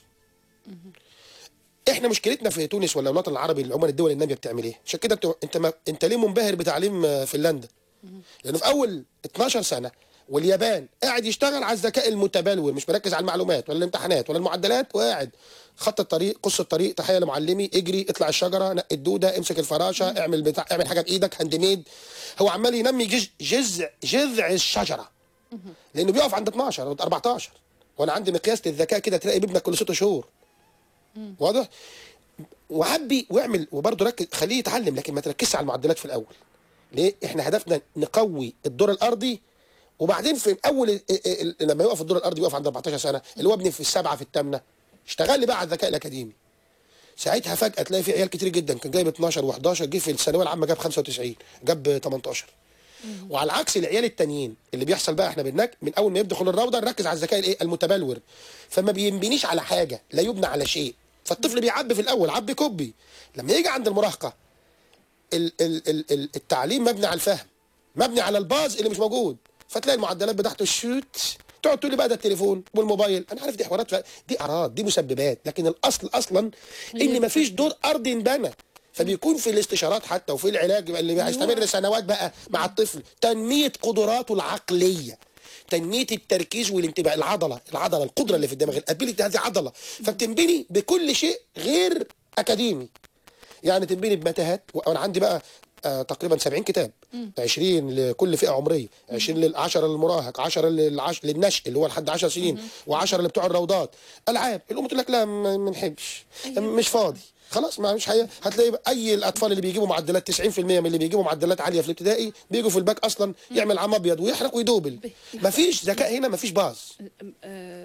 احنا مشكلتنا في تونس ولا الوطن العربي العمر الدول الناميه بتعمل ايه عشان كده انت انت, ما انت ليه منبهر بتعليم آه، فنلندا لانه في اول 12 سنه واليابان قاعد يشتغل على الذكاء المتبلور مش مركز على المعلومات ولا الامتحانات ولا المعدلات وقاعد خط الطريق قص الطريق تحيه لمعلمي اجري اطلع الشجره نقي الدوده امسك الفراشه اعمل بتاع اعمل حاجه بايدك هاند ميد هو عمال ينمي جز- جذع جذع الشجره لانه بيقف عند 12 او 14 وانا عندي مقياس للذكاء كده تلاقي ابنك كل ست شهور واضح وعبي واعمل وبرضه ركز خليه يتعلم لكن ما تركزش على المعدلات في الاول ليه احنا هدفنا نقوي الدور الارضي وبعدين في اول ال- ال- ال- لما يقف الدور الارضي يقف عند 14 سنه اللي هو ابني في السبعه في الثامنه اشتغل لي بقى على الذكاء الاكاديمي ساعتها فجاه تلاقي في عيال كتير جدا كان جايب 12 و11 جه في الثانويه العامه جاب 95 جاب 18 وعلى عكس العيال التانيين اللي بيحصل بقى احنا بنك من اول ما يدخل الروضه نركز على الذكاء الايه المتبلور فما بينبنيش على حاجه لا يبنى على شيء فالطفل بيعبي في الاول عبي كوبي لما يجي عند المراهقه ال ال ال ال التعليم مبني على الفهم مبني على الباز اللي مش موجود فتلاقي المعدلات بتاعته الشوت تقعد تقول لي بقى ده التليفون والموبايل انا عارف دي حوارات ف- دي اعراض دي مسببات لكن الاصل اصلا ان مفيش دور ارضي انبنى فبيكون في الاستشارات حتى وفي العلاج اللي هيستمر سنوات بقى مع الطفل تنميه قدراته العقليه تنميه التركيز والانتباه العضله العضله القدره اللي في الدماغ الابيليتي هذه عضله فبتنبني بكل شيء غير اكاديمي يعني تنبني بمتاهات وانا عندي بقى آه تقريبا 70 كتاب 20 لكل فئه عمريه 20 لل 10 للمراهق 10 للعش... للنشء اللي هو لحد 10 سنين و10 اللي بتوع الروضات العاب الام تقول لك لا ما ما نحبش مش فاضي خلاص ما مش حي... هتلاقي بقى اي الاطفال اللي بيجيبوا معدلات 90% من اللي بيجيبوا معدلات عاليه في الابتدائي بيجوا في الباك اصلا يعمل عم ابيض ويحرق ويدوبل مفيش ذكاء هنا مفيش باز آه،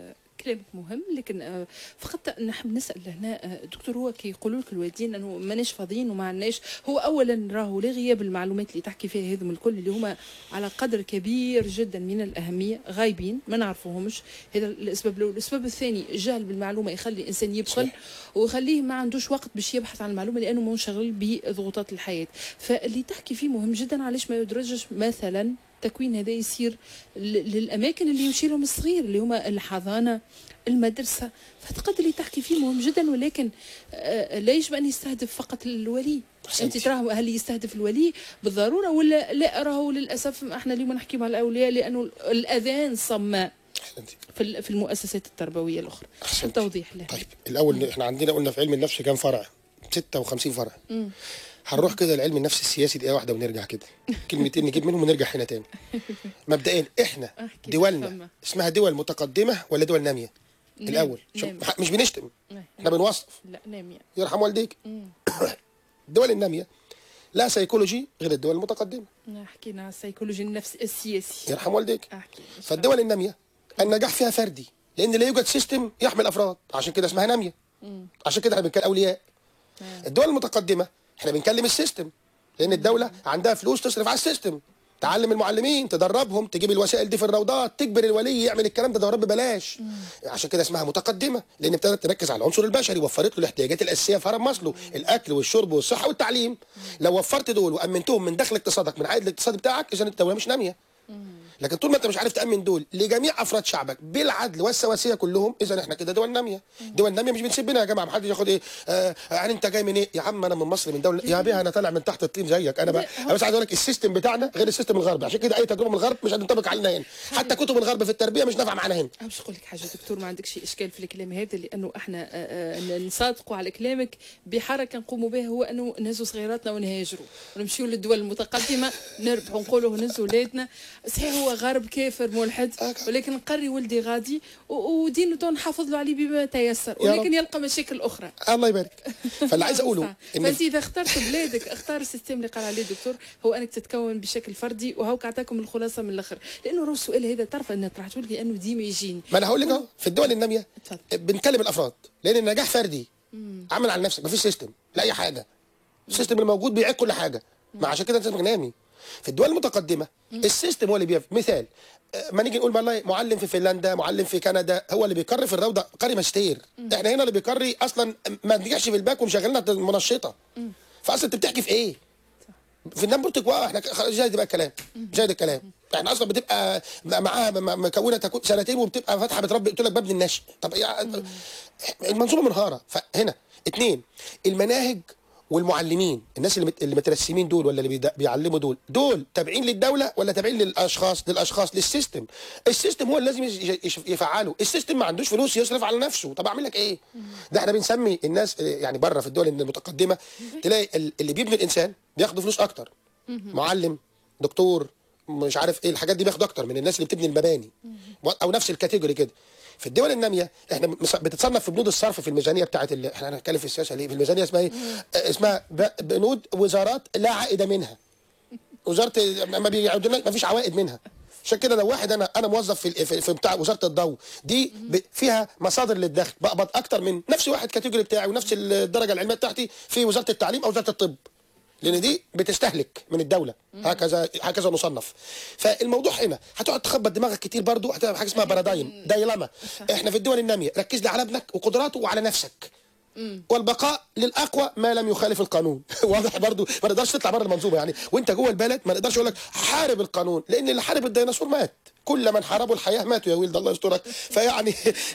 كلامك مهم لكن آه، فقط نحب نسال هنا آه، دكتور هو كي يقولوا لك الوالدين انه ماناش فاضيين وما عندناش هو اولا راهو لغياب المعلومات اللي تحكي فيها هذم الكل اللي هما على قدر كبير جدا من الاهميه غايبين ما نعرفوهمش هذا الاسباب الاول الاسباب الثاني جهل بالمعلومه يخلي الانسان يبخل ويخليه ما عندوش وقت باش يبحث عن المعلومه لانه منشغل بضغوطات الحياه فاللي تحكي فيه مهم جدا علاش ما يدرجش مثلا التكوين هذا يصير ل- للاماكن اللي يمشي لهم الصغير اللي هما الحضانه المدرسه فاعتقد اللي تحكي فيه مهم جدا ولكن آه، لا يجب ان يستهدف فقط الولي انت تراه هل يستهدف الولي بالضروره ولا لا راهو للاسف احنا اليوم نحكي مع الاولياء لانه الاذان صماء في ال- في المؤسسات التربويه الاخرى التوضيح له طيب الاول احنا عندنا قلنا في علم النفس كام فرع 56 فرع مم. هنروح كده لعلم النفس السياسي دقيقه واحده ونرجع كده كلمتين نجيب منهم ونرجع هنا تاني مبدئيا احنا أحكي دولنا فما. اسمها دول متقدمه ولا دول ناميه نام- الاول شوف، نام. مش بنشتم نعم. احنا بنوصف لا نامية يرحم والديك مم. الدول الناميه لا سيكولوجي غير الدول المتقدمه حكينا على السيكولوجي النفس السياسي يرحم والديك احكي فالدول الناميه النجاح فيها فردي لان لا يوجد سيستم يحمل افراد عشان كده اسمها ناميه مم. عشان كده احنا بنتكلم اولياء الدول المتقدمه احنا بنكلم السيستم لان الدوله عندها فلوس تصرف على السيستم تعلم المعلمين تدربهم تجيب الوسائل دي في الروضات تجبر الولي يعمل الكلام ده دورات ببلاش عشان كده اسمها متقدمه لان ابتدت تركز على العنصر البشري وفرت له الاحتياجات الاساسيه في هرم ماسلو الاكل والشرب والصحه والتعليم لو وفرت دول وامنتهم من دخل اقتصادك من عائد الاقتصاد بتاعك اذا الدوله مش ناميه لكن طول ما انت مش عارف تامن دول لجميع افراد شعبك بالعدل والسواسيه كلهم اذا احنا كده دول ناميه دول ناميه مش بنسبنا يا جماعه ما حدش ياخد ايه آه يعني انت جاي من ايه يا عم انا من مصر من دوله يا بيه انا طالع من تحت الطين زيك انا بقى انا بس عايز اقول لك السيستم بتاعنا غير السيستم الغربي عشان كده اي تجربه من الغرب مش هتنطبق علينا هنا حتى كتب الغرب في التربيه مش نافعه معانا هنا باش نقول لك حاجه دكتور ما عندكش اشكال في الكلام هذا لانه احنا آه، آه، نصادقوا على كلامك بحركه نقوموا بها هو انه نهزوا صغيراتنا ونهاجروا ونمشيو للدول المتقدمه نربحوا نقولوا نهزوا ولادنا صحيح هو غرب كافر ملحد ولكن نقري ولدي غادي و- ودينه تو نحافظ له عليه بما تيسر يا رب. ولكن يلقى مشاكل اخرى الله يبارك فاللي عايز اقوله ان فانت اذا اخترت بلادك اختار السيستم اللي قال عليه الدكتور هو انك تتكون بشكل فردي وهوك اعطاكم الخلاصه من الاخر لانه راه السؤال هذا تعرف ان طرحته لك لانه ديما يجيني ما انا هقول لك اهو في الدول الناميه بنكلم الافراد لان النجاح فردي عمل على نفسك مفيش سيستم لاي حاجه السيستم الموجود بيعيق كل حاجه ما عشان كده انت اسمك نامي في الدول المتقدمه السيستم هو اللي بيف مثال آه، ما نيجي نقول والله معلم في فنلندا معلم في كندا هو اللي بيقري في الروضه قاري ماجستير احنا هنا اللي بيقري اصلا ما نجحش في الباك ومشغلنا منشطه فاصلا انت بتحكي في ايه في النام بورتقوا احنا خلاص جاي بقى الكلام جاي الكلام احنا اصلا بتبقى معاها م- م- مكونه تكون سنتين وبتبقى فاتحه بتربي قلت لك مبني النشء طب يعني المنظومه منهاره فهنا اتنين المناهج والمعلمين الناس اللي مت- اللي مترسمين دول ولا اللي بيد- بيعلموا دول دول تابعين للدوله ولا تابعين للاشخاص للاشخاص للسيستم السيستم هو اللي لازم يش- يش- يفعله السيستم ما عندوش فلوس يصرف على نفسه طب اعمل لك ايه ده احنا بنسمي الناس آه، يعني بره في الدول المتقدمه تلاقي ال- اللي بيبني الانسان بياخدوا فلوس اكتر معلم دكتور مش عارف ايه الحاجات دي بياخدوا اكتر من الناس اللي بتبني المباني و- او نفس الكاتيجوري كده في الدول الناميه احنا مس- بتتصنف في بنود الصرف في الميزانيه بتاعت ال... احنا هنتكلم في السياسه ليه في الميزانيه اسمها ايه آه، اسمها ب... بنود وزارات لا عائد منها وزاره ما بيعودنا ما فيش عوائد منها عشان كده لو واحد انا انا موظف في ال- في, في بتاع وزاره الضوء دي ب... فيها مصادر للدخل بقبض اكتر من نفس واحد كاتيجوري بتاعي ونفس الدرجه العلميه بتاعتي في وزاره التعليم او وزاره الطب لان دي بتستهلك من الدوله هكذا هكذا نصنف فالموضوع هنا هتقعد تخبط دماغك كتير برضو هتبقى حاجه اسمها بارادايم دايلما احنا في الدول الناميه ركز لي على ابنك وقدراته وعلى نفسك والبقاء للاقوى ما لم يخالف القانون واضح برضو ما نقدرش تطلع بره المنظومه يعني وانت جوه البلد ما نقدرش اقول لك حارب القانون لان اللي حارب الديناصور مات كل من حاربوا الحياه ماتوا يا ولد الله يسترك فيعني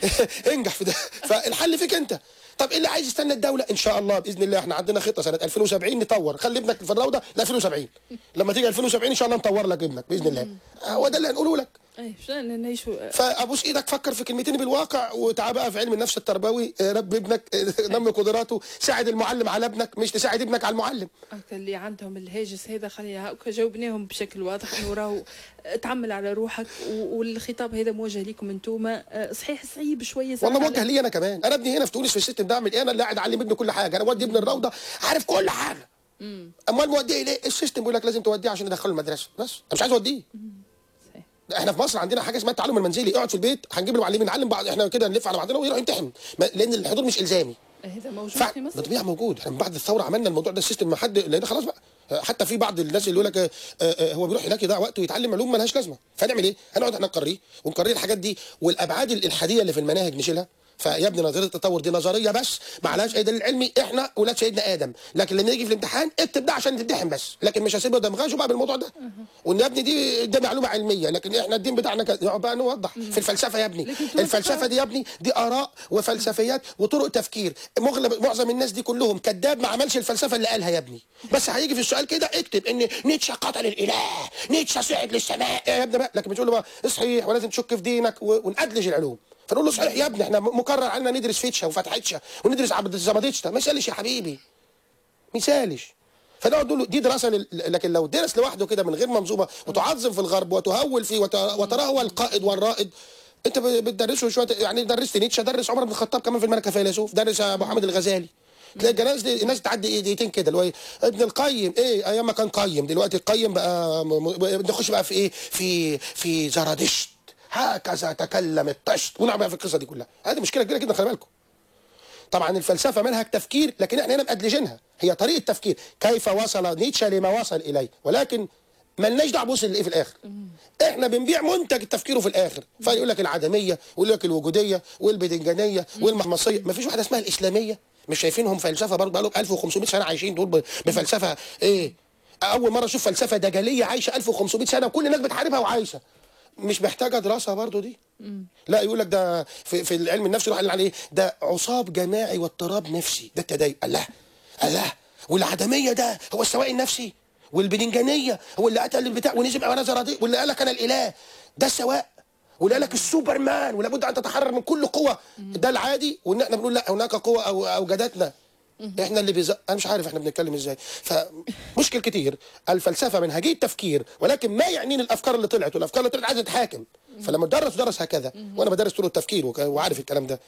انجح في ده فالحل فيك انت طب اللي عايز يستنى الدوله ان شاء الله باذن الله احنا عندنا خطه سنه 2070 نطور خلي ابنك في الروضه ل 2070 لما تيجي 2070 ان شاء الله نطور لك ابنك باذن الله هو ده اللي هنقوله لك اي شلون نعيشوا فابوس ايدك فكر في كلمتين بالواقع وتعال بقى في علم النفس التربوي آه، رب ابنك آه، نمي قدراته ساعد المعلم على ابنك مش تساعد ابنك على المعلم هكا اللي عندهم الهاجس هذا خليها هكا جاوبناهم بشكل واضح انه راهو تعمل على روحك و- والخطاب هذا موجه لكم انتوما آه، صحيح صعيب شويه صراحة والله موجه لي انا كمان انا ابني هنا في تونس في السيستم ده اعمل ايه انا اللي قاعد اعلم ابني كل حاجه انا مودي ابني الروضه عارف كل حاجه مم. امال موديه ليه السيستم بيقول لك لازم توديه عشان يدخله المدرسه بس انا مش عايز اوديه احنا في مصر عندنا حاجه اسمها التعلم المنزلي اقعد في البيت هنجيب المعلمين نعلم بعض احنا كده نلف على بعضنا ويروح يمتحن ما- لان الحضور مش الزامي هذا موجود فع- في مصر بالطبيعه موجود احنا من بعد الثوره عملنا الموضوع ده السيستم ما حد لان خلاص بقى حتى في بعض الناس اللي يقول لك آه، آه، هو بيروح هناك يضيع وقته ويتعلم علوم مالهاش لازمه فنعمل ايه؟ هنقعد احنا نقريه ونقريه الحاجات دي والابعاد الالحاديه اللي في المناهج نشيلها فيا ابني نظريه التطور دي نظريه بس ما عليهاش اي دليل علمي احنا ولاد سيدنا ادم لكن لما نيجي في الامتحان اكتب ده عشان تمتحن بس لكن مش هسيبه دمغاش بقى بالموضوع ده وان يا ابني دي ده معلومه علميه لكن احنا الدين بتاعنا كده نقعد بقى نوضح في الفلسفه يا ابني الفلسفه دي يا ابني دي اراء وفلسفيات وطرق تفكير مغلب معظم الناس دي كلهم كذاب ما عملش الفلسفه اللي قالها يا ابني بس هيجي في السؤال كده اكتب ان نيتشه قتل الاله نيتشه صعد للسماء يا ابني بقى لكن بتقول له بقى صحيح ولازم تشك في دينك و- ونأدلج العلوم فنقول له صحيح يا ابني احنا م- مقرر علينا ندرس فيتشا وفتحتشا وندرس عبد الزباديتشتا ما يسالش يا حبيبي ما يسالش فنقعد نقول له دي دراسه لل... لكن لو درس لوحده كده من غير منظومه وتعظم في الغرب وتهول فيه وت... وتراه هو القائد والرائد انت ب- بتدرسه شويه يعني درست نيتشه درس عمر بن الخطاب كمان في الملكه فيلسوف درس محمد الغزالي تلاقي الناس دي الناس تعدي ايه دقيقتين كده اللي هو إيه؟ ابن القيم ايه ايام ما كان قيم دلوقتي القيم بقى م... م... نخش بقى في ايه في في زرادشت هكذا تكلم الطشت ونقعد بقى في القصه دي كلها هذه مشكله كبيره جدا خلي بالكم طبعا الفلسفه منهج تفكير لكن احنا هنا مأدلجينها هي طريقه تفكير كيف وصل نيتشه لما وصل اليه ولكن ملناش دعوه بوصل لايه في الاخر احنا بنبيع منتج تفكيره في الاخر فيقول لك العدميه ويقول لك الوجوديه والبدنجانيه والمحمصيه ما فيش واحده اسمها الاسلاميه مش شايفينهم فلسفه برضه بقالهم 1500 سنه عايشين دول ب- بفلسفه ايه اول مره اشوف فلسفه دجليه عايشه 1500 سنه وكل الناس بتحاربها وعايشه مش محتاجه دراسه برضه دي لا يقول لك ده في, في العلم النفسي يروح قال عليه ده عصاب جماعي واضطراب نفسي ده التدين الله الله والعدميه ده هو السواء النفسي والبدنجانيه هو اللي قتل البتاع ونزل وانا زرادي واللي قال لك انا الاله ده السواء واللي قال لك السوبرمان ولابد ان تتحرر من كل قوه ده العادي وان احنا بنقول لا هناك قوه او اوجدتنا احنا اللي بيز... انا مش عارف احنا بنتكلم ازاي فمشكل كتير الفلسفه منهجيه تفكير ولكن ما يعنيني الافكار اللي طلعت والافكار اللي طلعت عايزه تتحاكم فلما درس درس هكذا وانا بدرس طرق التفكير وك- وعارف الكلام ده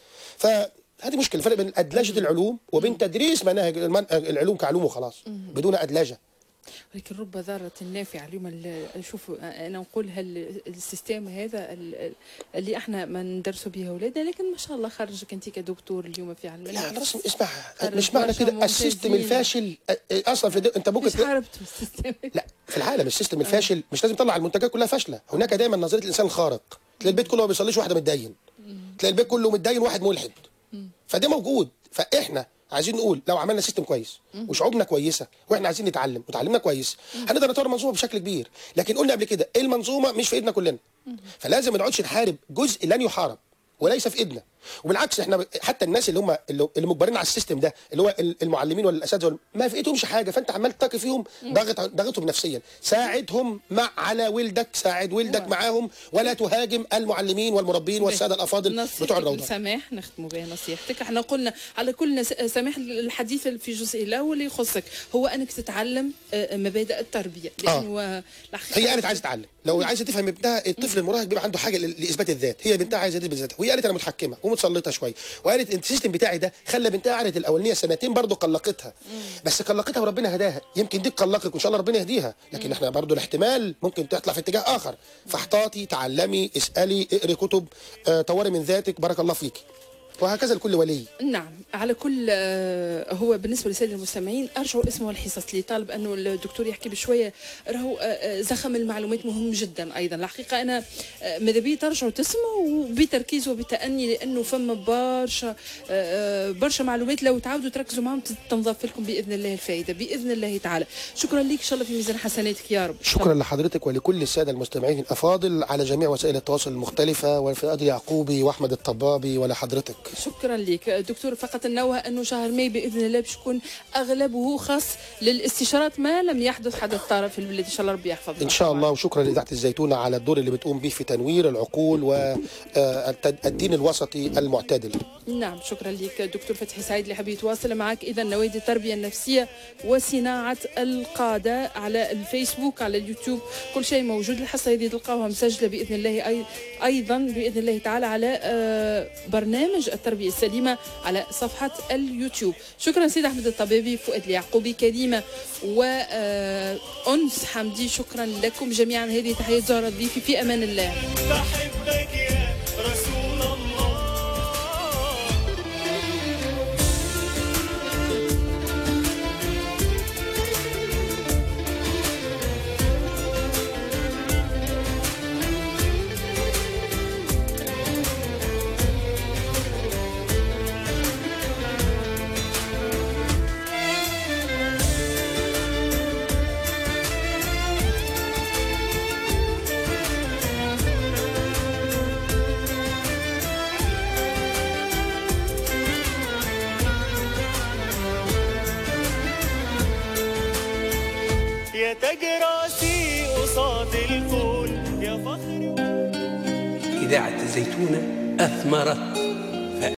فهذه مشكله الفرق بين ادلجه العلوم وبين تدريس مناهج المن... العلوم كعلوم وخلاص بدون ادلجه ولكن رب ضارة نافعة اليوم ال- شوفوا أنا نقول هل السيستم هذا ال- اللي احنا ما ندرسوا به أولادنا لكن ما شاء الله خرجك أنت كدكتور اليوم في علم لا النفس رسم اسمع خرج مش معنى برشا كده السيستم ممتازين. الفاشل أ- أ- اصلا في الد- انت ممكن مش تلاقي- حاربتوا السيستم لا في العالم السيستم الفاشل مش لازم تطلع المنتجات كلها فاشله هناك دايما نظريه الانسان الخارق تلاقي البيت كله ما بيصليش واحد متدين تلاقي البيت كله متدين واحد ملحد فده موجود فاحنا عايزين نقول لو عملنا سيستم كويس وشعوبنا كويسه واحنا عايزين نتعلم وتعلمنا كويس هنقدر نطور المنظومه بشكل كبير لكن قلنا قبل كده المنظومه مش في ايدنا كلنا فلازم ما نقعدش نحارب جزء لن يحارب وليس في ايدنا وبالعكس احنا ب- حتى الناس اللي هم اللي اللي مجبرين على السيستم ده اللي هو ال- المعلمين ولا الاساتذه ولا- ما في ايدهمش حاجه فانت عمال تقي فيهم ضاغط ضاغطهم نفسيا ساعدهم مع على ولدك ساعد ولدك معاهم ولا تهاجم المعلمين والمربين والساده الافاضل بتوع نصيحتك الروضه بالسماح نختموا بها نصيحتك احنا قلنا على كل نس- سماح الحديث في جزء الاول اللي يخصك هو انك تتعلم آه، مبادئ التربيه لانه آه. الحقيقة هي قالت عايزه تتعلم لو عايزه تفهم ابنها الطفل المراهق بيبقى عنده حاجه ل- لاثبات الذات هي بنتها عايزه تثبت ذاتها وهي قالت انا متحكمه ومتسلطه شويه وقالت انت السيستم بتاعي ده خلى بنتها قعدت الاولانيه سنتين برضه قلقتها بس قلقتها وربنا هداها يمكن دي تقلقك وان شاء الله ربنا يهديها لكن احنا برضه الاحتمال ممكن تطلع في اتجاه اخر فاحتاطي تعلمي اسالي اقري كتب آه، طوري من ذاتك بارك الله فيك وهكذا لكل ولي نعم على كل آه، هو بالنسبه للساده المستمعين ارجعوا اسمه الحصص اللي طالب انه الدكتور يحكي بشويه راهو آه، آه، زخم المعلومات مهم جدا ايضا الحقيقه انا آه، ماذا بي ترجعوا تسمعوا بتركيز وبتاني لانه فما برشا آه، آه، برشا معلومات لو تعودوا تركزوا معهم تنضاف لكم باذن الله الفائده باذن الله تعالى شكرا لك ان شاء الله في ميزان حسناتك يا رب شكرا لحضرتك ولكل الساده المستمعين الافاضل على جميع وسائل التواصل المختلفه وفي ادري يعقوبي واحمد الطبابي ولحضرتك شكرا لك دكتور فقط نوه انه شهر ماي باذن الله باش يكون اغلبه خاص للاستشارات ما لم يحدث حدث طارئ في البلاد ان شاء الله ربي يحفظنا ان شاء الله وشكرا لاذاعه الزيتونه على الدور اللي بتقوم به في تنوير العقول والدين الوسطي المعتدل نعم شكرا لك دكتور فتحي سعيد اللي حبي يتواصل معك اذا نوادي التربيه النفسيه وصناعه القاده على الفيسبوك على اليوتيوب كل شيء موجود الحصه هذه تلقاوها مسجله باذن الله أي ايضا باذن الله تعالى على آه، برنامج التربية السليمة على صفحة اليوتيوب شكرا سيد أحمد الطبيبي فؤاد اليعقوبي كريمة وأنس حمدي شكرا لكم جميعا هذه تحية زهرة ضيفي في أمان الله بحبك يا رسول الله يا تاج راسي قصاد الكون يا فخر إذاعة الزيتونة أثمرت